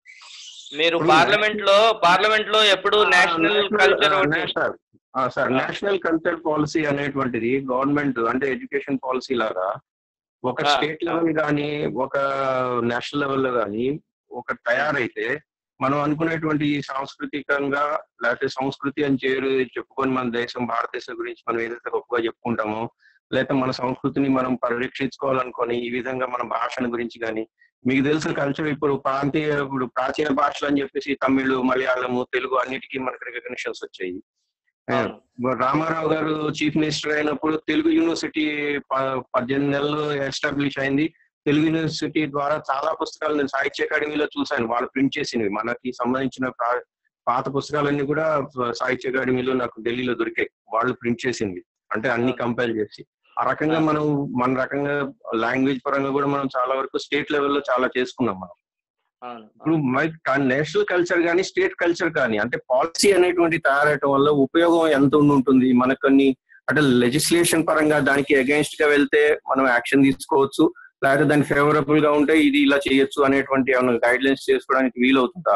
మీరు ఇప్పుడు పార్లమెంట్ లో పార్లమెంట్ లో ఎప్పుడు నేషనల్ కల్చర్ ఒకటి sir sir national culture policy అనేటువంటిది గవర్నమెంట్ అంటే ఎడ్యుకేషన్ పాలసీ లాగా ఒక ఆ, స్టేట్ లెవెల్ కానీ ఒక నేషనల్ లెవెల్ లో కానీ ఒక తయారైతే మనం అనుకునేటువంటి ఈ సాంస్కృతికంగా లేకపోతే సంస్కృతి అని చేరు చెప్పుకొని మన దేశం భారతదేశం గురించి మనం ఏదైతే గొప్పగా చెప్పుకుంటామో లేకపోతే మన సంస్కృతిని మనం పరిరక్షించుకోవాలనుకొని ఈ విధంగా మన భాషను గురించి కానీ మీకు తెలుసు కల్చర్ ఇప్పుడు ప్రాంతీయ ఇప్పుడు ప్రాచీన భాషలు అని చెప్పేసి తమిళ్ మలయాళము తెలుగు అన్నిటికీ మనకి రికగ్నిషన్స్ వచ్చాయి ఆ, రామారావు గారు చీఫ్ మినిస్టర్ అయినప్పుడు తెలుగు యూనివర్సిటీ ప- పద్దెనిమిది నెలలు ఎస్టాబ్లిష్ అయింది తెలుగు యూనివర్సిటీ ద్వారా చాలా పుస్తకాలు నేను సాహిత్య అకాడమీలో చూశాను వాళ్ళు ప్రింట్ చేసినవి మనకి సంబంధించిన ప్రా- పాత పుస్తకాలన్నీ కూడా సాహిత్య అకాడమీలో నాకు ఢిల్లీలో దొరికాయి వాళ్ళు ప్రింట్ చేసింది అంటే అన్ని కంపైల్ చేసి ఆ రకంగా మనం మన రకంగా లాంగ్వేజ్ పరంగా కూడా మనం చాలా వరకు స్టేట్ లెవెల్లో చాలా చేసుకున్నాం మనం అవును ఇప్పుడు నేషనల్ కల్చర్ కానీ స్టేట్ కల్చర్ కానీ అంటే పాలసీ అనేటువంటి తయారవటం వల్ల ఉపయోగం ఎంత ఉండి ఉంటుంది మనకు కొన్ని అంటే లెజిస్లేషన్ పరంగా దానికి అగేన్స్ట్ గా వెళ్తే మనం యాక్షన్ తీసుకోవచ్చు లేకపోతే దానికి ఫేవరబుల్ గా ఉంటే ఇది ఇలా చేయొచ్చు అనేటువంటి ఏమైనా గైడ్ లైన్స్ చేసుకోవడానికి వీలవుతుందా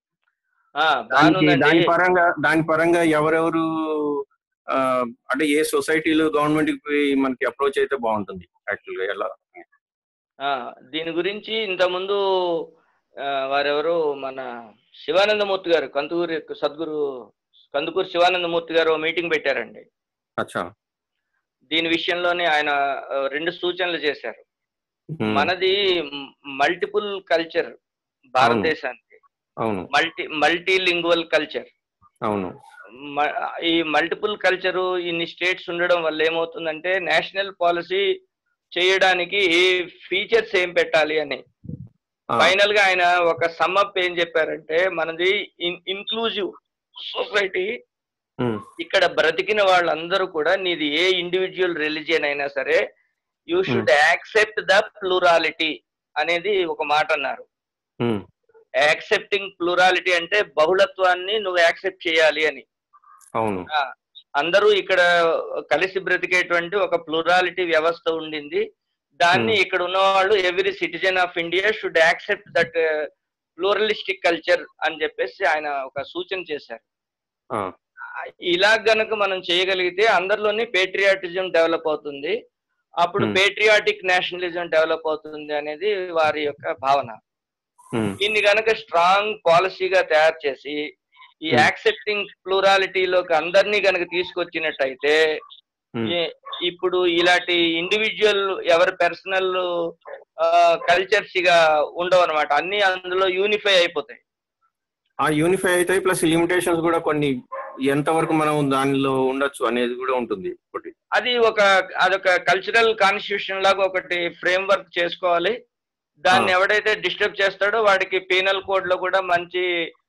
ఆ, దానికి బాగుందండి దాని పరంగా దాని పరంగా ఎవరెవరు ఆ, అంటే ఏ సొసైటీలు గవర్నమెంట్ కి మనకి అప్రోచ్ అయితే బాగుంటుంది యాక్చువల్ గా ఎలా ఆ, దీని గురించి ఇంతకుముందు ఆ, వారెవరు మన శివానందమూర్తి గారు కందుకూరి సద్గురు కందుకూరు శివానందమూర్తి గారు మీటింగ్ పెట్టారండి అచ్చా దీని విషయంలోనే ఆయన ఆ, రెండు సూచనలు చేశారు Hmm. మనది మల్టిపుల్ కల్చర్ భారతదేశానికి అవును మల్టీ మల్టీ లింగువల్ కల్చర్ అవును మ- ఈ మల్టిపుల్ కల్చరు ఇన్ని స్టేట్స్ ఉండడం వల్ల ఏమవుతుందంటే నేషనల్ పాలసీ చేయడానికి ఫీచర్స్ ఏం పెట్టాలి అని ఆ. ఫైనల్ గా ఆయన ఒక సమ్మప్ ఏం చెప్పారంటే మనది ఇన్క్లూజివ్ సొసైటీ ఉమ్, ఇక్కడ బ్రతికిన వాళ్ళందరూ కూడా నీది ఏ ఇండివిజువల్ రిలీజియన్ అయినా సరే you should accept the plurality అనేది ఒక మాట అన్నారు ఉమ్, యాక్సెప్టింగ్ ప్లూరాలిటీ అంటే బహుళత్వాన్ని నువ్వు యాక్సెప్ట్ చేయాలి అని అవును ఆ, అందరూ ఇక్కడ కలిసి బ్రతికేటువంటి ఒక ప్లూరాలిటీ వ్యవస్థ ఉండింది దాన్ని ఇక్కడ ఉన్న వాళ్ళు every citizen of India should accept that pluralistic culture అని చెప్పేసి ఆయన ఒక సూచన చేశారు ఆ, ఇలా గనుక మనం చేయగలిగితే అందరిలోని పేట్రియాటిజం డెవలప్ అవుతుంది అప్పుడు Hmm. పేట్రియాటిక్ నేషనలిజం డెవలప్ అవుతుంది అనేది వారి యొక్క భావన ఉమ్, దీన్ని గనక స్ట్రాంగ్ పాలసీగా తయారు చేసి ఈ Hmm. యాక్సెప్టింగ్ ప్లూరాలిటీలోకి అందరినీ గనక తీసుకొచ్చినట్టయితే ఉమ్, ఈ- ఇప్పుడు ఇలాంటి ఇండివిజువల్ ఎవరి పర్సనల్ కల్చర్స్ గా ఉండవు అనమాట అన్ని అందులో యూనిఫై అయిపోతాయి ఆ యూనిఫై అయితే ప్లస్ లిమిటేషన్స్ కూడా కొన్ని ఎంతవరకు మనం దానిలో ఉండొచ్చు అనేది కూడా ఉంటుంది ఒకటి అది ఒక అదొక కల్చరల్ కాన్స్టిట్యూషన్ లాగా ఒకటి ఫ్రేమ్ వర్క్ చేసుకోవాలి దాన్ని ఆ. ఎవడైతే డిస్టర్బ్ చేస్తాడో వాడికి పీనల్ కోడ్ లో కూడా మంచి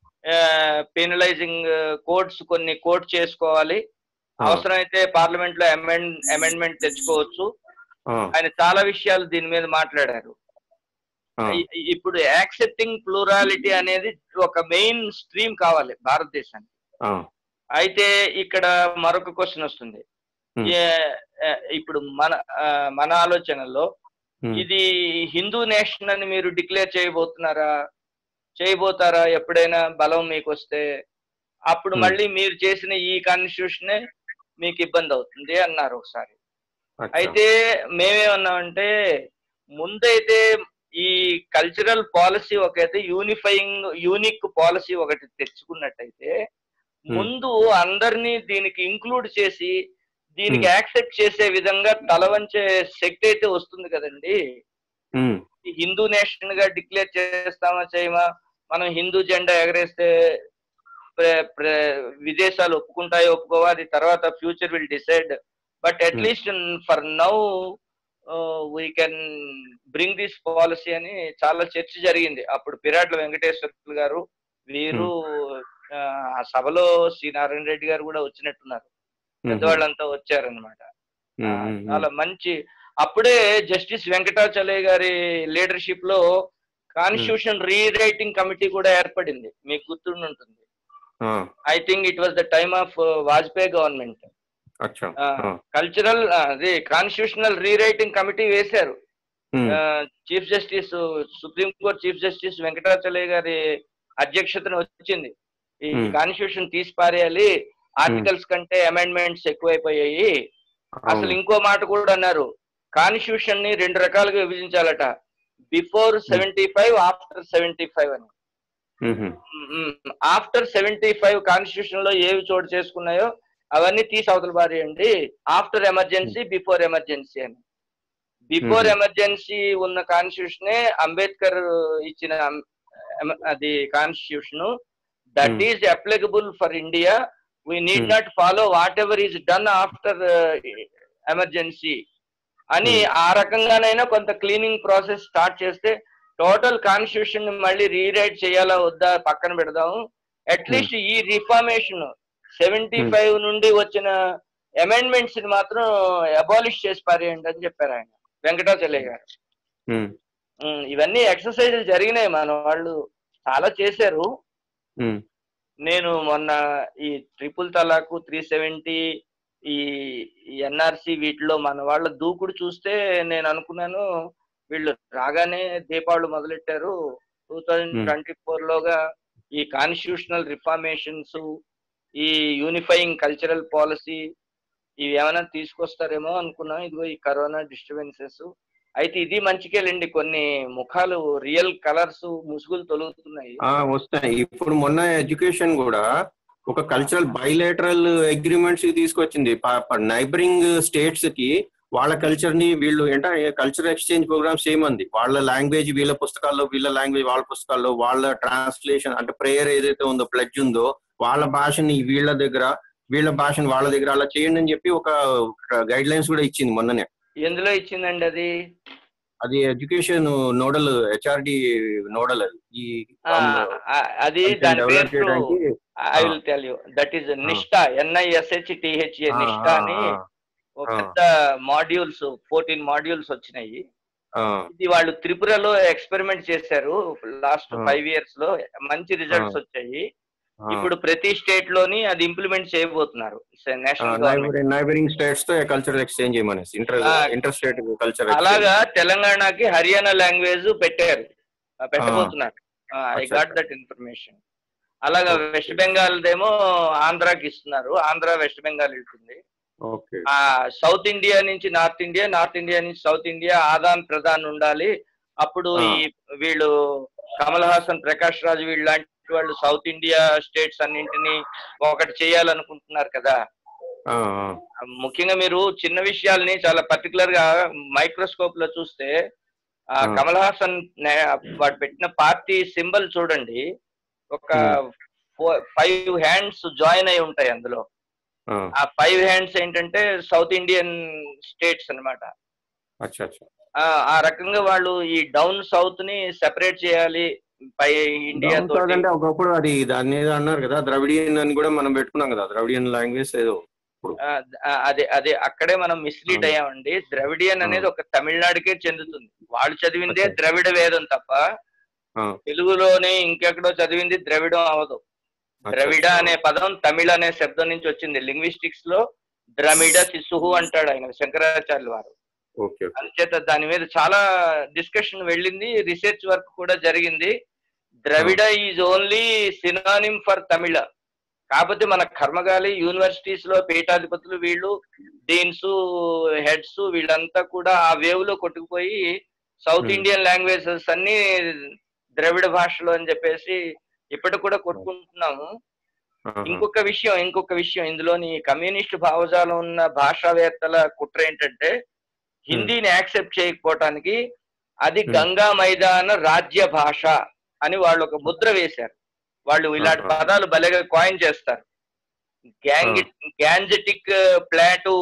పీనలైజింగ్ కోడ్స్ కొన్ని కోడ్ చేసుకోవాలి ఆ, అవసరమైతే పార్లమెంట్ లో అమెండ్ అమెండ్మెంట్ తెచ్చుకోవచ్చు ఆ, ఆయన చాలా విషయాలు దీని మీద మాట్లాడారు ఆ, ఇ- ఇప్పుడు యాక్సెప్టింగ్ ప్లూరాలిటీ అనేది ఒక మెయిన్ స్ట్రీమ్ కావాలి భారతదేశానికి ఆ, అయితే ఇక్కడ మరొక క్వశ్చన్ వస్తుంది Hmm. ఏ- ఏ- ఇప్పుడు మన ఆ, మన ఆలోచనలో ఉమ్, ఇది హిందూ నేషన్ అని మీరు డిక్లేర్ చేయబోతున్నారా చేయబోతారా ఎప్పుడైనా బలం మీకు వస్తే అప్పుడు Hmm. మళ్ళీ మీరు చేసిన ఈ కాన్స్టిట్యూషనే మీకు ఇబ్బంది అవుతుంది అన్నారు ఒకసారి అచ్చా. అయితే మేమేమన్నామంటే ముందైతే ఈ కల్చరల్ పాలసీ ఒకైతే యూనిఫైయింగ్ యూనిక్ పాలసీ ఒకటి తెచ్చుకున్నట్టయితే Hmm. ముందు అందరినీ దీనికి ఇంక్లూడ్ చేసి దీనికి Hmm. యాక్సెప్ట్ చేసే విధంగా తలవంచే శక్తి అయితే వస్తుంది కదండి ఉమ్, ఈ హిందూ నేషన్ గా డిక్లేర్ చేస్తామా చేయమా మనం హిందూ జెండా ఎగరేస్తే ప్ర- ప్ర- విదేశాలు ఒప్పుకుంటాయో ఒప్పుకోవా అది తర్వాత future will decide but at least for now we can bring this policy అని చాలా చర్చ జరిగింది అప్పుడు పిరాట్ల వెంకటేశ్వర్లు గారు వీరు ఆ, ఆ సభలో శ్రీ నారాయణ రెడ్డి గారు కూడా వచ్చినట్టున్నారు ఉమ్, పెద్దవాళ్ళంతా వచ్చారనమాట ఉమ్, ఆ, ఉమ్, చాలా మంచి అప్పుడే జస్టిస్ వెంకటాచలయ్య గారి లీడర్షిప్ లో కాన్స్టిట్యూషన్ రీరైటింగ్ కమిటీ కూడా ఏర్పడింది మీకు గుర్తుండి ఉంటుంది ఆ, I think it was the time of Vajpayee government అచ్చా ఆ, ఆ, కల్చరల్ అదే కాన్స్టిట్యూషనల్ రీరైటింగ్ కమిటీ వేశారు um, chief justice supreme court chief justice Venkatachaliah గారి అధ్యక్షతన వచ్చింది ఈ Hmm. కాన్స్టిట్యూషన్ తీసి పారేయాలి ఆర్టికల్స్ కంటే అమెండ్మెంట్స్ ఎక్కువైపోయాయి అసలు అవును. ఇంకో మాట కూడా అన్నారు కాన్స్టిట్యూషన్ ని రెండు రకాలుగా విభజించాలట before seventy five after seventy five అని um, after seventy five constitution లో ఏవి చోటు చేసుకున్నాయో అవన్నీ తీసి అవతల పారేయండి ఆఫ్టర్ ఎమర్జెన్సీ బిఫోర్ ఎమర్జెన్సీ అని బిఫోర్ Mhm. ఎమర్జెన్సీ ఉన్న కాన్స్టిట్యూషనే అంబేద్కర్ ఇచ్చిన అం- ఎమ- అది constitution that Hmm. Is applicable for India we need Hmm. Not follow whatever is done after emergency అని Hmm. ఆ రకంగానైనా కొంత క్లీనింగ్ ప్రాసెస్ స్టార్ట్ చేస్తే టోటల్ కాన్స్టిట్యూషన్ మళ్ళీ రీరైట్ చేయాలా వద్దా పక్కన పెడదాము అట్లీస్ట్ ఈ రిఫార్మేషన్ సెవెంటీ Hmm. ఫైవ్ నుండి వచ్చిన అమెండ్మెంట్స్ ని మాత్రం అబాలిష్ చేసి పారేయండి అని చెప్పారు ఆయన వెంకటాచలయ్య గారు ఉమ్, ఉమ్, ఇవన్నీ ఎక్సర్సైజులు జరిగినాయి మన వాళ్ళు చాలా చేశారు ఉమ్, నేను మొన్న ఈ ట్రిపుల్ తలాకు త్రీ సెవెంటీ ఈ ఎన్ఆర్సి వీటిలో మన వాళ్ళ దూకుడు చూస్తే నేను అనుకున్నాను వీళ్ళు రాగానే దీపావళి మొదలెట్టారు టూ థౌజండ్ ట్వంటీ ఫోర్ లోగా ఈ కాన్స్టిట్యూషనల్ రిఫార్మేషన్స్ ఈ యూనిఫైయింగ్ కల్చరల్ పాలసీ ఇవి ఏమైనా తీసుకొస్తారేమో అనుకున్నాం ఇదిగో ఈ కరోనా డిస్టర్బెన్సెస్ అయితే ఇది మంచికేలండి కొన్ని ముఖాలు రియల్ కలర్స్ ముసుగులు తొలుగుతున్నాయి ఆ, వస్తాయి ఇప్పుడు మొన్న ఎడ్యుకేషన్ కూడా ఒక కల్చరల్ బైలేటరల్ అగ్రిమెంట్స్ తీసుకొచ్చింది నైబరింగ్ స్టేట్స్ కి వాళ్ళ కల్చర్ ని వీళ్ళు ఏంటంటే కల్చరల్ ఎక్స్చేంజ్ ప్రోగ్రామ్ సేమ్ అంది వాళ్ళ లాంగ్వేజ్ వీళ్ళ పుస్తకాల్లో వీళ్ళ లాంగ్వేజ్ వాళ్ళ పుస్తకాల్లో వాళ్ళ ట్రాన్స్లేషన్ అంటే ప్రేయర్ ఏదైతే ఉందో ప్లెడ్జ్ ఉందో వాళ్ళ భాషని వీళ్ళ దగ్గర వీళ్ళ భాషని వాళ్ళ దగ్గర అలా చేయండి అని చెప్పి ఒక గైడ్ లైన్స్ కూడా ఇచ్చింది మొన్ననే ఎందులో ఇచ్చిందండి అది అది ఎడ్యుకేషన్ నోడల్ హెచ్ఆర్డి నోడల్ అది ఈ ఆ, ఆ, అది కొంచెం దాని develop పేరు చేయడానికి I will tell you that is Nishtha N I S H టిహెచ్ఏ ఆ, నిష్ఠ ఆ, అని ఆ, ఒక ఆ. పెద్ద మాడ్యూల్స్ ఫోర్టీన్ మాడ్యూల్స్ వచ్చినాయి ఆ, ఇది వాళ్ళు త్రిపురలో ఎక్స్పెరిమెంట్ చేశారు లాస్ట్ ఆ. ఫైవ్ ఇయర్స్ లో మంచి రిజల్ట్స్ ఆ. వచ్చాయి ఇప్పుడు ప్రతి స్టేట్ లోని అది ఇంప్లిమెంట్ చేయబోతున్నారు నేషనల్ గవర్నమెంట్ నైబరింగ్ స్టేట్స్ తో కల్చరల్ ఎక్స్చేంజ్ చేయమనేసి ఇంటర్ ఆ, ఇంటర్ స్టేట్ కల్చర్ అలాగా తెలంగాణకి హర్యానా లాంగ్వేజ్ పెట్టారు ఆ, పెట్టబోతున్నారు ఐ అచ్చా, గాట్ దట్ ఇన్ఫర్మేషన్ అలాగా వెస్ట్ బెంగాల్ దేమో ఆంధ్రాకి ఇస్తున్నారు ఆంధ్ర వెస్ట్ బెంగాల్ వెళ్తుంది ఓకే ఆ సౌత్ ఇండియా నుంచి నార్త్ ఇండియా నార్త్ ఇండియా నుంచి సౌత్ ఇండియా ఆదాన్ ప్రధాన్ ఉండాలి అప్పుడు ఆ. ఈ వీళ్ళు కమల్ హాసన్ ప్రకాష్ రాజ్ వీళ్ళు లాంటి వాళ్ళు సౌత్ ఇండియా స్టేట్స్ అన్నింటినీ ఒకటి చేయాలనుకుంటున్నారు కదా ముఖ్యంగా మీరు చిన్న విషయాల్ని చాలా పర్టికులర్ గా మైక్రోస్కోప్ లో చూస్తే ఆ ఆ. కమల్ హాసన్ నే- వాడు పెట్టిన పార్టీ సింబల్ చూడండి ఒక ఫైవ్ హ్యాండ్స్ జాయిన్ అయి ఉంటాయి అందులో ఆ ఫైవ్ హ్యాండ్స్ ఏంటంటే సౌత్ ఇండియన్ స్టేట్స్ అన్నమాట అచ్చా అచ్చా ఆ ఆ రకంగా వాళ్ళు ఈ డౌన్ సౌత్ ని సెపరేట్ చేయాలి పై ఇండియా Down south తోటి అంటే ఒకప్పుడు అది దాన్ని ఏదో అన్నారు కదా ద్రవిడియన్ అని కూడా మనం పెట్టుకున్నాం కదా ద్రవిడియన్ లాంగ్వేజ్ ఏదో ఆ, ఆ, అదే అదే అక్కడే మనం మిస్లీడ్ అయ్యామండి ద్రవిడియన్ అనేది ఒక తమిళనాడుకే చెందుతుంది వాళ్ళు చదివిందే ద్రవిడ వేదం తప్ప ఆ, తెలుగులోనే ఇంకెక్కడో చదివింది ద్రవిడం అవదు అచ్చా, ద్రవిడ అచ్చా. అనే పదం తమిళ అనే శబ్దం నుంచి వచ్చింది లింగ్విస్టిక్స్ లో ద్రమిడ శిశుహు అంటాడు ఆయన శంకరాచార్యులు వారు ఓకే ఓకే అందుచేత దాని మీద చాలా డిస్కషన్ వెళ్ళింది రీసెర్చ్ వర్క్ కూడా జరిగింది Dravida is only synonym for Tamil కాకపోతే మన కర్మగాలి యూనివర్సిటీస్ లో పీఠాధిపతులు వీళ్ళు డీన్స్ హెడ్స్ వీళ్ళంతా కూడా ఆ వేవ్ లో కొట్టుకుపోయి సౌత్ Hmm. ఇండియన్ లాంగ్వేజెస్ అన్ని ద్రవిడ భాషలో అని చెప్పేసి ఇప్పటికి కూడా కొట్టుకుంటున్నాము ఆహా. ఇంకొక విషయం ఇంకొక విషయం ఇందులోని కమ్యూనిస్ట్ భావజాలం ఉన్న భాషావేత్తల కుట్ర ఏంటంటే హిందీని యాక్సెప్ట్ చేయకపోవటానికి అది Hmm. గంగా మైదాన రాజ్య భాష అని వాళ్ళు ఒక ముద్ర వేశారు వాళ్ళు ఇలాంటి ఆహా. పదాలు భలేగా కాయిన్ చేస్తారు గ్యాంగ్ Gangetic plot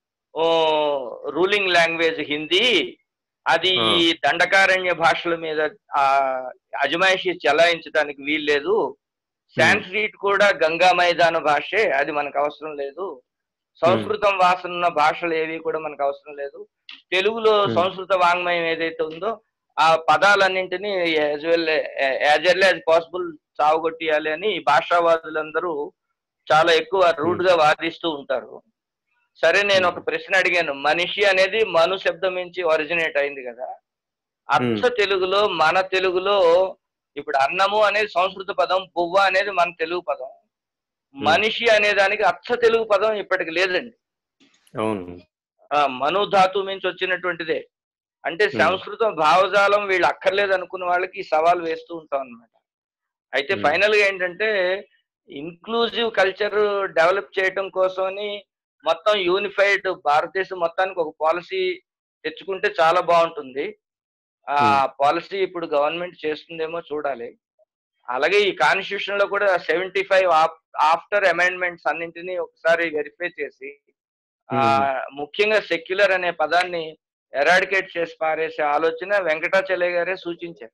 ruling language Hindi అది ఆ. ఈ దండకారణ్య భాషల మీద ఆ అజమాయిషి చెలాయించడానికి వీల్లేదు సాంస్క్రిట్ కూడా గంగా మైదాన భాషే అది మనకు అవసరం లేదు సంస్కృతం వాసన ఉన్న భాషలు ఏవి కూడా మనకు అవసరం లేదు తెలుగులో Hmm. సంస్కృత వాంగ్మయం ఏదైతే ఉందో ఆ పదాలన్నింటినీ as well as early as possible చావగొట్టియాలి అని ఈ భాషావాదులందరూ చాలా ఎక్కువ రూడ్ గా వాదిస్తూ ఉంటారు సరే నేను ఒక ప్రశ్న అడిగాను మనిషి అనేది మను శబ్దం నుంచి ఒరిజినేట్ అయింది కదా అచ్చ తెలుగులో మన తెలుగులో ఇప్పుడు అన్నము అనేది సంస్కృత పదం బువ్వ అనేది మన తెలుగు పదం మనిషి అనే దానికి అచ్చ తెలుగు పదం ఇప్పటికి లేదండి అవును ఆ మను ధాతు నుంచి వచ్చినటువంటిదే అంటే సంస్కృతం భావజాలం వీళ్ళు అక్కర్లేదు అనుకున్న వాళ్ళకి ఈ సవాల్ వేస్తూ ఉంటాం అన్నమాట అయితే Hmm. ఫైనల్ గా ఏంటంటే ఇన్క్లూజివ్ కల్చర్ డెవలప్ చేయటం కోసమని మొత్తం యూనిఫైడ్ భారతదేశం మొత్తానికి ఒక పాలసీ తెచ్చుకుంటే చాలా బాగుంటుంది ఆ పాలసీ ఇప్పుడు గవర్నమెంట్ చేస్తుందేమో చూడాలి అలాగే ఈ కాన్స్టిట్యూషన్ లో కూడా సెవెంటీ ఫైవ్ ఆఫ్టర్ అమెండ్మెంట్స్ అన్నింటినీ ఒకసారి వెరిఫై చేసి ఆ ముఖ్యంగా సెక్యులర్ అనే పదాన్ని ఎరాడికేట్ చేసి పారేసే ఆలోచన వెంకటాచలయ్య గారే సూచించారు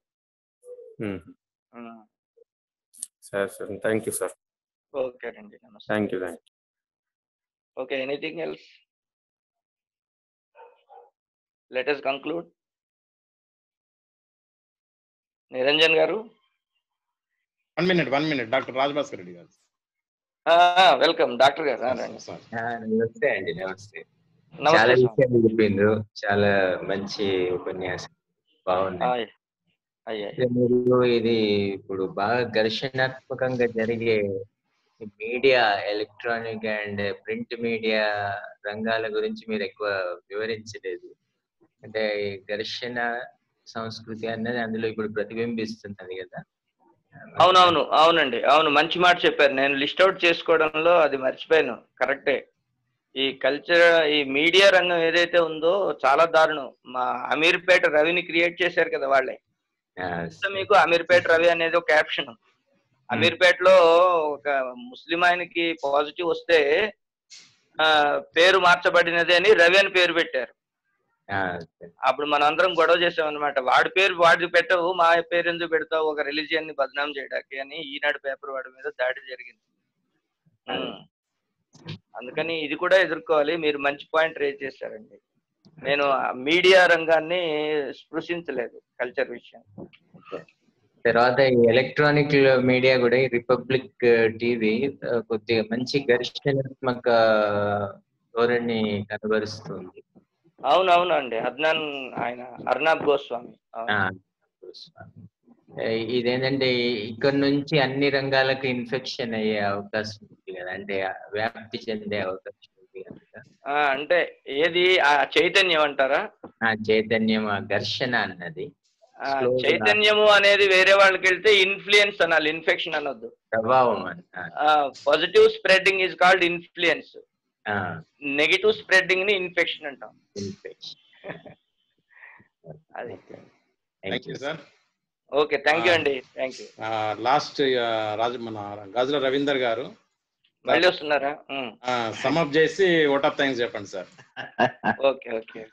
సరే sir thank you sir okay అండి నమస్తే thank you thank okay anything else let us conclude Niranjan garu one minute one minute doctor Rajabhaskar Reddy garu welcome doctor గారు రండి ఆ, నమస్తే అండి నమస్తే నమస్తే చాలా స్వామి. విషయాలు చెప్పిండ్రు చాలా మంచి ఉపన్యాసం బాగుంది ఆయ్. అయ్యాయి అయితే మీరు ఇది ఇప్పుడు బాగా ఘర్షణాత్మకంగా జరిగే media electronic and print media రంగాల గురించి మీరు ఎక్కువ వివరించలేదు అంటే ఈ ఘర్షణ సంస్కృతి అన్నది అందులో ఇప్పుడు ప్రతిబింబిస్తున్నది కదా అవునవును అవునండి అవును మంచి మాట చెప్పారు నేను లిస్ట్ అవుట్ చేసుకోవడంలో అది మర్చిపోయాను కరెక్టే ఈ కల్చర్ ఈ మీడియా రంగం ఏదైతే ఉందో చాలా దారుణం మా అమీర్పేట రవిని క్రియేట్ చేశారు కదా వాళ్ళే ఆ, సో మీకు అమీర్పేట రవి అనేది ఒక క్యాప్షన్ అమీర్పేటలో ఒక ముస్లిం ఆయనకి పాజిటివ్ వస్తే ఆ, పేరు మార్చబడినది అని రవి అని పేరు పెట్టారు ఆ, అప్పుడు మన అందరం గొడవ చేసాం అనమాట వాడి పేరు వాడిది పెట్టవు మా పేరు ఎందుకు పెడతావు ఒక రిలీజియన్ ని బదనాం చేయడానికి అని ఈనాడు పేపర్ వాడి మీద దాడి జరిగింది ఉమ్. అందుకని ఇది కూడా ఎదుర్కోవాలి మీరు మంచి పాయింట్ రేజ్ చేశారండి నేను మీడియా రంగాన్ని స్పృశించలేదు కల్చర్ విషయం తర్వాత ఈ ఎలక్ట్రానిక్ మీడియా కూడా ఈ రిపబ్లిక్ టీవీ కొద్దిగా మంచి ఘర్షణాత్మక ధోరణి కనబరుస్తుంది అవును అవును అండి అద్నాన్ ఆయన అర్నాబ్ గోస్వామి అవును. ఆ, ఏ, ఇదేంటంటే ఇక్కడ నుంచి అన్ని రంగాలకు ఇన్ఫెక్షన్ అయ్యే అవకాశం ఉంది కదా అంటే వ్యాప్తి చెందే అవకాశం ఉంది కనుక ఆ, అంటే ఏది ఆ చైతన్యం అంటారా ఆ చైతన్యం ఆ ఘర్షణ అన్నది ఆ, Slow గా చైతన్యము అనేది వేరే వాళ్ళకి వెళ్తే ఇన్ఫ్లుయెన్స్ అనాలి ఇన్ఫెక్షన్ అనొద్దు ప్రభావం అన్న positive spreading is called influence ఆ, నెగిటివ్ స్ప్రెడ్డింగ్ ని ఇన్ఫెక్షన్ అంటాం infection. అది thank you sir okay thank you అండి థ్యాంక్ యూ లాస్ట్ రాజు మన గాజుల రవీందర్ గారు మళ్ళీ వస్తున్నారా ఉమ్. సమప్ చేసి ఓట్ ఆఫ్ థ్యాంక్స్ చెప్పండి సార్ ఓకే ఓకే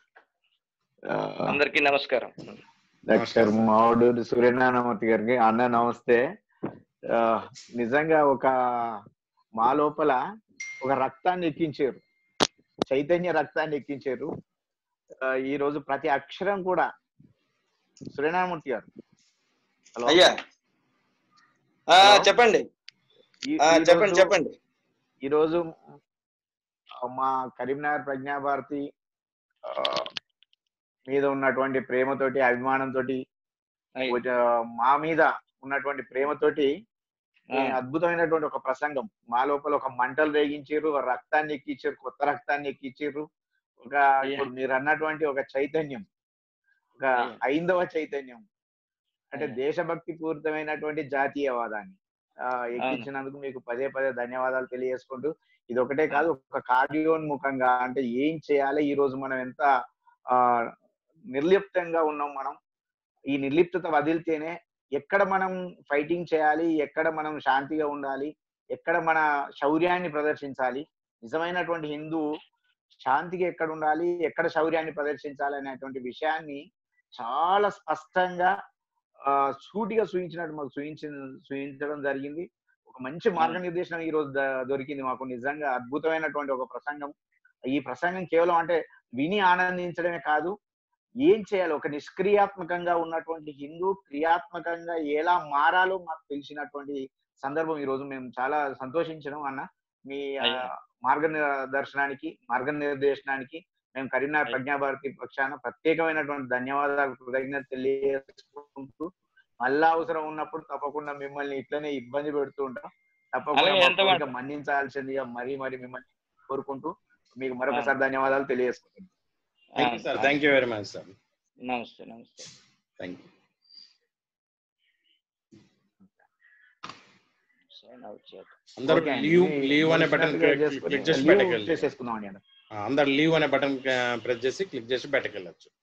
అందరికీ నమస్కారం డాక్టర్ మావుడూరి సూర్యనారాయణమూర్తి గారికి అన్న నమస్తే ఆ, నిజంగా ఒక మా లోపల ఒక రక్తాన్ని ఎక్కించారు చైతన్య రక్తాన్ని ఎక్కించారు ఆ, ఈ రోజు ప్రతి అక్షరం కూడా సూర్యనారాయణమూర్తి గారు హలో అయ్యా ఆ, హలో. చెప్పండి ఈ- ఆ, ఈ చెప్పండి రోజు- చెప్పండి ఈరోజు మా కరీంనగర్ ప్రజ్ఞాభారతి ఆ, మీద ఉన్నటువంటి ప్రేమతోటి అభిమానంతో మా మీద ఉన్నటువంటి ప్రేమతోటి ఈ అద్భుతమైనటువంటి ఒక ప్రసంగం మా లోపల ఒక మంటలు రేగించారు ఒక రక్తాన్ని ఎక్కించారు కొత్త రక్తాన్ని ఎక్కించారు ఒక ఇప్పుడు మీరు అన్నటువంటి ఒక చైతన్యం ఒక ఐందవ చైతన్యం అంటే దేశభక్తి పూరితమైనటువంటి జాతీయవాదాన్ని ఆ, ఎక్కించినందుకు మీకు పదే పదే ధన్యవాదాలు తెలియజేసుకుంటూ ఇది ఒకటే కాదు ఒక కార్యోన్ముఖంగా అంటే ఏం చేయాలి ఈ రోజు మనం ఎంత ఆ నిర్లిప్తంగా ఉన్నాం మనం ఈ నిర్లిప్తత వదిలితేనే ఎక్కడ మనం ఫైటింగ్ చేయాలి ఎక్కడ మనం శాంతిగా ఉండాలి ఎక్కడ మన శౌర్యాన్ని ప్రదర్శించాలి నిజమైనటువంటి హిందూ శాంతికి ఎక్కడ ఉండాలి ఎక్కడ శౌర్యాన్ని ప్రదర్శించాలి అనేటువంటి విషయాన్ని చాలా స్పష్టంగా ఆ, సూటిగా చూయించినట్టు మాకు చూయించి చూయించడం జరిగింది ఒక మంచి మార్గనిర్దేశనం ఈ రోజు ద- దొరికింది మాకు నిజంగా అద్భుతమైనటువంటి ఒక ప్రసంగం ఈ ప్రసంగం కేవలం అంటే విని ఆనందించడమే కాదు ఏం చేయాలి ఒక నిష్క్రియాత్మకంగా ఉన్నటువంటి హిందూ క్రియాత్మకంగా ఎలా మారాలో మాకు తెలిసినటువంటి సందర్భం ఈ రోజు మేము చాలా సంతోషించడం అన్న మీ ఆ, అయ్యా. మార్గదర్శనానికి మార్గనిర్దేశనానికి మేము కరీంనగర్ ప్రజ్ఞాభారతి పక్షాన ప్రత్యేకమైనటువంటి ధన్యవాదాలు కృతజ్ఞత తెలియజేసుకుంటూ మళ్ళా అవసరం ఉన్నప్పుడు తప్పకుండా మిమ్మల్ని ఇట్లనే ఇబ్బంది పెడుతూ ఉంటాం తప్పకుండా అలాగే మా ఎంత కోరిక మాట- మన్నించాల్సిందిగా మరీ మరి మిమ్మల్ని కోరుకుంటూ మీకు మరొకసారి ధన్యవాదాలు తెలియజేసుకుంటున్నాను thank you sir thank you very much sir నమస్తే నమస్తే థ్యాంక్ యూ సైన్ అవుట్ చేద్దాం అందరూ ఓకే అండి. లీవ్ మీ- లీవ్ అనే బటన్ నచ్చినట్టుగా చేసుకొని క్లిక్ చేసి లీవ్ బయటకు వెళ్ళి చేసేసుకుందాం అండి అందరు లీవ్ అనే బటన్ ప్రెస్ చేసి క్లిక్ చేసి బయటకు వెళ్ళొచ్చు